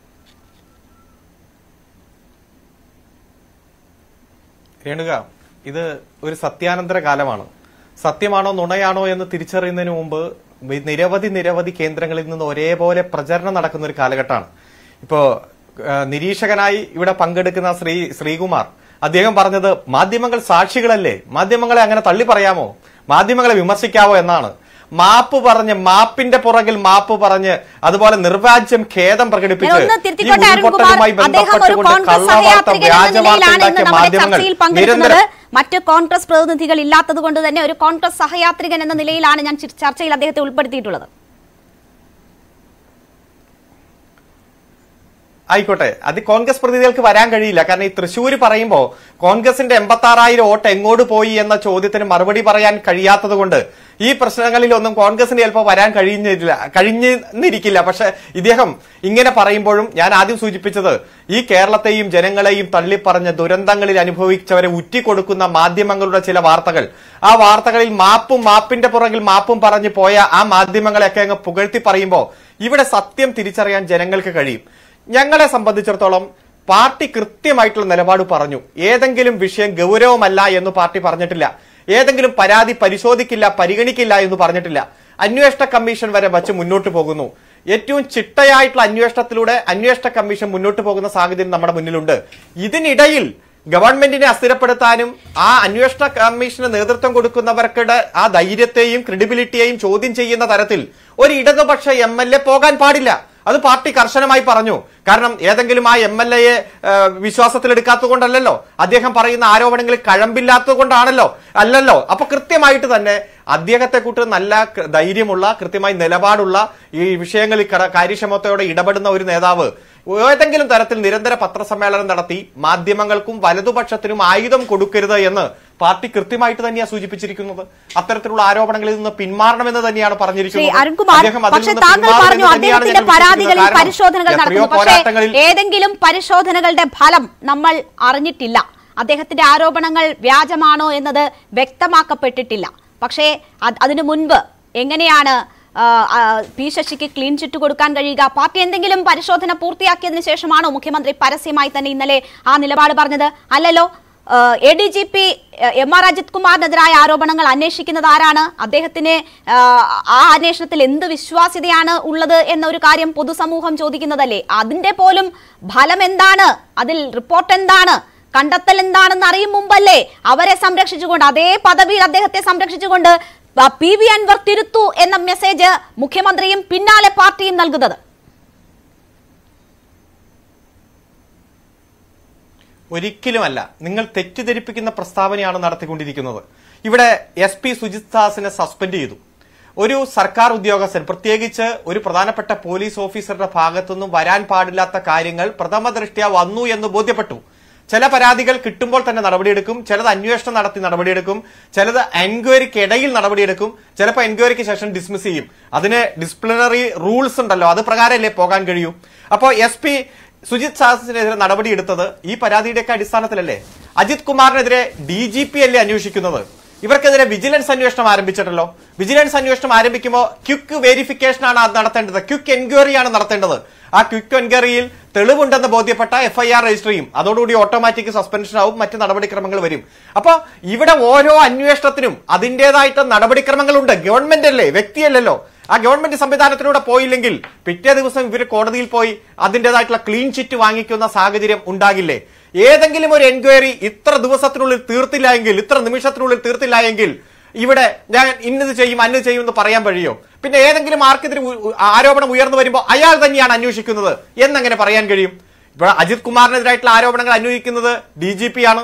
രേണുക ഇത് ഒരു സത്യാനന്തര കാലമാണ് സത്യമാണോ നുണയാണോ എന്ന് തിരിച്ചറിയുന്നതിന് മുമ്പ് വി- നിരവധി നിരവധി കേന്ദ്രങ്ങളിൽ നിന്ന് ഒരേപോലെ പ്രചരണം നടക്കുന്ന ഒരു കാലഘട്ടമാണ് ഇപ്പോ ആ, നിരീക്ഷകനായി ഇവിടെ പങ്കെടുക്കുന്ന ശ്രീ ശ്രീകുമാർ അദ്ദേഹം പറഞ്ഞത് മാധ്യമങ്ങൾ സാക്ഷികളല്ലേ മാധ്യമങ്ങളെ അങ്ങനെ തള്ളി പറയാമോ മാധ്യമങ്ങളെ വിമർശിക്കാവോ എന്നാണ് മാപ്പ് പറഞ്ഞ് മാപ്പിന്റെ പുറകിൽ മാപ്പ് പറഞ്ഞ് അതുപോലെ നിർവാജ്യം ഖേദം പ്രകടിപ്പിച്ച് ഞാൻ ഒന്ന് ഈ തിരുത്തിക്കോട്ടെ അരുൺകുമാർ ഉരുൾപൊട്ടലുമായി അദ്ദേഹം ഒരു ബന്ധപ്പെട്ടുകൊണ്ട് കോൺഗ്രസ് കള്ളവാർത്ത സഹയാത്രികൻ എന്ന വ്യാജ വാർത്ത നിലയിലാണ് ഇന്ന് ഉണ്ടാക്കിയ നമ്മുടെ മാധ്യമങ്ങൾ ചർച്ചയിൽ പങ്കെടുക്കുന്നത് നിരന്തരം മറ്റ് കോൺഗ്രസ് പ്രതിനിധികൾ ഇല്ലാത്തത് കൊണ്ട് തന്നെ ഒരു കോൺഗ്രസ് സഹയാത്രികൻ എന്ന നിലയിലാണ് ഞാൻ ചി- ചർച്ചയിൽ അദ്ദേഹത്തെ ഉൾപ്പെടുത്തിയിട്ടുള്ളത് ആയിക്കോട്ടെ അത് കോൺഗ്രസ് പ്രതിനിധികൾക്ക് വരാൻ കഴിയില്ല കാരണം ഈ തൃശ്ശൂർ പറയുമ്പോൾ കോൺഗ്രസിന്റെ എൺപത്തി ആറായിരം വോട്ട് എങ്ങോട്ട് പോയി എന്ന ചോദ്യത്തിന് മറുപടി പറയാൻ കഴിയാത്തത് കൊണ്ട് ഈ പ്രശ്നങ്ങളിലൊന്നും കോൺഗ്രസിന് ചിലപ്പോൾ വരാൻ കഴിഞ്ഞില്ല കഴിഞ്ഞിരിക്കില്ല പക്ഷെ ഇദ്ദേഹം ഇങ്ങനെ പറയുമ്പോഴും ഞാൻ ആദ്യം സൂചിപ്പിച്ചത് ഈ കേരളത്തെയും ജനങ്ങളെയും തള്ളിപ്പറഞ്ഞ് ദുരന്തങ്ങളിൽ അനുഭവിച്ചവരെ ഉറ്റിക്കൊടുക്കുന്ന മാധ്യമങ്ങളുടെ ചില വാർത്തകൾ ആ വാർത്തകളിൽ മാപ്പും മാപ്പിന്റെ പുറകിൽ മാപ്പും പറഞ്ഞു പോയ ആ മാധ്യമങ്ങളെയൊക്കെ അങ്ങ് പുകഴ്ത്തി പറയുമ്പോൾ ഇവിടെ സത്യം തിരിച്ചറിയാൻ ജനങ്ങൾക്ക് കഴിയും ഞങ്ങളെ സംബന്ധിച്ചിടത്തോളം പാർട്ടി കൃത്യമായിട്ടുള്ള നിലപാട് പറഞ്ഞു ഏതെങ്കിലും വിഷയം ഗൗരവമല്ല എന്ന് പാർട്ടി പറഞ്ഞിട്ടില്ല ഏതെങ്കിലും പരാതി പരിശോധിക്കില്ല പരിഗണിക്കില്ല എന്ന് പറഞ്ഞിട്ടില്ല അന്വേഷണ കമ്മീഷൻ വരെ വച്ച് മുന്നോട്ട് പോകുന്നു ഏറ്റവും ചിട്ടയായിട്ടുള്ള അന്വേഷണത്തിലൂടെ അന്വേഷണ കമ്മീഷൻ മുന്നോട്ട് പോകുന്ന സാഹചര്യം നമ്മുടെ മുന്നിലുണ്ട് ഇതിനിടയിൽ ഗവൺമെന്റിനെ അസ്ഥിരപ്പെടുത്താനും ആ അന്വേഷണ കമ്മീഷന് നേതൃത്വം കൊടുക്കുന്നവർക്കുടെ ആ ധൈര്യത്തെയും ക്രെഡിബിലിറ്റിയെയും ചോദ്യം ചെയ്യുന്ന തരത്തിൽ ഒരു ഇടതുപക്ഷ എം എൽ എ പോകാൻ പാടില്ല അത് പാർട്ടി കർശനമായി പറഞ്ഞു കാരണം ഏതെങ്കിലും ആ എം എൽ എയെ വിശ്വാസത്തിലെടുക്കാത്തത് കൊണ്ടല്ലല്ലോ അദ്ദേഹം പറയുന്ന ആരോപണങ്ങളിൽ കഴമ്പില്ലാത്തത് കൊണ്ടാണല്ലോ അല്ലല്ലോ അപ്പൊ കൃത്യമായിട്ട് തന്നെ അദ്ദേഹത്തെ കൂട്ട് നല്ല ക- ധൈര്യമുള്ള കൃത്യമായി നിലപാടുള്ള ഈ വിഷയങ്ങളിൽ കട- കാര്യക്ഷമതയോടെ ഇടപെടുന്ന ഒരു നേതാവ് ഏതെങ്കിലും തരത്തിൽ നിരന്തര പത്രസമ്മേളനം നടത്തി മാധ്യമങ്ങൾക്കും വലതുപക്ഷത്തിനും ആയുധം കൊടുക്കരുത് എന്ന് പാർട്ടി കൃത്യമായിട്ട് തന്നെയാണ് സൂചിപ്പിച്ചിരിക്കുന്നത് അത്തരത്തിലുള്ള ആരോപണങ്ങളിൽ നിന്ന് പിന്മാറണമെന്ന് തന്നെയാണ് ശ്രീ പറഞ്ഞിരിക്കുന്നത് അരുൺകുമാർ അദ്ദേഹം അതിൽ പക്ഷെ നിന്ന് താങ്കൾ പിന്മാറുമെന്ന് പറഞ്ഞു തന്നെയാണ് അദ്ദേഹത്തിന്റെ ഞാൻ പരാതികളിൽ വിശ്വസിക്കുന്നത്. പരിശോധനകൾ കാരണം നടക്കുന്നു എത്രയോ പക്ഷേ പോരാട്ടങ്ങളിൽ ഏതെങ്കിലും പരിശോധനകളുടെ ഫലം നമ്മൾ അറിഞ്ഞിട്ടില്ല അദ്ദേഹത്തിന്റെ ആരോപണങ്ങൾ വ്യാജമാണോ എന്നത് വ്യക്തമാക്കപ്പെട്ടിട്ടില്ല പക്ഷേ അത് അതിനു മുൻപ് എങ്ങനെയാണ് ആ, ആ, പി ശശിക്ക് ക്ലീൻ ചിറ്റ് കൊടുക്കാൻ കഴിയുക പാർട്ടി എന്തെങ്കിലും പരിശോധന പൂർത്തിയാക്കിയതിനു ശേഷമാണോ മുഖ്യമന്ത്രി പരസ്യമായി തന്നെ ഇന്നലെ ആ നിലപാട് പറഞ്ഞത് അല്ലല്ലോ A D G P M R Ajith കുമാറിനെതിരായ ആരോപണങ്ങൾ അന്വേഷിക്കുന്നത് ആരാണ് അദ്ദേഹത്തിന് ആ, ആ അന്വേഷണത്തിൽ എന്ത് വിശ്വാസ്യതയാണ് ഉള്ളത് എന്ന ഒരു കാര്യം പൊതുസമൂഹം ചോദിക്കുന്നതല്ലേ അതിന്റെ പോലും ഫലം എന്താണ് അതിൽ റിപ്പോർട്ട് എന്താണ് കണ്ടെത്തൽ എന്താണെന്ന് അറിയും മുമ്പല്ലേ അവരെ സംരക്ഷിച്ചുകൊണ്ട് അതേ പദവിയിൽ അദ്ദേഹത്തെ സംരക്ഷിച്ചുകൊണ്ട് ആ, പി വി അൻവർ തിരുത്തു എന്ന മെസ്സേജ് മുഖ്യമന്ത്രിയും പിന്നാലെ പാർട്ടിയും നൽകുന്നത് ഒരിക്കലുമല്ല നിങ്ങൾ തെറ്റിദ്ധരിപ്പിക്കുന്ന പ്രസ്താവനയാണ് നടത്തിക്കൊണ്ടിരിക്കുന്നത് ഇവിടെ എസ് പി സുജിത് ദാസിനെ സസ്പെൻഡ് ചെയ്തു ഒരു സർക്കാർ ഉദ്യോഗസ്ഥൻ പ്രത്യേകിച്ച് ഒരു പ്രധാനപ്പെട്ട പോലീസ് ഓഫീസറുടെ ഭാഗത്തുനിന്നും വരാൻ പാടില്ലാത്ത കാര്യങ്ങൾ പ്രഥമ ദൃഷ്ട്യാ വന്നു എന്ന് ബോധ്യപ്പെട്ടു ചില പരാതികൾ കിട്ടുമ്പോൾ തന്നെ നടപടിയെടുക്കും ചിലത് അന്വേഷണം നടത്തി നടപടിയെടുക്കും ചിലത് എൻക്വയറിക്കിടയിൽ നടപടിയെടുക്കും ചിലപ്പോൾ എൻക്വയറിക്ക് ശേഷം ഡിസ്മിസ് ചെയ്യും അതിന് ഡിസിപ്ലിനറി റൂൾസ് ഉണ്ടല്ലോ അത് പ്രകാരമല്ലേ പോകാൻ കഴിയൂ അപ്പോൾ എസ് പി സുജിത് സാസിനെതിരെ നടപടിയെടുത്തത് ഈ പരാതിയുടെയൊക്കെ അടിസ്ഥാനത്തിലല്ലേ അജിത് കുമാറിനെതിരെ ഡി ജി പി അല്ലേ അന്വേഷിക്കുന്നത് ഇവർക്കെതിരെ വിജിലൻസ് അന്വേഷണം ആരംഭിച്ചിട്ടല്ലോ വിജിലൻസ് അന്വേഷണം ആരംഭിക്കുമ്പോൾ ക്വിക്ക് വെരിഫിക്കേഷൻ ആണ് അത് നടത്തേണ്ടത് ക്വിക്ക് എൻക്വയറി ആണ് നടത്തേണ്ടത് ആ ക്വിക്ക് എൻക്വയറിയിൽ തെളിവുണ്ടെന്ന് ബോധ്യപ്പെട്ട എഫ്ഐആർ രജിസ്റ്റർ ചെയ്യും അതോടുകൂടി ഓട്ടോമാറ്റിക് സസ്പെൻഷൻ ആവും മറ്റ് നടപടിക്രമങ്ങൾ വരും അപ്പൊ ഇവിടെ ഓരോ അന്വേഷണത്തിനും അതിന്റേതായിട്ട് നടപടിക്രമങ്ങളുണ്ട് ഗവൺമെന്റ് അല്ലേ വ്യക്തിയല്ലല്ലോ ആ ഗവൺമെന്റ് സംവിധാനത്തിലൂടെ പോയില്ലെങ്കിൽ പിറ്റേ ദിവസം ഇവർ കോടതിയിൽ പോയി അതിന്റേതായിട്ടുള്ള ക്ലീൻ ചിറ്റ് വാങ്ങിക്കുന്ന സാഹചര്യം ഉണ്ടാകില്ലേ ഏതെങ്കിലും ഒരു എൻക്വയറി ഇത്ര ദിവസത്തിനുള്ളിൽ തീർത്തില്ല എങ്കിൽ ഇത്ര നിമിഷത്തിനുള്ളിൽ തീർത്തില്ല എങ്കിൽ ഇവിടെ ഞാൻ ഇന്നത് ചെയ്യും അന്നത് ചെയ്യും എന്ന് പറയാൻ കഴിയോ പിന്നെ ഏതെങ്കിലും ആർക്കെതിരെ ഉ- ഉ- ആരോപണം ഉയർന്നു വരുമ്പോൾ അയാൾ തന്നെയാണ് അന്വേഷിക്കുന്നത് എന്നെങ്ങനെ പറയാൻ കഴിയും ഇവിടെ അജിത് കുമാറിനെതിരായിട്ടുള്ള ആരോപണങ്ങൾ അന്വേഷിക്കുന്നത് ഡി ജി പി ആണ്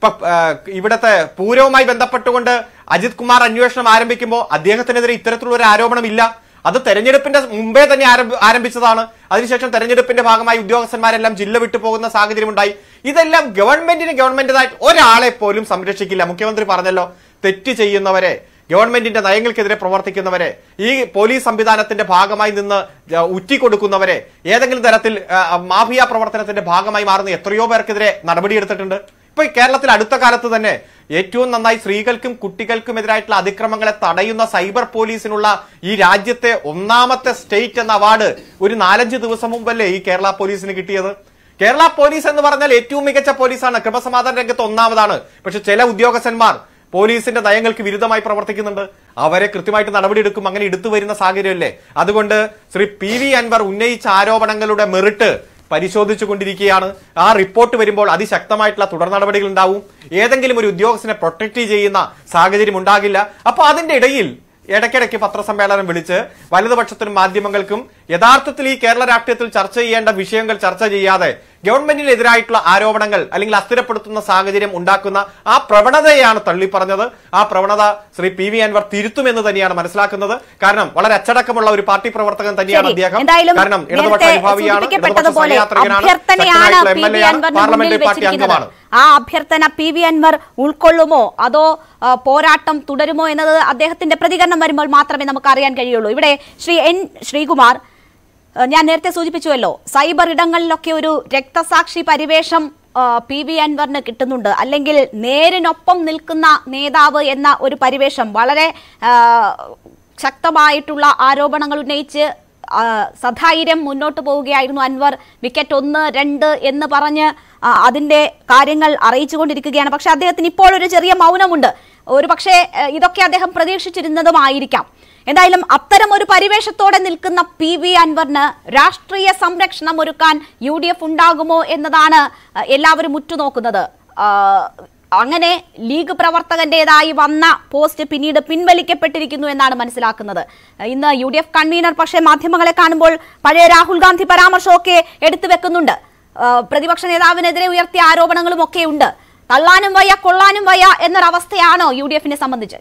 ഇപ്പൊ ആ, ഇവിടത്തെ പൂരവുമായി ബന്ധപ്പെട്ടുകൊണ്ട് അജിത് കുമാർ അന്വേഷണം ആരംഭിക്കുമ്പോൾ അദ്ദേഹത്തിനെതിരെ ഇത്തരത്തിലുള്ള ഒരു ആരോപണം ഇല്ല അത് തെരഞ്ഞെടുപ്പിന്റെ മുമ്പേ തന്നെ ആരംഭ- ആരംഭിച്ചതാണ് അതിനുശേഷം തെരഞ്ഞെടുപ്പിന്റെ ഭാഗമായി ഉദ്യോഗസ്ഥന്മാരെല്ലാം ജില്ല വിട്ടു പോകുന്ന സാഹചര്യം ഉണ്ടായി ഇതെല്ലാം ഗവൺമെന്റിന് ഗവൺമെന്റിനായിട്ട് ഒരാളെ പോലും സംരക്ഷിക്കില്ല മുഖ്യമന്ത്രി പറഞ്ഞല്ലോ തെറ്റ് ചെയ്യുന്നവരെ ഗവൺമെന്റിന്റെ നയങ്ങൾക്കെതിരെ പ്രവർത്തിക്കുന്നവരെ ഈ പോലീസ് സംവിധാനത്തിന്റെ ഭാഗമായി നിന്ന് ജ- ഉറ്റിക്കൊടുക്കുന്നവരെ ഏതെങ്കിലും തരത്തിൽ ആ, മാഫിയ പ്രവർത്തനത്തിന്റെ ഭാഗമായി മാറുന്ന എത്രയോ പേർക്കെതിരെ നടപടിയെടുത്തിട്ടുണ്ട് ഇപ്പൊ ഈ കേരളത്തിൽ അടുത്ത കാലത്ത് തന്നെ ഏറ്റവും നന്നായി സ്ത്രീകൾക്കും കുട്ടികൾക്കും എതിരായിട്ടുള്ള അതിക്രമങ്ങളെ തടയുന്ന സൈബർ പോലീസിനുള്ള ഈ രാജ്യത്തെ ഒന്നാമത്തെ സ്റ്റേറ്റ് എന്ന അവാർഡ് ഒരു നാലഞ്ച് ദിവസം മുമ്പല്ലേ ഈ കേരള പോലീസിന് കിട്ടിയത് കേരള പോലീസ് എന്ന് പറഞ്ഞാൽ ഏറ്റവും മികച്ച പോലീസാണ് ക്രമസമാധാന രംഗത്ത് ഒന്നാമതാണ് പക്ഷെ ചില ഉദ്യോഗസ്ഥന്മാർ പോലീസിന്റെ നയങ്ങൾക്ക് വിരുദ്ധമായി പ്രവർത്തിക്കുന്നുണ്ട് അവരെ കൃത്യമായിട്ട് നടപടിയെടുക്കും അങ്ങനെ എടുത്തു വരുന്ന സാഹചര്യമല്ലേ അതുകൊണ്ട് ശ്രീ പി വി അൻവർ ഉന്നയിച്ച ആരോപണങ്ങളുടെ മെറിട്ട് പരിശോധിച്ചു കൊണ്ടിരിക്കുകയാണ് ആ റിപ്പോർട്ട് വരുമ്പോൾ അതിശക്തമായിട്ടുള്ള തുടർ നടപടികൾ ഉണ്ടാവും ഏതെങ്കിലും ഒരു ഉദ്യോഗസ്ഥനെ പ്രൊട്ടക്ട് ചെയ്യുന്ന സാഹചര്യം ഉണ്ടാകില്ല അപ്പൊ അതിന്റെ ഇടയിൽ ഇടയ്ക്കിടയ്ക്ക് പത്രസമ്മേളനം വിളിച്ച് വലതുപക്ഷത്തിനും മാധ്യമങ്ങൾക്കും യഥാർത്ഥത്തിൽ ഈ കേരള രാഷ്ട്രീയത്തിൽ ചർച്ച ചെയ്യേണ്ട വിഷയങ്ങൾ ചർച്ച ചെയ്യാതെ ഗവൺമെന്റിനെതിരായിട്ടുള്ള ആരോപണങ്ങൾ അല്ലെങ്കിൽ അസ്ഥിരപ്പെടുത്തുന്ന സാഹചര്യം ഉണ്ടാക്കുന്ന ആ പ്രവണതയാണ് തള്ളിപ്പറഞ്ഞത് ആ പ്രവണത ശ്രീ പി വി അൻവർ തിരുത്തുമെന്ന് തന്നെയാണ് മനസ്സിലാക്കുന്നത് കാരണം വളരെ അച്ചടക്കമുള്ള ഒരു പാർട്ടി പ്രവർത്തകൻ തന്നെയാണ് ശരി. അദ്ദേഹം എന്തായാലും കാരണം ഇടതുപക്ഷ നേരത്തെ അനുഭാവിയാണ് ഇടതുപക്ഷ സൂചിപ്പിക്കപ്പെട്ടതുപോലെ സഹയാത്രികനാണ് അഭ്യർത്ഥനയാണ് ശക്തനായിട്ടുള്ള പി വി MLA ആണ്, അൻവറിന് മുന്നിൽ പാർലമെന്ററി പാർട്ടി വെച്ചിരിക്കുന്നത് അംഗമാണ് ആ അഭ്യർത്ഥന പി വി അൻവർ ഉൾക്കൊള്ളുമോ അതോ ആ, പോരാട്ടം തുടരുമോ എന്നത് അദ്ദേഹത്തിന്റെ പ്രതികരണം വരുമ്പോൾ മാത്രമേ നമുക്ക് അറിയാൻ കഴിയുള്ളൂ ഇവിടെ ശ്രീ എൻ ശ്രീകുമാർ ആ, ഞാൻ നേരത്തെ സൂചിപ്പിച്ചുവല്ലോ സൈബർ ഇടങ്ങളിലൊക്കെ ഒരു രക്തസാക്ഷി പരിവേഷം ആ, പി വി അൻവറിന് കിട്ടുന്നുണ്ട് അല്ലെങ്കിൽ നേരിനൊപ്പം നിൽക്കുന്ന നേതാവ് എന്ന ഒരു പരിവേഷം വളരെ ആ, ശക്തമായിട്ടുള്ള ആരോപണങ്ങൾ ഉന്നയിച്ച് ആ, സധൈര്യം മുന്നോട്ട് പോവുകയായിരുന്നു അൻവർ വിക്കറ്റ് ഒന്ന് രണ്ട് എന്ന് പറഞ്ഞ് ആ, അതിന്റെ കാര്യങ്ങൾ അറിയിച്ചുകൊണ്ടിരിക്കുകയാണ് പക്ഷെ അദ്ദേഹത്തിന് ഇപ്പോൾ ഒരു ചെറിയ മൗനമുണ്ട് ഒരു പക്ഷേ ഏഹ്, ഇതൊക്കെ അദ്ദേഹം പ്രതീക്ഷിച്ചിരുന്നതുമായിരിക്കാം എന്തായാലും അത്തരം ഒരു പരിവേഷത്തോടെ നിൽക്കുന്ന പി വി അൻവറിന് രാഷ്ട്രീയ സംരക്ഷണം ഒരുക്കാൻ യു ഡി എഫ് ഉണ്ടാകുമോ എന്നതാണ് അഹ്, എല്ലാവരും ഉറ്റുനോക്കുന്നത് ആ, അങ്ങനെ ലീഗ് പ്രവർത്തകന്റേതായി വന്ന പോസ്റ്റ് പിന്നീട് പിൻവലിക്കപ്പെട്ടിരിക്കുന്നു എന്നാണ് മനസ്സിലാക്കുന്നത് ഇന്ന് യു ഡി എഫ് കൺവീനർ പക്ഷേ മാധ്യമങ്ങളെ കാണുമ്പോൾ പഴയ രാഹുൽ ഗാന്ധി പരാമർശമൊക്കെ എടുത്തു വെക്കുന്നുണ്ട് ആ, പ്രതിപക്ഷ നേതാവിനെതിരെ ഉയർത്തിയ ആരോപണങ്ങളും ഒക്കെ ഉണ്ട് തള്ളാനും വയ്യ കൊള്ളാനും വയ്യ എന്നൊരവസ്ഥയാണോ യു ഡി എഫിനെ സംബന്ധിച്ച്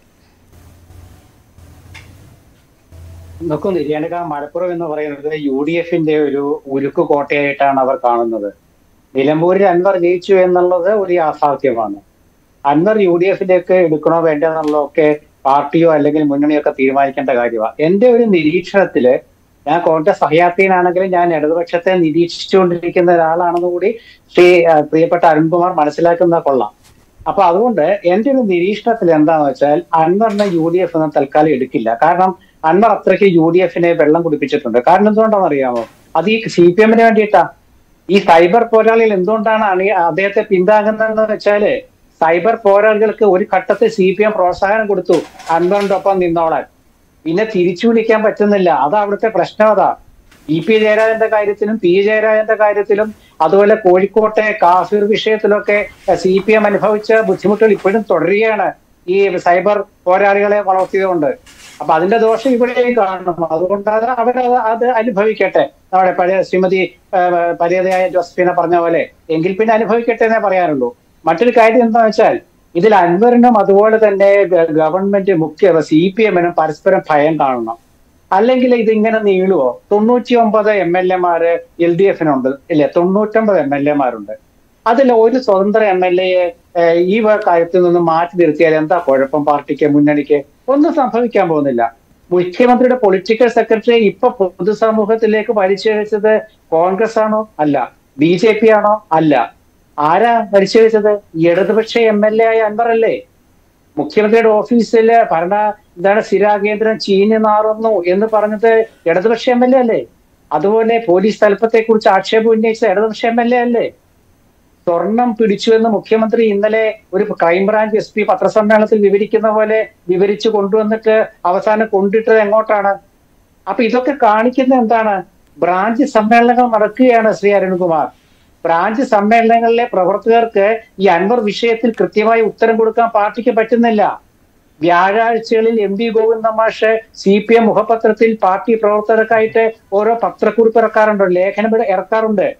നോക്കൂ നിര്യാണിക മലപ്പുറം എന്ന് പറയുന്നത് യു ഡി എഫിന്റെ ഒരു ഉരുക്ക് കോട്ടയായിട്ടാണ് അവർ കാണുന്നത് നിലമ്പൂരിൽ അൻവർ ജയിച്ചു എന്നുള്ളത് ഒരു യാഥാർത്ഥ്യമാണ് അൻവർ യു ഡി എഫിലേക്ക് എടുക്കണോ വേണ്ടോ എന്നുള്ളതൊക്കെ പാർട്ടിയോ അല്ലെങ്കിൽ മുന്നണിയോ ഒക്കെ തീരുമാനിക്കേണ്ട കാര്യമാണ് എന്റെ ഒരു നിരീക്ഷണത്തില് ഞാൻ കോൺഗ്രസ് സഹയാത്രികനാണെങ്കിലും ഞാൻ ഇടതുപക്ഷത്തെ നിരീക്ഷിച്ചുകൊണ്ടിരിക്കുന്ന ഒരാളാണെന്ന് കൂടി ശ്രീ ആ, പ്രിയപ്പെട്ട അരുൺകുമാർ മനസ്സിലാക്കുന്ന കൊള്ളാം അപ്പൊ അതുകൊണ്ട് എന്റെ ഒരു നിരീക്ഷണത്തിൽ എന്താന്ന് വെച്ചാൽ അൻവറിനെ യു ഡി എഫ് ഒന്നും തൽക്കാലം എടുക്കില്ല കാരണം അൻവർ അത്രയ്ക്ക് യു ഡി എഫിനെ വെള്ളം കുടിപ്പിച്ചിട്ടുണ്ട് കാരണം എന്തുകൊണ്ടാണെന്ന് അറിയാമോ അത് ഈ സി പി എമ്മിന് വേണ്ടിയിട്ടാ ഈ സൈബർ പോരാളികൾ എന്തുകൊണ്ടാണ് അണി അദ്ദേഹത്തെ പിന്താങ്ങുന്നതെന്ന് വെച്ചാല് സൈബർ പോരാളികൾക്ക് ഒരു ഘട്ടത്തിൽ സി പി എം പ്രോത്സാഹനം കൊടുത്തു അൻവറിന്റെ ഒപ്പം നിന്നോളാൻ പിന്നെ തിരിച്ചു വിളിക്കാൻ പറ്റുന്നില്ല അതാ അവിടുത്തെ പ്രശ്നം അതാ ഇ പി ജയരാജന്റെ കാര്യത്തിലും പി ജയരാജന്റെ കാര്യത്തിലും അതുപോലെ കോഴിക്കോട്ടെ കാഫിർ വിഷയത്തിലൊക്കെ സി പി എം അനുഭവിച്ച ബുദ്ധിമുട്ടുകൾ ഇപ്പോഴും തുടരുകയാണ് ഈ സൈബർ പോരാളികളെ വളർത്തിയതുകൊണ്ട് അപ്പൊ അതിന്റെ ദോഷം ഇവിടെയും കാണണം അതുകൊണ്ട് അത് അവരത് അത് അനുഭവിക്കട്ടെ നമ്മുടെ പഴയ ശ്രീമതി പര്യാതയായ ജോസഫീന പറഞ്ഞ പോലെ എങ്കിൽ പിന്നെ അനുഭവിക്കട്ടെ എന്നേ പറയാനുള്ളൂ മറ്റൊരു കാര്യം എന്താ വെച്ചാൽ ഇതിൽ അൻവറിനും അതുപോലെ തന്നെ ഗ- ഗവൺമെന്റ് മുഖ്യ സി പി എമ്മിനും പരസ്പരം ഭയം കാണണം അല്ലെങ്കിൽ ഇതിങ്ങനെ നീളുവോ തൊണ്ണൂറ്റി ഒമ്പത് എം എൽ എമാര് എൽ ഡി എഫിനുണ്ട് ഇല്ലേ തൊണ്ണൂറ്റൊമ്പത് എം എൽ എമാരുണ്ട് അതിൽ ഒരു സ്വതന്ത്ര എം എൽ എയെ ഈ വ- കാര്യത്തിൽ നിന്ന് മാറ്റി നിർത്തിയാൽ എന്താ കുഴപ്പം പാർട്ടിക്ക് മുന്നണിക്ക് ഒന്നും സംഭവിക്കാൻ പോകുന്നില്ല മുഖ്യമന്ത്രിയുടെ പൊളിറ്റിക്കൽ സെക്രട്ടറി ഇപ്പൊ പൊതുസമൂഹത്തിലേക്ക് വലിച്ചഴിച്ചത് കോൺഗ്രസ് ആണോ അല്ല ബി ജെ പി ആണോ അല്ല ആരാ വലിച്ചഴിച്ചത് ഇടതുപക്ഷ എം എൽ എ ആയ അൻവറല്ലേ മുഖ്യമന്ത്രിയുടെ ഓഫീസില് ഭരണ എന്താണ് സ്ഥിരാകേന്ദ്രം ചീഞ്ഞു നാറുന്നു എന്ന് പറഞ്ഞത് ഇടതുപക്ഷ എം എൽ എ അല്ലേ അതുപോലെ പോലീസ് തലപ്പത്തെ കുറിച്ച് ആക്ഷേപം ഉന്നയിച്ച ഇടതുപക്ഷ എം എൽ എ അല്ലേ സ്വർണം പിടിച്ചു എന്ന് മുഖ്യമന്ത്രി ഇന്നലെ ഒരു ക്രൈംബ്രാഞ്ച് എസ് പി പത്രസമ്മേളനത്തിൽ വിവരിക്കുന്ന പോലെ വിവരിച്ചു കൊണ്ടുവന്നിട്ട് അവസാനം കൊണ്ടിട്ടത് എങ്ങോട്ടാണ് അപ്പൊ ഇതൊക്കെ കാണിക്കുന്ന എന്താണ് ബ്രാഞ്ച് സമ്മേളനങ്ങൾ നടക്കുകയാണ് ശ്രീ അരുൺകുമാർ ബ്രാഞ്ച് സമ്മേളനങ്ങളിലെ പ്രവർത്തകർക്ക് ഈ അൻവർ വിഷയത്തിൽ കൃത്യമായി ഉത്തരം കൊടുക്കാൻ പാർട്ടിക്ക് പറ്റുന്നില്ല വ്യാഴാഴ്ചകളിൽ എം വി ഗോവിന്ദ മാഷ് സി പി എം മുഖപത്രത്തിൽ പാർട്ടി പ്രവർത്തകർക്കായിട്ട് ഓരോ പത്രക്കുറിപ്പ് ഇറക്കാറുണ്ട് ലേഖനം ഇവിടെ ഇറക്കാറുണ്ട്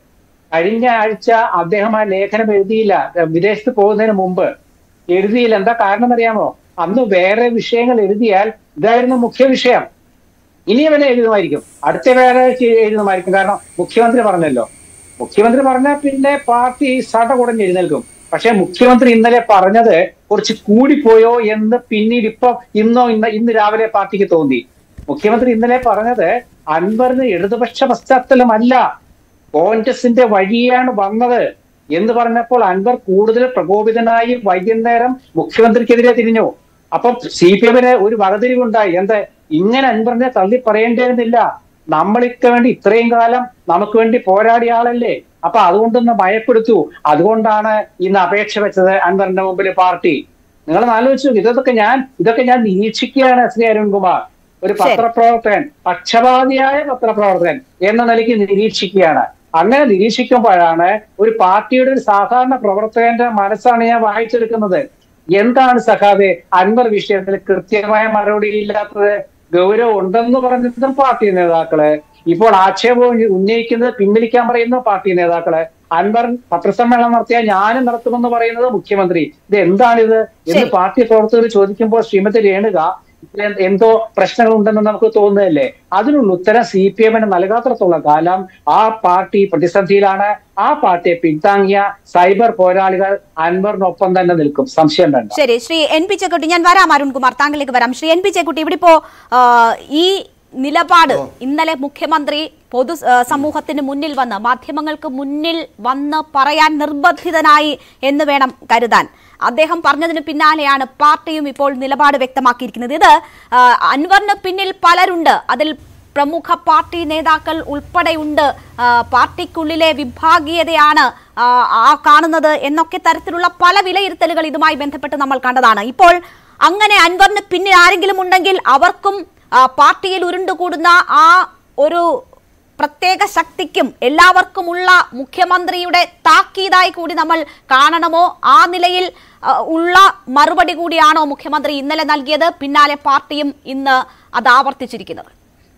കഴിഞ്ഞ ആഴ്ച അദ്ദേഹം ആ ലേഖനം എഴുതിയില്ല ഏഹ് വിദേശത്ത് പോകുന്നതിന് മുമ്പ് എഴുതിയില്ല എന്താ കാരണം അറിയാമോ അന്ന് വേറെ വിഷയങ്ങൾ എഴുതിയാൽ ഇതായിരുന്നു മുഖ്യ വിഷയം ഇനി അവനെ എഴുതുമായിരിക്കും അടുത്ത വേറെ എഴുതുമായിരിക്കും കാരണം മുഖ്യമന്ത്രി പറഞ്ഞല്ലോ മുഖ്യമന്ത്രി പറഞ്ഞാൽ പിന്നെ പാർട്ടി സട കുടഞ്ഞ് എഴുന്നേൽക്കും പക്ഷെ മുഖ്യമന്ത്രി ഇന്നലെ പറഞ്ഞത് കുറച്ച് കൂടിപ്പോയോ എന്ന് പിന്നീട് ഇപ്പൊ ഇന്നോ ഇന്ന് ഇന്ന് രാവിലെ പാർട്ടിക്ക് തോന്നി മുഖ്യമന്ത്രി ഇന്നലെ പറഞ്ഞത് അൻവറിന് ഇടതുപക്ഷ പശ്ചാത്തലമല്ല കോൺഗ്രസിന്റെ വഴിയാണ് വന്നത് എന്ന് പറഞ്ഞപ്പോൾ അൻവർ കൂടുതൽ പ്രകോപിതനായി വൈകുന്നേരം മുഖ്യമന്ത്രിക്കെതിരെ തിരിഞ്ഞു അപ്പം സി പി എമ്മിന് ഒരു വകതിരിവുണ്ടായി എന്താ ഇങ്ങനെ അൻവറിനെ തള്ളി പറയേണ്ടതെന്നില്ല നമ്മൾക്ക് വേണ്ടി ഇത്രയും കാലം നമുക്ക് വേണ്ടി പോരാടിയ ആളല്ലേ അപ്പൊ അതുകൊണ്ടൊന്ന് ഭയപ്പെടുത്തു അതുകൊണ്ടാണ് ഇന്ന് അപേക്ഷ വെച്ചത് അൻവറിന്റെ മുമ്പിൽ പാർട്ടി നിങ്ങൾ ആലോചിച്ചു ഇതൊക്കെ ഞാൻ ഇതൊക്കെ ഞാൻ നിരീക്ഷിക്കുകയാണ് ശ്രീ അരുൺകുമാർ ഒരു ശരി. പത്രപ്രവർത്തകൻ പക്ഷപാതിയായ പത്രപ്രവർത്തകൻ എന്ന നിലയ്ക്ക് നിരീക്ഷിക്കുകയാണ് അങ്ങനെ നിരീക്ഷിക്കുമ്പോഴാണ് ഒരു പാർട്ടിയുടെ ഒരു സാധാരണ പ്രവർത്തകന്റെ മനസ്സാണ് ഞാൻ വായിച്ചെടുക്കുന്നത് എന്താണ് സഖാവെ അൻവർ വിഷയത്തിൽ കൃത്യമായ മറുപടി ഇല്ലാത്തത് ഗൗരവം ഉണ്ടെന്ന് പറഞ്ഞതും പാർട്ടി നേതാക്കള് ഇപ്പോൾ ആക്ഷേപം ഉന്നയിക്കുന്നത് പിൻവലിക്കാൻ പറയുന്ന പാർട്ടി നേതാക്കള് അൻവർ പത്രസമ്മേളനം നടത്തിയാൽ ഞാനും നടത്തുമെന്ന് പറയുന്നത് മുഖ്യമന്ത്രി ഇത് എന്താണിത് എന്ന് ശരി. പാർട്ടി പ്രവർത്തകർ ചോദിക്കുമ്പോൾ ശ്രീമതി രേണുക ഇതിൽ എന്തോ പ്രശ്നങ്ങൾ ഉണ്ടെന്ന് നമുക്ക് തോന്നുന്നതല്ലേ അതിനുള്ള ഉത്തരം സി പി എമ്മിന് നൽകാത്രത്തോളം കാലം ആ പാർട്ടി പ്രതിസന്ധിയിലാണ് ആ പാർട്ടിയെ പിന്താങ്ങിയ സൈബർ പോരാളികൾ അൻവറിനൊപ്പം തന്നെ നിൽക്കും സംശയം വേണ്ട ശരി ശ്രീ എൻ പി ചെക്കുട്ടി ഞാൻ വരാം അരുൺകുമാർ താങ്കളിലേക്ക് വരാം ശ്രീ എൻ പി ചെക്കുട്ടി ഇവിടെ ഇപ്പോ ആ, ഈ നിലപാട് ഇന്നലെ മുഖ്യമന്ത്രി പൊതു ആ, സമൂഹത്തിന് മുന്നിൽ വന്ന് മാധ്യമങ്ങൾക്ക് മുന്നിൽ വന്ന് പറയാൻ നിർബന്ധിതനായി എന്ന് വേണം കരുതാൻ അദ്ദേഹം പറഞ്ഞതിന് പിന്നാലെയാണ് പാർട്ടിയും ഇപ്പോൾ നിലപാട് വ്യക്തമാക്കിയിരിക്കുന്നത് ഇത് ആ, അൻവറിന് പിന്നിൽ പലരുണ്ട് അതിൽ പ്രമുഖ പാർട്ടി നേതാക്കൾ ഉൾപ്പെടെയുണ്ട് ആ, പാർട്ടിക്കുള്ളിലെ വിഭാഗീയതയാണ് ആ, ആ കാണുന്നത് എന്നൊക്കെ തരത്തിലുള്ള പല വിലയിരുത്തലുകൾ ഇതുമായി ബന്ധപ്പെട്ട് നമ്മൾ കണ്ടതാണ് ഇപ്പോൾ അങ്ങനെ അൻവറിന് പിന്നിൽ ആരെങ്കിലും ഉണ്ടെങ്കിൽ അവർക്കും ആ, പാർട്ടിയിൽ ഉരുണ്ടുകൂടുന്ന ആ ഒരു പ്രത്യേക ശക്തിക്കും എല്ലാവർക്കുമുള്ള മുഖ്യമന്ത്രിയുടെ താക്കീതായി കൂടി നമ്മൾ കാണണമോ ആ നിലയിൽ ആ, ഉള്ള മറുപടി കൂടിയാണോ മുഖ്യമന്ത്രി ഇന്നലെ നൽകിയത് പിന്നാലെ പാർട്ടിയും ഇന്ന് അത് ആവർത്തിച്ചിരിക്കുന്നത്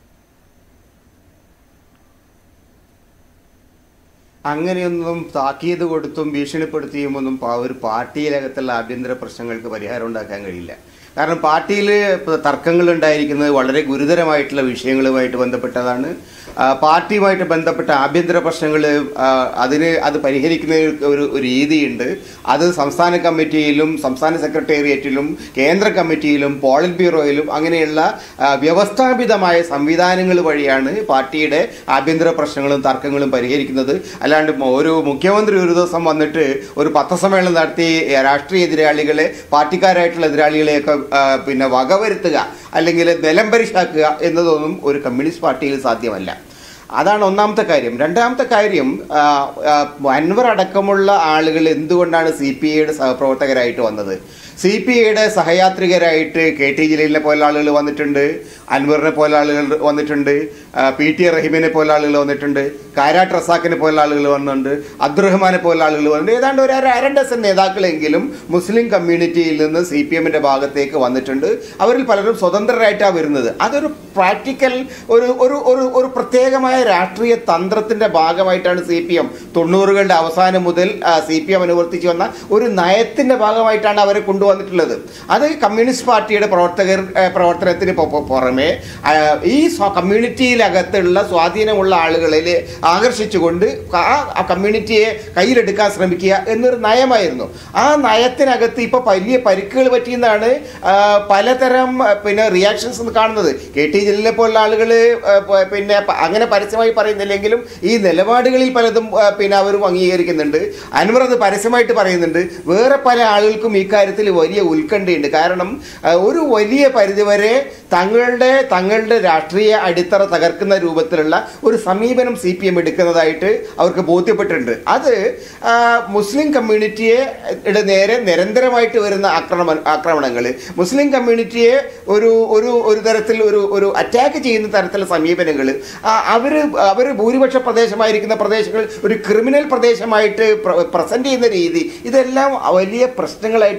അങ്ങനെയൊന്നും താക്കീത് കൊടുത്തും ഭീഷണിപ്പെടുത്തിയും ഒന്നും പാ- ഒരു പാർട്ടിയിലകത്തുള്ള ആഭ്യന്തര പ്രശ്നങ്ങൾക്ക് പരിഹാരം ഉണ്ടാക്കാൻ കഴിയില്ല കാരണം പാർട്ടിയിൽ തർക്കങ്ങൾ ഉണ്ടായിരിക്കുന്നത് വളരെ ഗുരുതരമായിട്ടുള്ള വിഷയങ്ങളുമായിട്ട് ബന്ധപ്പെട്ടതാണ് ആ, പാർട്ടിയുമായിട്ട് ബന്ധപ്പെട്ട ആഭ്യന്തര പ്രശ്നങ്ങൾ അതിന് അത് പരിഹരിക്കുന്ന ഒരു ഒരു രീതിയുണ്ട് അത് സംസ്ഥാന കമ്മിറ്റിയിലും സംസ്ഥാന സെക്രട്ടേറിയറ്റിലും കേന്ദ്ര കമ്മിറ്റിയിലും പോളിറ്റ് ബ്യൂറോയിലും അങ്ങനെയുള്ള ആ, വ്യവസ്ഥാപിതമായ സംവിധാനങ്ങൾ വഴിയാണ് പാർട്ടിയുടെ ആഭ്യന്തര പ്രശ്നങ്ങളും തർക്കങ്ങളും പരിഹരിക്കുന്നത് അല്ലാണ്ട് മ- ഒരു മുഖ്യമന്ത്രി ഒരു ദിവസം വന്നിട്ട് ഒരു പത്രസമ്മേളനം നടത്തി ഏ, രാഷ്ട്രീയ എതിരാളികളെ പാർട്ടിക്കാരായിട്ടുള്ള എതിരാളികളെയൊക്കെ ആ, പിന്നെ വകവരുത്തുക അല്ലെങ്കിൽ നിലംപരിശാക്കുക എന്നതൊന്നും ഒരു കമ്മ്യൂണിസ്റ്റ് പാർട്ടിയിൽ സാധ്യമല്ല അതാണ് ഒന്നാമത്തെ കാര്യം രണ്ടാമത്തെ കാര്യം ആ, ആ, അൻവർ അടക്കമുള്ള ആളുകൾ എന്തുകൊണ്ടാണ് സി പി ഐയുടെ സഹപ്രവർത്തകരായിട്ട് വന്നത് സി പി ഐയുടെ സഹയാത്രികരായിട്ട് കെ ടി ജലീലിനെ പോലെ ആളുകൾ വന്നിട്ടുണ്ട് അൻവറിനെ പോലെ ആളുകൾ വന്നിട്ടുണ്ട് ആ, പി ടി റഹീമിനെ പോലെ ആളുകൾ വന്നിട്ടുണ്ട് കാരാട്ട് റസാഖിനെ പോലെ ആളുകൾ വന്നിട്ടുണ്ട് അബ്ദുറഹ്മാനെ പോലെ ആളുകൾ വന്നിട്ടുണ്ട് ഏതാണ്ട് ഒരു അര അര ഡസൻ നേതാക്കളെങ്കിലും മുസ്ലിം കമ്മ്യൂണിറ്റിയിൽ നിന്ന് സി പി എമ്മിന്റെ ഭാഗത്തേക്ക് വന്നിട്ടുണ്ട് അവരിൽ പലരും സ്വതന്ത്രരായിട്ടാണ് വരുന്നത് അതൊരു പ്രാക്ടിക്കൽ ഒരു ഒരു ഒരു ഒരു പ്രത്യേകമായ രാഷ്ട്രീയ തന്ത്രത്തിന്റെ ഭാഗമായിട്ടാണ് സി പി എം തൊണ്ണൂറുകളുടെ അവസാനം മുതൽ സി പി എം അനുവർത്തിച്ചു വന്ന ഒരു നയത്തിന്റെ ഭാഗമായിട്ടാണ് അവരെ കൊണ്ടുവന്നിട്ടുള്ളത് അത് കമ്മ്യൂണിസ്റ്റ് പാർട്ടിയുടെ പ്രവർത്തകർ ആ, പ്രവർത്തനത്തിന് പൊ- പൊ- പുറമെ ആ, ഈ സ്വ- കമ്മ്യൂണിറ്റിയിലകത്തുള്ള സ്വാധീനമുള്ള ആളുകളിൽ ആകർഷിച്ചുകൊണ്ട് ആ ആ കമ്മ്യൂണിറ്റിയെ കയ്യിലെടുക്കാൻ ശ്രമിക്കുക എന്നൊരു നയമായിരുന്നു ആ നയത്തിനകത്ത് ഇപ്പൊ വലിയ പരിക്കുകൾ പറ്റിയെന്നാണ് ആ, പലതരം ആ, പിന്നെ റിയാക്ഷൻസ് കാണുന്നത് കെ ടി ജലീലിനെ പോലുള്ള ആളുകൾ പിന്നെ പ- അങ്ങനെ പരസ്യമായി പറയുന്നില്ലെങ്കിലും ഈ നിലപാടുകളിൽ പലതും ആ, പിന്നെ അവരും അംഗീകരിക്കുന്നുണ്ട് അൻവർ അത് പരസ്യമായിട്ട് പറയുന്നുണ്ട് വേറെ പല ആളുകൾക്കും ഈ കാര്യത്തിൽ വലിയ ഉത്കണ്ഠയുണ്ട് കാരണം ആ, ഒരു വലിയ പരിധിവരെ തങ്ങളുടെ തങ്ങളുടെ രാഷ്ട്രീയ അടിത്തറ തകർക്കുന്ന രൂപത്തിലുള്ള ഒരു സമീപനം സി പി എം എടുക്കുന്നതായിട്ട് അവർക്ക് ബോധ്യപ്പെട്ടിട്ടുണ്ട് അത് ആ, മുസ്ലിം കമ്മ്യൂണിറ്റിയെ യുടെ നേരെ നിരന്തരമായിട്ട് വരുന്ന ആക്രമണ ആക്രമണങ്ങൾ മുസ്ലിം കമ്മ്യൂണിറ്റിയെ ഒരു ഒരു ഒരു തരത്തിൽ ഒരു ഒരു അറ്റാക്ക് ചെയ്യുന്ന തരത്തിലുള്ള സമീപനങ്ങൾ അവർ അവർ ഭൂരിപക്ഷ പ്രദേശമായിരിക്കുന്ന പ്രദേശങ്ങൾ ഒരു ക്രിമിനൽ പ്രദേശമായിട്ട് പ്രസന്റ് ചെയ്യുന്ന രീതി ഇതെല്ലാം വലിയ പ്രശ്നങ്ങളായിട്ട് അവർക്കിടയിൽ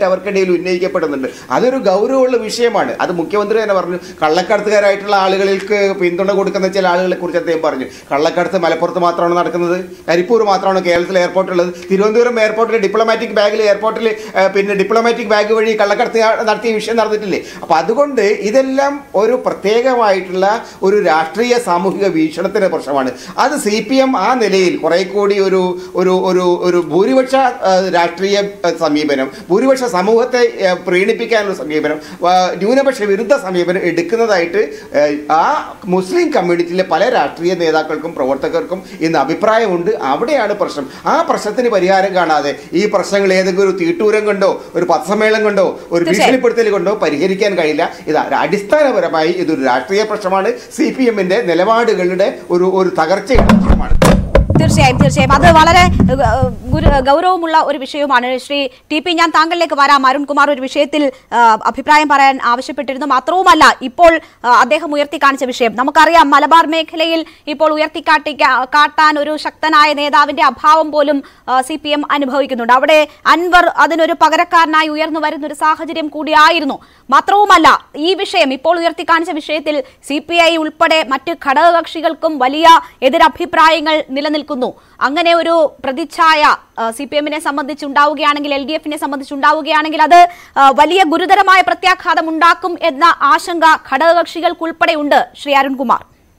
നിലയിൽ ഉന്നയിക്കപ്പെടുന്നുണ്ട് അതൊരു ഗൗരവമുള്ള വിഷയമാണ് അത് മുഖ്യമന്ത്രി തന്നെ പറഞ്ഞു കള്ളക്കടത്തുകാരായിട്ടുള്ള ആളുകൾക്ക് പിന്തുണ കൊടുക്കുന്ന ചില ആളുകളെ കുറിച്ച് അദ്ദേഹം പറഞ്ഞു കള്ളക്കടത്ത് മലപ്പുറത്ത് മാത്രമാണ് നടക്കുന്നത് കരിപ്പൂർ മാത്രമാണ് കേരളത്തിലെ എയർപോർട്ടുള്ളത് തിരുവനന്തപുരം എയർപോർട്ടിൽ ഡിപ്ലോമാറ്റിക് ബാഗിൽ എയർപോർട്ടിൽ ഏഹ്, പിന്നെ ഡിപ്ലോമാറ്റിക് ബാഗ് വഴി കള്ളക്കടത്ത് നടത്തിയ വിഷയം നടന്നിട്ടില്ലേ അപ്പൊ അതുകൊണ്ട് ഇതെല്ലാം ഒരു പ്രത്യേകമായിട്ടുള്ള ഒരു രാഷ്ട്രീയ സാമൂഹിക വീക്ഷണത്തിന്റെ പ്രശ്നമാണ് അത് സി പി എം ആ നിലയിൽ കുറെ കൂടി ഒരു ഒരു ഒരു ഒരു ഭൂരിപക്ഷ ഏഹ്, രാഷ്ട്രീയ ഏഹ്, സമീപനം ഭൂരിപക്ഷ സമൂഹത്തെ ഏഹ്, പ്രീണിപ്പിക്കാനുള്ള സമീപനം ആ, ന്യൂനപക്ഷ വിരുദ്ധ സമീപനം എടുക്കുന്നതായിട്ട് ഏഹ്, ആ മുസ്ലിം കമ്മ്യൂണിറ്റിയിലെ പല രാഷ്ട്രീയ നേതാക്കൾക്കും പ്രവർത്തകർക്കും ഇന്ന് അഭിപ്രായമുണ്ട് അവിടെയാണ് പ്രശ്നം ആ പ്രശ്നത്തിന് പരിഹാരം കാണാതെ ഈ പ്രശ്നങ്ങൾ ഏതെങ്കിലും ഒരു തീട്ടൂരം കൊണ്ടോ ഒരു പത്രസമ്മേളനം കൊണ്ടോ ഒരു തീർച്ചയായും. ഭീഷണിപ്പെടുത്തൽ കൊണ്ടോ പരിഹരിക്കാൻ കഴിയില്ല ഇത് അടിസ്ഥാനപരമായി ഇതൊരു രാഷ്ട്രീയ പ്രശ്നമാണ് സി പി എമ്മിന്റെ നിലപാടുകളുടെ ഒരു ഒരു തകർച്ചയുടെ പ്രശ്നമാണ് തീർച്ചയായും തീർച്ചയായും അത് വളരെ ഏഹ്, ഗുരു ഗൗരവമുള്ള ഒരു വിഷയവുമാണ് ശ്രീ ടി പി ഞാൻ താങ്കളിലേക്ക് വരാം അരുൺകുമാർ ഒരു വിഷയത്തിൽ ഏഹ്, അഭിപ്രായം പറയാൻ ആവശ്യപ്പെട്ടിരുന്നു മാത്രവുമല്ല ഇപ്പോൾ ഏഹ്, അദ്ദേഹം ഉയർത്തി കാണിച്ച വിഷയം നമുക്കറിയാം മലബാർ മേഖലയിൽ ഇപ്പോൾ ഉയർത്തിക്കാട്ടി കാട്ടാൻ ഒരു ശക്തനായ നേതാവിന്റെ അഭാവം പോലും സി പി എം അനുഭവിക്കുന്നുണ്ട് അവിടെ അൻവർ അതിനൊരു പകരക്കാരനായി ഉയർന്നു വരുന്ന ഒരു സാഹചര്യം കൂടിയായിരുന്നു മാത്രവുമല്ല ഈ വിഷയം ഇപ്പോൾ ഉയർത്തി കാണിച്ച വിഷയത്തിൽ സി പി ഐ ഉൾപ്പെടെ മറ്റ് ഘടകകക്ഷികൾക്കും വലിയ എതിരഭിപ്രായങ്ങൾ നിലനിൽക്കുന്നു അങ്ങനെ ഒരു പ്രതിച്ഛായ സി പി എമ്മിനെ സംബന്ധിച്ചുണ്ടാവുകയാണെങ്കിൽ എൽ ഡി എഫിനെ സംബന്ധിച്ചുണ്ടാവുകയാണെങ്കിൽ അത് ആ, വലിയ ഗുരുതരമായ പ്രത്യാഘാതം ഉണ്ടാക്കും എന്ന ആശങ്ക ഘടകകക്ഷികൾക്കുൾപ്പെടെ ഉണ്ട് ശ്രീ അരുൺകുമാർ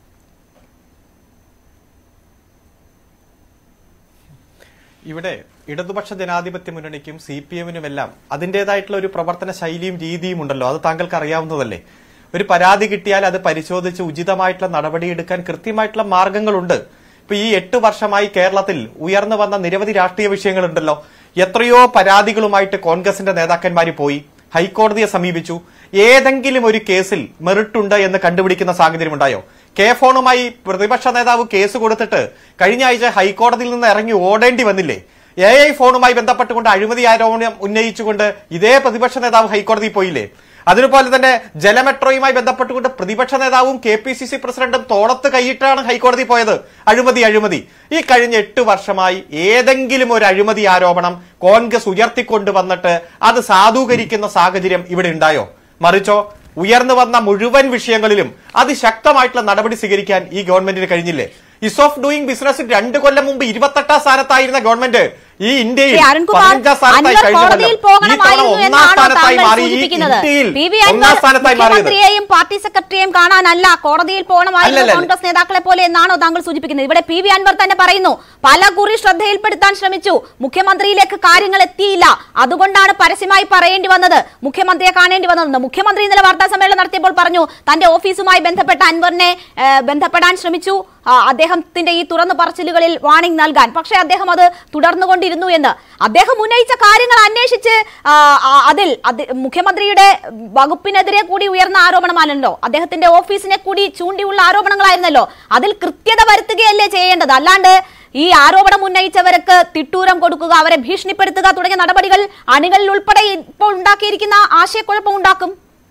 ഇവിടെ ഇടതുപക്ഷ ജനാധിപത്യ മുന്നണിക്കും സി പി എമ്മിനുമെല്ലാം അതിന്റേതായിട്ടുള്ള ഒരു പ്രവർത്തന ശൈലിയും രീതിയും ഉണ്ടല്ലോ അത് താങ്കൾക്ക് അറിയാവുന്നതല്ലേ ഒരു പരാതി കിട്ടിയാൽ അത് പരിശോധിച്ച് ഉചിതമായിട്ടുള്ള നടപടിയെടുക്കാൻ കൃത്യമായിട്ടുള്ള മാർഗങ്ങളുണ്ട് ഇപ്പൊ ഈ എട്ട് വർഷമായി കേരളത്തിൽ ഉയർന്നു വന്ന നിരവധി രാഷ്ട്രീയ വിഷയങ്ങളുണ്ടല്ലോ എത്രയോ പരാതികളുമായിട്ട് കോൺഗ്രസിന്റെ നേതാക്കന്മാർ പോയി ഹൈക്കോടതിയെ സമീപിച്ചു ഏതെങ്കിലും ഒരു കേസിൽ മെറിറ്റ് ഉണ്ട് എന്ന് കണ്ടുപിടിക്കുന്ന സാഹചര്യം ഉണ്ടായോ കെ ഫോണുമായി പ്രതിപക്ഷ നേതാവ് കേസ് കൊടുത്തിട്ട് കഴിഞ്ഞ ആഴ്ച ഹൈക്കോടതിയിൽ നിന്ന് ഇറങ്ങി ഓടേണ്ടി വന്നില്ലേ എ ഐ ഫോണുമായി ബന്ധപ്പെട്ടുകൊണ്ട് അഴിമതി ആരോപണം ഉന്നയിച്ചുകൊണ്ട് ഇതേ പ്രതിപക്ഷ നേതാവ് ഹൈക്കോടതിയിൽ പോയില്ലേ അതുപോലെ തന്നെ ജലമെട്രോയുമായി ബന്ധപ്പെട്ടുകൊണ്ട് പ്രതിപക്ഷ നേതാവും കെ പി സി സി പ്രസിഡന്റും തോളത്ത് കൈയിട്ടാണ് ഹൈക്കോടതി പോയത് അഴിമതി അഴിമതി ഈ കഴിഞ്ഞ എട്ട് വർഷമായി ഏതെങ്കിലും ഒരു അഴിമതി ആരോപണം കോൺഗ്രസ് ഉയർത്തിക്കൊണ്ടുവന്നിട്ട് അത് സാധൂകരിക്കുന്ന സാഹചര്യം ഇവിടെ ഉണ്ടായോ മറിച്ചോ ഉയർന്നു വന്ന മുഴുവൻ വിഷയങ്ങളിലും അതിശക്തമായിട്ടുള്ള നടപടി സ്വീകരിക്കാൻ ഈ ഗവൺമെന്റിന് കഴിഞ്ഞില്ലേ ഇസ് ഓഫ് ഡൂയിങ് ബിസിനസ് രണ്ട് കൊല്ലം മുമ്പ് ഇരുപത്തെട്ടാം സ്ഥാനത്തായിരുന്ന ഗവൺമെന്റ് ഈ ഇന്ത്യയിൽ ശ്രീ അരുൺകുമാർ, പതിനഞ്ചാം സ്ഥാനത്തായി അൻവർ കഴിഞ്ഞ കൊല്ലം കോടതിയിൽ ഈ തവണ പോകണമായിരുന്നു ഒന്നാം എന്നാണോ സ്ഥാനത്തായി താങ്കൾ മാറി ഈ സൂചിപ്പിക്കുന്നത് ഇന്ത്യയിൽ പി വി ഒന്നാം അൻവർ സ്ഥാനത്തായി മാറിയത് മുഖ്യമന്ത്രിയെയും പാർട്ടി സെക്രട്ടറിയെയും കാണാനല്ല കോടതിയിൽ പോകണമായിരുന്നു അല്ലല്ല. കോൺഗ്രസ് നേതാക്കളെ പോലെ എന്നാണോ താങ്കൾ സൂചിപ്പിക്കുന്നത് ഇവിടെ പി വി അൻവർ തന്നെ പറയുന്നു പല കുറി ശ്രദ്ധയിൽപ്പെടുത്താൻ ശ്രമിച്ചു മുഖ്യമന്ത്രിയിലേക്ക് കാര്യങ്ങൾ എത്തിയില്ല അതുകൊണ്ടാണ് പരസ്യമായി പറയേണ്ടി വന്നത് മുഖ്യമന്ത്രിയെ കാണേണ്ടി വന്നത് മുഖ്യമന്ത്രി ഇന്നലെ വാർത്താ സമ്മേളനം നടത്തിയപ്പോൾ പറഞ്ഞു തന്റെ ഓഫീസുമായി ബന്ധപ്പെട്ട അൻവറിനെ ഏഹ്, ബന്ധപ്പെടാൻ ശ്രമിച്ചു ആ, അദ്ദേഹത്തിന്റെ ഈ തുറന്നു പറച്ചിലുകളിൽ വാണിംഗ് നൽകാൻ പക്ഷേ അദ്ദേഹം അത് തുടർന്നുകൊണ്ടിരുന്നു എന്ന് അദ്ദേഹം ഉന്നയിച്ച കാര്യങ്ങൾ അന്വേഷിച്ച് ആ, ആ, അതിൽ അത് മുഖ്യമന്ത്രിയുടെ വകുപ്പിനെതിരെ കൂടി ഉയർന്ന ആരോപണമാണല്ലോ അദ്ദേഹത്തിന്റെ ഓഫീസിനെ കൂടി ചൂണ്ടിയുള്ള ആരോപണങ്ങളായിരുന്നല്ലോ അതിൽ കൃത്യത വരുത്തുകയല്ലേ ചെയ്യേണ്ടത് അല്ലാണ്ട് ഈ ആരോപണം ഉന്നയിച്ചവർക്ക് തിട്ടൂരം കൊടുക്കുക അവരെ ഭീഷണിപ്പെടുത്തുക തുടങ്ങിയ നടപടികൾ അണികളിൽ ഉൾപ്പെടെ ഇപ്പോൾ ഉണ്ടാക്കിയിരിക്കുന്ന ആശയക്കുഴപ്പം ഉണ്ടാക്കും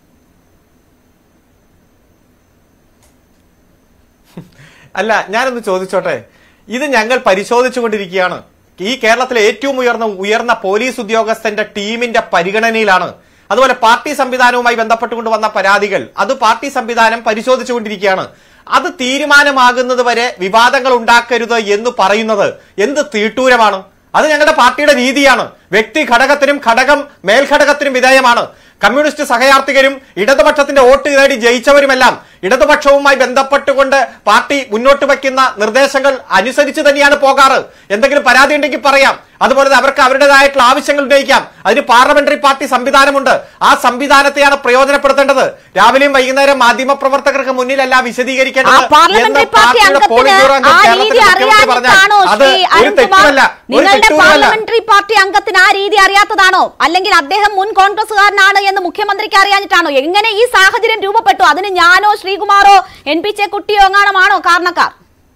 അല്ല ഞാനൊന്ന് ചോദിച്ചോട്ടെ ഇത് ഞങ്ങൾ പരിശോധിച്ചുകൊണ്ടിരിക്കുകയാണ് ഈ കേരളത്തിലെ ഏറ്റവും ഉയർന്ന ഉയർന്ന പോലീസ് ഉദ്യോഗസ്ഥന്റെ ടീമിന്റെ പരിഗണനയിലാണ് അതുപോലെ പാർട്ടി സംവിധാനവുമായി ബന്ധപ്പെട്ടുകൊണ്ട് വന്ന പരാതികൾ അത് പാർട്ടി സംവിധാനം പരിശോധിച്ചുകൊണ്ടിരിക്കുകയാണ് അത് തീരുമാനമാകുന്നത് വരെ വിവാദങ്ങൾ ഉണ്ടാക്കരുത് എന്ന് പറയുന്നത് എന്ത് തീട്ടൂരമാണ് അത് ഞങ്ങളുടെ പാർട്ടിയുടെ രീതിയാണ് വ്യക്തി ഘടകത്തിനും ഘടകം മേൽഘടകത്തിനും വിധേയമാണ് കമ്മ്യൂണിസ്റ്റ് സഹയാർത്ഥികരും ഇടതുപക്ഷത്തിന്റെ വോട്ട് തേടി ജയിച്ചവരുമെല്ലാം ഇടതുപക്ഷവുമായി ബന്ധപ്പെട്ടുകൊണ്ട് പാർട്ടി മുന്നോട്ട് വയ്ക്കുന്ന നിർദ്ദേശങ്ങൾ അനുസരിച്ച് തന്നെയാണ് പോകാറ് എന്തെങ്കിലും പരാതി ഉണ്ടെങ്കിൽ പറയാം അതുപോലെ തന്നെ അവർക്ക് അവരുടേതായിട്ടുള്ള ആവശ്യങ്ങൾ ഉന്നയിക്കാം അതിന് പാർലമെന്ററി പാർട്ടി സംവിധാനമുണ്ട് ആ സംവിധാനത്തെയാണ് പ്രയോജനപ്പെടുത്തേണ്ടത് രാവിലെയും വൈകുന്നേരം മാധ്യമ പ്രവർത്തകർക്ക് മുന്നിലല്ല ആ വിശദീകരിക്കേണ്ടത് പാർലമെന്ററി എന്ന് പാർട്ടി പാർട്ടിയുടെ പോളിറ്റ് ബ്യൂറോ അംഗത്തിന് അംഗം ആ രീതി കേരളത്തിലെ മുഖ്യമന്ത്രി പറഞ്ഞാൽ അറിയാഞ്ഞിട്ടാണോ അത് ശ്രീ ഒരു അരുൺകുമാർ തെറ്റുമല്ല ഒരു നിങ്ങളുടെ തെറ്റുമല്ല പാർലമെന്ററി പാർട്ടി അംഗത്തിന് ആ രീതി അറിയാത്തതാണോ അല്ലെങ്കിൽ അദ്ദേഹം മുൻ കോൺഗ്രസുകാരനാണ് എന്ന് മുഖ്യമന്ത്രിക്ക് അറിയാഞ്ഞിട്ടാണോ എങ്ങനെ ഈ സാഹചര്യം രൂപപ്പെട്ടു അതിന് ഞാനോ ശ്രീകുമാറോ എൻ പി ചെക്കുട്ടിയോ എങ്ങാണമാണോ കാരണക്കാർ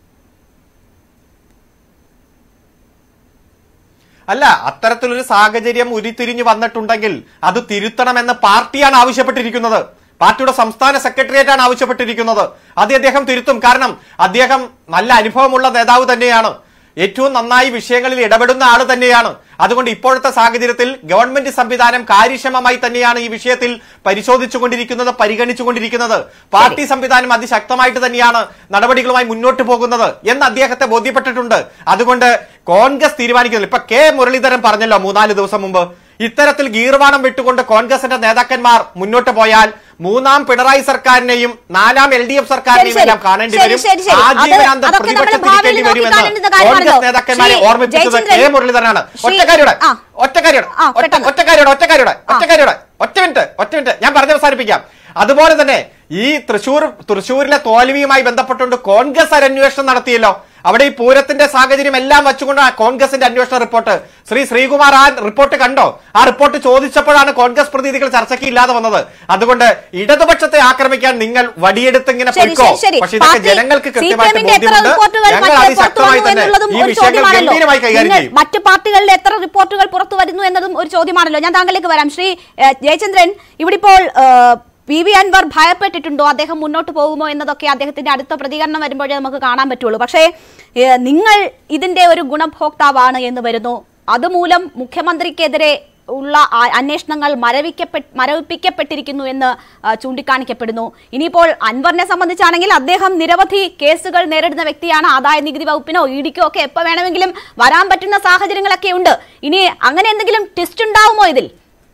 അല്ല അത്തരത്തിലൊരു സാഹചര്യം ഉരുത്തിരിഞ്ഞു വന്നിട്ടുണ്ടെങ്കിൽ അത് തിരുത്തണമെന്ന് പാർട്ടിയാണ് ആവശ്യപ്പെട്ടിരിക്കുന്നത് പാർട്ടിയുടെ സംസ്ഥാന സെക്രട്ടേറിയറ്റ് ആണ് ആവശ്യപ്പെട്ടിരിക്കുന്നത് അത് അദ്ദേഹം തിരുത്തും കാരണം അദ്ദേഹം നല്ല അനുഭവമുള്ള നേതാവ് തന്നെയാണ് ഏറ്റവും നന്നായി വിഷയങ്ങളിൽ ഇടപെടുന്ന ആള് തന്നെയാണ് അതുകൊണ്ട് ഇപ്പോഴത്തെ സാഹചര്യത്തിൽ ഗവൺമെന്റ് സംവിധാനം കാര്യക്ഷമമായി തന്നെയാണ് ഈ വിഷയത്തിൽ പരിശോധിച്ചുകൊണ്ടിരിക്കുന്നത് പരിഗണിച്ചുകൊണ്ടിരിക്കുന്നത് പാർട്ടി സംവിധാനം അതിശക്തമായിട്ട് തന്നെയാണ് നടപടികളുമായി മുന്നോട്ട് പോകുന്നത് എന്ന് അദ്ദേഹത്തെ ബോധ്യപ്പെട്ടിട്ടുണ്ട് അതുകൊണ്ട് കോൺഗ്രസ് തീരുമാനിക്കുന്നില്ല ഇപ്പൊ കെ മുരളീധരൻ പറഞ്ഞല്ലോ മൂന്നാല് ദിവസം മുമ്പ് ഇത്തരത്തിൽ ഗീർവാണം വിട്ടുകൊണ്ട് കോൺഗ്രസിന്റെ നേതാക്കന്മാർ മുന്നോട്ട് പോയാൽ മൂന്നാം പിണറായി സർക്കാരിനെയും നാലാം എൽ ഡി എഫ് സർക്കാരിനെയും ശരി, എല്ലാം കാണേണ്ടി ശരി, വരും ശരി, ശരി. അത് ആജീവനാന്തം അതൊക്കെ നമ്മൾ പ്രതിപക്ഷത്തിരിക്കേണ്ടി ഭാവിയിൽ വരുമെന്ന് നോക്കിക്കാണേണ്ടുന്ന കാര്യമാണല്ലോ. കോൺഗ്രസ് നേതാക്കന്മാരെ ശ്രീ ഓർമ്മിപ്പിച്ചത് ജയചന്ദ്രൻ, കെ മുരളീധരനാണ് ശ്രീ- ഒറ്റക്കാരിയുടെ ആ. ഒറ്റക്കാരിയുടെ ആ, ഒറ്റ- പെട്ടെന്ന്. ഒറ്റക്കാരിയുടെ ഒറ്റക്കാരിയുടെ ആ. ഒറ്റക്കാരിയുടെ ഒറ്റ മിനിറ്റ് ഒറ്റ മിനിറ്റ് ഞാൻ പറഞ്ഞ് അവസാനിപ്പിക്കാം അതുപോലെ തന്നെ ഈ തൃശൂർ തൃശൂരിലെ തോൽവിയുമായി ബന്ധപ്പെട്ടുകൊണ്ട് കോൺഗ്രസ് ഒരു അന്വേഷണം നടത്തിയല്ലോ അവിടെ ഈ പൂരത്തിന്റെ സാഹചര്യം എല്ലാം വെച്ചുകൊണ്ടാണ് കോൺഗ്രസിന്റെ അന്വേഷണ റിപ്പോർട്ട് ശ്രീ ശ്രീകുമാർ ആ റിപ്പോർട്ട് കണ്ടോ ആ റിപ്പോർട്ട് ചോദിച്ചപ്പോഴാണ് കോൺഗ്രസ് പ്രതിനിധികൾ ചർച്ചയ്ക്ക് ഇല്ലാതെ വന്നത് അതുകൊണ്ട് ഇടതുപക്ഷത്തെ ആക്രമിക്കാൻ നിങ്ങൾ വടിയെടുത്ത് ഇങ്ങനെ ശരി, പൊയ്ക്കോ ശരി, ശരി. പക്ഷെ ഇതൊക്കെ പാർട്ടി ജനങ്ങൾക്ക് കൃത്യമായിട്ട് CPM ന്റെ എത്ര ബോധ്യമുണ്ട് റിപ്പോർട്ടുകൾ ഞങ്ങൾ മറ്റേ പുറത്തു അതിശക്തമായി വന്നു തന്നെ എന്നുള്ളതും ഈ ഒരു വിഷയങ്ങൾ ചോദ്യമാണല്ലോ ഗംഭീരമായി കൈകാര്യം നിങ്ങൾ ചെയ്യും മറ്റു പാർട്ടികളിൽ എത്ര റിപ്പോർട്ടുകൾ പുറത്തു വരുന്നു എന്നതും ഒരു ചോദ്യമാണല്ലോ ഞാൻ താങ്കളിലേക്ക് വരാം ശ്രീ ഏഹ്, ജയചന്ദ്രൻ ഇവിടെ ഇപ്പോൾ ഏഹ്, പി വി അൻവർ ഭയപ്പെട്ടിട്ടുണ്ടോ അദ്ദേഹം മുന്നോട്ട് പോകുമോ എന്നതൊക്കെ അദ്ദേഹത്തിന്റെ അടുത്ത പ്രതികരണം വരുമ്പോഴേ നമുക്ക് കാണാൻ പറ്റുള്ളൂ പക്ഷേ ഏഹ്, നിങ്ങൾ ഇതിന്റെ ഒരു ഗുണഭോക്താവാണ് എന്ന് വരുന്നു അതുമൂലം മുഖ്യമന്ത്രിക്കെതിരെ ഉള്ള ആ- അന്വേഷണങ്ങൾ മരവിക്കപ്പെ മരവിപ്പിക്കപ്പെട്ടിരിക്കുന്നു എന്ന് ആ, ചൂണ്ടിക്കാണിക്കപ്പെടുന്നു ഇനിയിപ്പോൾ അൻവറിനെ സംബന്ധിച്ചാണെങ്കിൽ അദ്ദേഹം നിരവധി കേസുകൾ നേരിടുന്ന വ്യക്തിയാണ് ആദായ നികുതി വകുപ്പിനോ ഇ ഡിക്കോ ഒക്കെ എപ്പോൾ വേണമെങ്കിലും വരാൻ പറ്റുന്ന സാഹചര്യങ്ങളൊക്കെ ഉണ്ട് ഇനി അങ്ങനെ എന്തെങ്കിലും ടെസ്റ്റ് ഉണ്ടാവുമോ ഇതിൽ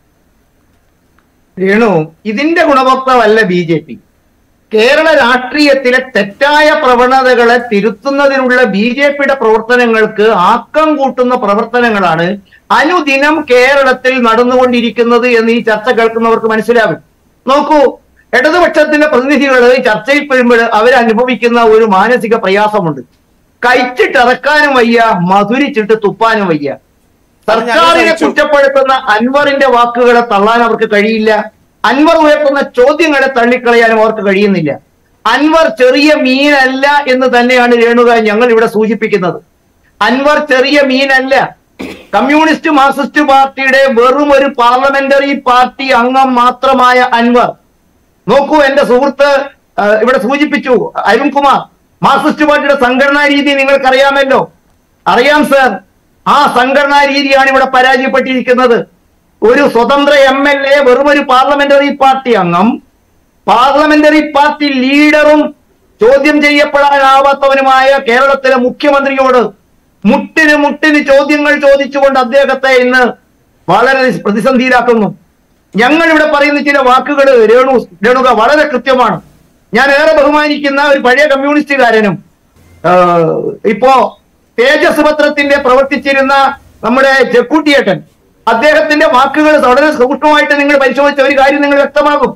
രേണു ഇതിന്റെ ഗുണഭോക്താവല്ല ബി ജെ പി കേരള രാഷ്ട്രീയത്തിലെ തെറ്റായ പ്രവണതകളെ തിരുത്തുന്നതിനുള്ള ബി ജെ പിയുടെ പ്രവർത്തനങ്ങൾക്ക് ആക്കം കൂട്ടുന്ന പ്രവർത്തനങ്ങളാണ് അനുദിനം കേരളത്തിൽ നടന്നുകൊണ്ടിരിക്കുന്നത് എന്ന് ഈ ചർച്ച കേൾക്കുന്നവർക്ക് മനസ്സിലാകും നോക്കൂ ഇടതുപക്ഷത്തിന്റെ പ്രതിനിധികൾ ഈ ചർച്ചയിൽ പെടുമ്പോൾ അവരനുഭവിക്കുന്ന ഒരു മാനസിക പ്രയാസമുണ്ട് കഴിച്ചിട്ടിറക്കാനും വയ്യ മധുരിച്ചിട്ട് തുപ്പാനും വയ്യ സർക്കാരിനെ സഹിച്ചു. കുറ്റപ്പെടുത്തുന്ന അൻവറിന്റെ വാക്കുകളെ തള്ളാൻ അവർക്ക് കഴിയില്ല അൻവർ ഉയർത്തുന്ന ചോദ്യങ്ങളെ തള്ളിക്കളയാനും അവർക്ക് കഴിയുന്നില്ല അൻവർ ചെറിയ മീനല്ല എന്ന് തന്നെയാണ് രേണുക ഞങ്ങൾ ഇവിടെ സൂചിപ്പിക്കുന്നത് അൻവർ ചെറിയ മീനല്ല കമ്മ്യൂണിസ്റ്റ് മാർക്സിസ്റ്റ് പാർട്ടിയുടെ വെറും ഒരു പാർലമെന്ററി പാർട്ടി അംഗം മാത്രമായ അൻവർ നോക്കൂ എന്റെ സുഹൃത്ത് ആ, ഇവിടെ സൂചിപ്പിച്ചു അരുൺകുമാർ മാർക്സിസ്റ്റ് പാർട്ടിയുടെ സംഘടനാ രീതി നിങ്ങൾക്കറിയാമല്ലോ അറിയാം സർ ആ സംഘടനാ രീതിയാണ് ഇവിടെ പരാജയപ്പെട്ടിരിക്കുന്നത് ഒരു സ്വതന്ത്ര എം എൽ എ വെറും ഒരു പാർലമെന്ററി പാർട്ടി അംഗം പാർലമെന്ററി പാർട്ടി ലീഡറും ചോദ്യം ചെയ്യപ്പെടാനാവാത്തവനുമായ കേരളത്തിലെ മുഖ്യമന്ത്രിയോട് മുട്ടിന് മുട്ടിന് ചോദ്യങ്ങൾ ചോദിച്ചുകൊണ്ട് അദ്ദേഹത്തെ ഇന്ന് വളരെ പ്രതിസന്ധിയിലാക്കുന്നു ഞങ്ങൾ ഇവിടെ പറയുന്ന ചില വാക്കുകൾ രേണു രേണുക വളരെ കൃത്യമാണ് ഞാൻ ഏറെ ബഹുമാനിക്കുന്ന ഒരു പഴയ കമ്മ്യൂണിസ്റ്റുകാരനും ആഹ്, ഇപ്പോ തേജസ് പത്രത്തിന്റെ പ്രവർത്തിച്ചിരുന്ന നമ്മുടെ ജക്കുട്ടിയേട്ടൻ അദ്ദേഹത്തിന്റെ വാക്കുകൾ വളരെ സൂക്ഷ്മമായിട്ട് നിങ്ങൾ പരിശോധിച്ച ഒരു കാര്യം നിങ്ങൾ വ്യക്തമാകും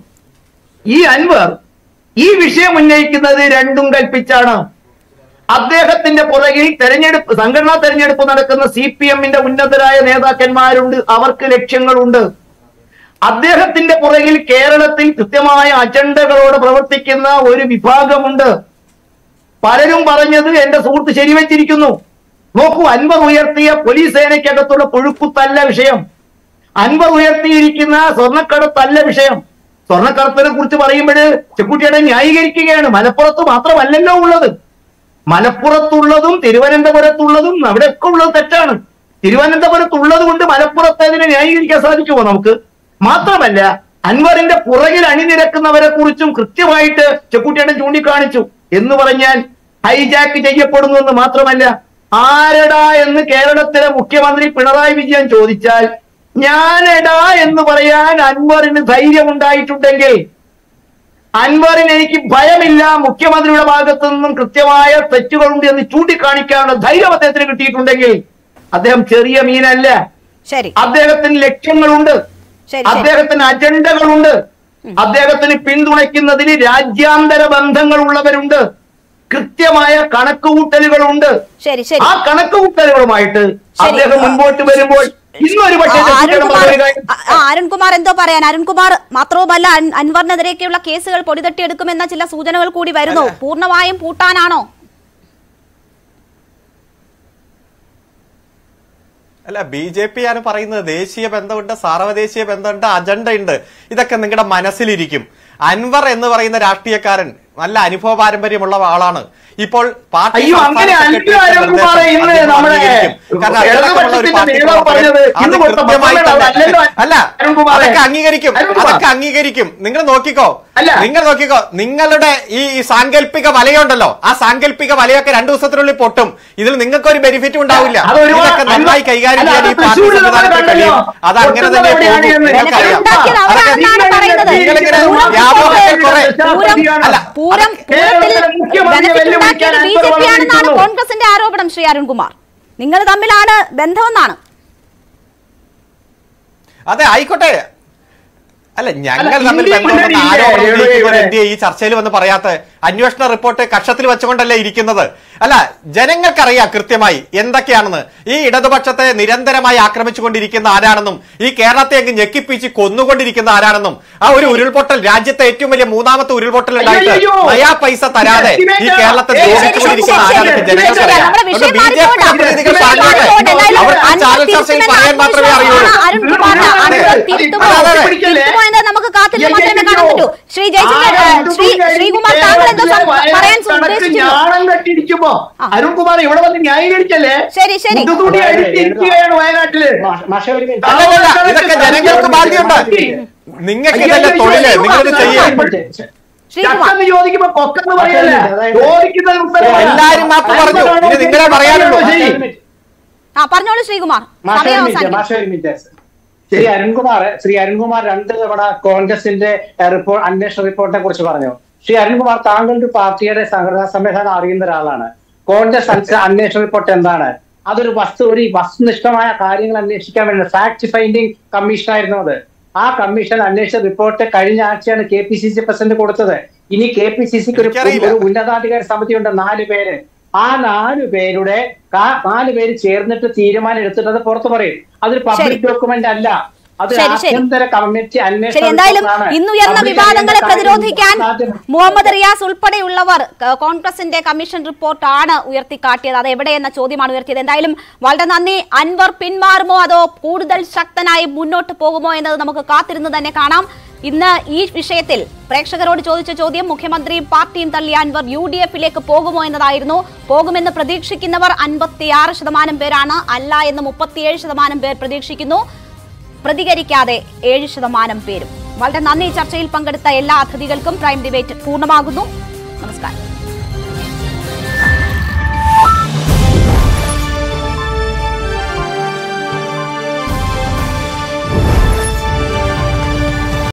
ഈ അൻവർ ഈ വിഷയം ഉന്നയിക്കുന്നത് രണ്ടും കൽപ്പിച്ചാണ് അദ്ദേഹത്തിന്റെ പുറകിൽ തെരഞ്ഞെടുപ്പ് സംഘടനാ തെരഞ്ഞെടുപ്പ് നടക്കുന്ന സി പി എമ്മിന്റെ ഉന്നതരായ നേതാക്കന്മാരുണ്ട് അവർക്ക് ലക്ഷ്യങ്ങളുണ്ട് അദ്ദേഹത്തിന്റെ പുറകിൽ കേരളത്തിൽ കൃത്യമായ അജണ്ടകളോട് പ്രവർത്തിക്കുന്ന ഒരു വിഭാഗമുണ്ട് പലരും പറഞ്ഞത് എന്റെ സുഹൃത്ത് ശരിവെച്ചിരിക്കുന്നു നോക്കൂ അൻവർ ഉയർത്തിയ പോലീസ് സേനയ്ക്കകത്തുള്ള പുഴുക്കുത്തല്ല വിഷയം അൻവർ ഉയർത്തിയിരിക്കുന്ന സ്വർണ്ണക്കടത്തല്ല വിഷയം സ്വർണ്ണക്കടത്തിനെ കുറിച്ച് പറയുമ്പോൾ ചെക്കുട്ടിയുടെ ന്യായീകരിക്കുകയാണ് മലപ്പുറത്ത് മാത്രമല്ലല്ലോ ഉള്ളത് മലപ്പുറത്തുള്ളതും തിരുവനന്തപുരത്തുള്ളതും അവിടെയൊക്കെ ഉള്ളത് തെറ്റാണ് തിരുവനന്തപുരത്തുള്ളത് കൊണ്ട് മലപ്പുറത്തേതിനെ ന്യായീകരിക്കാൻ സാധിക്കുമോ നമുക്ക് മാത്രമല്ല അൻവറിന്റെ പുറകിൽ അണിനിരക്കുന്നവരെ കുറിച്ചും കൃത്യമായിട്ട് ചെക്കുട്ടിയുടെ ചൂണ്ടിക്കാണിച്ചു എന്ന് പറഞ്ഞാൽ ഹൈജാക്ക് ചെയ്യപ്പെടുന്നു എന്ന് മാത്രമല്ല ആരടാ എന്ന് കേരളത്തിലെ മുഖ്യമന്ത്രി പിണറായി വിജയൻ ചോദിച്ചാൽ ഞാനെടാ എന്ന് പറയാൻ അൻവറിന് ധൈര്യമുണ്ടായിട്ടുണ്ടെങ്കിൽ അൻവറിന് എനിക്ക് ഭയമില്ല മുഖ്യമന്ത്രിയുടെ ഭാഗത്തു നിന്നും കൃത്യമായ തെറ്റുകളുണ്ട് എന്ന് ചൂണ്ടിക്കാണിക്കാനുള്ള ധൈര്യം അദ്ദേഹത്തിന് കിട്ടിയിട്ടുണ്ടെങ്കിൽ അദ്ദേഹം ചെറിയ മീനല്ല ശരി അദ്ദേഹത്തിന് ലക്ഷ്യങ്ങളുണ്ട് ശരി ശരി അദ്ദേഹത്തിന് അജണ്ടകളുണ്ട് അദ്ദേഹത്തിന് പിന്തുണയ്ക്കുന്നതിന് രാജ്യാന്തര ബന്ധങ്ങൾ ഉള്ളവരുണ്ട് കൃത്യമായ കണക്കുകൂട്ടലുകളുണ്ട് ശരി ശരി ആ കണക്കുകൂട്ടലുകളുമായിട്ട് ശരി. അദ്ദേഹം മുൻപോട്ട് വരുമ്പോൾ ഇന്നൊരു പക്ഷേ ആ, ചെറുകിട അരുൺകുമാർ മറുപടി കാര്യം- ആ, ആ, അരുൺകുമാർ എന്തോ പറയാൻ അരുൺകുമാർ മാത്രവുമല്ല അൻ- അൻവറിനെതിരെയൊക്കെയുള്ള കേസുകൾ പൊടിതട്ടിയെടുക്കുമെന്ന ചില സൂചനകൾ കൂടി വരുന്നു പൂർണ്ണമായും പൂട്ടാനാണോ അല്ല ബി ജെ പി ആണ് പറയുന്നത് ദേശീയ ബന്ധമുണ്ട് സാർവദേശീയ ബന്ധമുണ്ട് അജണ്ട ഉണ്ട് ഇതൊക്കെ നിങ്ങളുടെ മനസ്സിലിരിക്കും അൻവർ എന്ന് പറയുന്ന രാഷ്ട്രീയക്കാരൻ നല്ല അനുഭവ പാരമ്പര്യമുള്ള ആളാണ് ഇപ്പോൾ പാർട്ടി അയ്യോ, സംസ്ഥാന അങ്ങനെ സെക്രട്ടേറിയറ്റ് അല്ല അരുൺകുമാറെ നിർദ്ദേശം ഇന്ന് അദ്ദേഹം നമ്മുടെ അംഗീകരിക്കും. കാരണം അച്ചടക്കമുള്ള ഒരു ഇടതുപക്ഷത്തിന്റെ പാർട്ടി നേതാവ് പ്രവർത്തകൻ പറഞ്ഞത് അത് ഇന്ന് കൊടുത്ത കൃത്യമായി പത്രങ്ങൾ തന്നെ- അതല്ലല്ലോ അല്ല അരുൺകുമാറെ. അതൊക്കെ അംഗീകരിക്കും അരുൺകുമാർ. അതൊക്കെ അംഗീകരിക്കും നിങ്ങൾ നോക്കിക്കോ അല്ല. നിങ്ങൾ നോക്കിക്കോ നിങ്ങളുടെ ഈ ഈ സാങ്കല്പിക വലയുണ്ടല്ലോ ആ സാങ്കല്പിക വലയൊക്കെ രണ്ടു ദിവസത്തിനുള്ളിൽ പൊട്ടും ഇതിൽ നിങ്ങൾക്ക് ഒരു ബെനിഫിറ്റ് ഉണ്ടാവില്ല അത് ഒരുപാട് ഇതൊക്കെ നന്നായി കൈകാര്യം അല്ല, ചെയ്യാൻ ഈ അത് പാർട്ടി തൃശ്ശൂരിൽ സംവിധാനത്തെ നമ്മൾ കഴിയും കണ്ടല്ലോ. അത് അങ്ങനെ തന്നെ പൊട്ടുന്നത് പോകും എവിടെയാണ് എന്ന് നിങ്ങൾക്കറിയാം ഉണ്ടാക്കിയത് അതൊക്കെ അവരാണെന്നാണ് പറയുന്നത്. നിങ്ങളിങ്ങനെ പൂരം വ്യാമോഹത്തിൽ കുറെ പൂരം അല്ല, പൂരം പൂരത്തിൽ കേരളത്തിലെ മുഖ്യമന്ത്രിയെ ബെനഫിറ്റ് ഉണ്ടാക്കിയത് വെല്ലുവിളിക്കാൻ ബി ജെ പി ആണെന്നാണ് അൻവർ കോൺഗ്രസിന്റെ ആരോപണം ശ്രീ അരുൺകുമാർ നിങ്ങൾ തമ്മിലാണ് ബന്ധമെന്നാണ് അതെ ആയിക്കോട്ടെ അല്ല ഞങ്ങൾ അല്ല, തമ്മിൽ ഇന്ത്യ ബന്ധമുണ്ടെന്ന് മുന്നണി ആരോപണം ഇല്ലേ? ഉന്നയിക്കുന്നവർ ഇവിടെ- എന്തിയെ ഈ ചർച്ചയിൽ വന്ന് പറയാത്ത അന്വേഷണ റിപ്പോർട്ട് കക്ഷത്തിൽ വെച്ചുകൊണ്ടല്ലേ ഇരിക്കുന്നത് അല്ല ജനങ്ങൾക്കറിയാം കൃത്യമായി എന്തൊക്കെയാണെന്ന് ഈ ഇടതുപക്ഷത്തെ നിരന്തരമായി ആക്രമിച്ചുകൊണ്ടിരിക്കുന്ന ആരാണെന്നും ഈ കേരളത്തെ അങ്ങ് ഞെക്കിപ്പിച്ച് കൊന്നുകൊണ്ടിരിക്കുന്ന ആരാണെന്നും ആ ഒരു ഉരുൾപൊട്ടൽ രാജ്യത്തെ ഏറ്റവും വലിയ മൂന്നാമത്തെ ഉരുൾപൊട്ടൽ ഉണ്ടായിട്ട് അയ്യോ, അയ്യോ. നയാ പൈസ തരാതെ ഈ കേരളത്തെ ശരി, ശരി, ദ്രോഹിച്ചുകൊണ്ടിരിക്കുന്ന ശരി, ആരാണെന്ന് ശരി, ജനങ്ങൾക്കറിയാം നമ്മുടെ വിഷയം ബി ജെ പിയുടെ മാറിപ്പോകണ്ട. പ്രതിനിധികൾ വിഷയം പറഞ്ഞോട്ടെ മാറിപ്പോകണ്ട. എന്തായാലും അവർക്ക് അൻവർ ചാനൽ ചർച്ചയിൽ തിരുത്തുമെന്ന പറയാൻ മാത്രമേ അറിയുള്ളൂ ആത്മവിശ്വാസമാണ് അരുൺകുമാറിന്. അൻവർ തിരുത്തുമോ? അതെ, അതെ. തിരുത്തുമോ എന്ന് നമുക്ക് കാത്തിരുന്ന് മാത്രമേ കാണാൻ പറ്റൂ ശ്രീ ജയചന്ദ്രൻ ഏഹ്, ശ്രീ ശ്രീകുമാർ താങ്കൾ എന്തോ സം- പറയാൻ ഉദ്ദേശിക്കുന്നു ഞാണം കെട്ടിരിക്കുമ്പോ ആ. അരുൺകുമാർ ഇവിടെ വന്ന് ന്യായീകരിക്കല്ലേ ശരി, ശരി. മുതുകൂടി അടിച്ചിരിക്കുകയാണ് വയനാട്ടില് മാഷ ഒരു മിനിറ്റ്. അല്ലല്ല ഇതൊക്കെ ജനങ്ങൾക്ക് ബാധ്യമുണ്ട് നിങ്ങൾക്ക് ഇതല്ലേ തൊഴില് നിങ്ങളിത് ചെയ്യാം ശ്രീകുമാർ ചക്കെന്ന് ചോദിക്കുമ്പോ കൊക്കെന്ന് പറയല്ലേ അതായത് ചോദിക്കുന്നത് ഉത്തരം പറ. എല്ലാരും മാപ്പ് പറഞ്ഞു. ഇനി നിങ്ങളെ പറയാനുള്ളൂ. ശരി. ആ പറഞ്ഞോളൂ ശ്രീകുമാർ മാഷ സമയം ഒരു മിനിറ്റ്, അവസാനിക്കും മാഷ ഒരു മിനിറ്റ്. ശ്രീ അരുൺകുമാർ ശ്രീ അരുൺകുമാർ രണ്ട് തവണ കോൺഗ്രസിന്റെ റിപ്പോർട്ട് അന്വേഷണ റിപ്പോർട്ടിനെ കുറിച്ച് പറഞ്ഞു ശ്രീ അരുൺകുമാർ താങ്കളുടെ പാർട്ടിയുടെ സംഘടനാ സംവിധാനം അറിയുന്ന ഒരാളാണ് കോൺഗ്രസ് അന്വേ- അന്വേഷണ റിപ്പോർട്ട് എന്താണ് അതൊരു വസ്തു ഒരു വസ്തുനിഷ്ഠമായ കാര്യങ്ങൾ അന്വേഷിക്കാൻ വേണ്ടി ഫാക്ട് ഫൈൻഡിംഗ് കമ്മീഷൻ ആയിരുന്നു അത് ആ കമ്മീഷൻ അന്വേഷിച്ച റിപ്പോർട്ട് കഴിഞ്ഞ ആഴ്ചയാണ് K P C C president കൊടുത്തത് ഇനി കെ പി സി സിക്ക് ഒരു എനിക്കറിയില്ല. ഒരു ഉന്നതാധികാര സമിതിയുണ്ട് നാല് പേര് ആ നാല് പേരുടെ കാ- നാല് പേര് ചേർന്നിട്ട് തീരുമാനം എടുത്തിട്ട് അത് പുറത്തു പറയും അതൊരു പബ്ലിക് ഡോക്യുമെന്റ് അല്ല അത് ശരി, ശരി. ആഭ്യന്തര കമ്മിറ്റി അന്വേഷണ ശരി എന്തായാലും റിപ്പോർട്ടാണ്. ഇന്നുയർന്ന Public വിവാദങ്ങളെ അറിയേണ്ട പ്രതിരോധിക്കാൻ കാര്യം മുഹമ്മദ് റിയാസ് ഉൾപ്പെടെയുള്ളവർ ക- കോൺഗ്രസിന്റെ കമ്മീഷൻ റിപ്പോർട്ടാണ് ഉയർത്തിക്കാട്ടിയത് അത് എവിടെയെന്ന ചോദ്യമാണ് ഉയർത്തിയത് എന്തായാലും വളരെ നന്ദി അൻവർ പിന്മാറുമോ അതോ കൂടുതൽ ശക്തനായി മുന്നോട്ട് പോകുമോ എന്നത് നമുക്ക് കാത്തിരുന്ന് തന്നെ കാണാം ഇന്ന് ഈ വിഷയത്തിൽ പ്രേക്ഷകരോട് ചോദിച്ച ചോദ്യം മുഖ്യമന്ത്രിയും പാർട്ടിയും തള്ളിയ അൻവർ യു ഡി എഫിലേക്ക് പോകുമോ എന്നതായിരുന്നു പോകുമെന്ന് പ്രതീക്ഷിക്കുന്നവർ അൻപത്തിയാറ് ശതമാനം പേരാണ് അല്ല എന്ന് മുപ്പത്തിയേഴ് ശതമാനം പേർ പ്രതീക്ഷിക്കുന്നു പ്രതികരിക്കാതെ ഏഴ് ശതമാനം പേരും വളരെ നന്ദി ചർച്ചയിൽ പങ്കെടുത്ത എല്ലാ അതിഥികൾക്കും പ്രൈം ഡിബേറ്റ് പൂർണ്ണമാകുന്നു നമസ്കാരം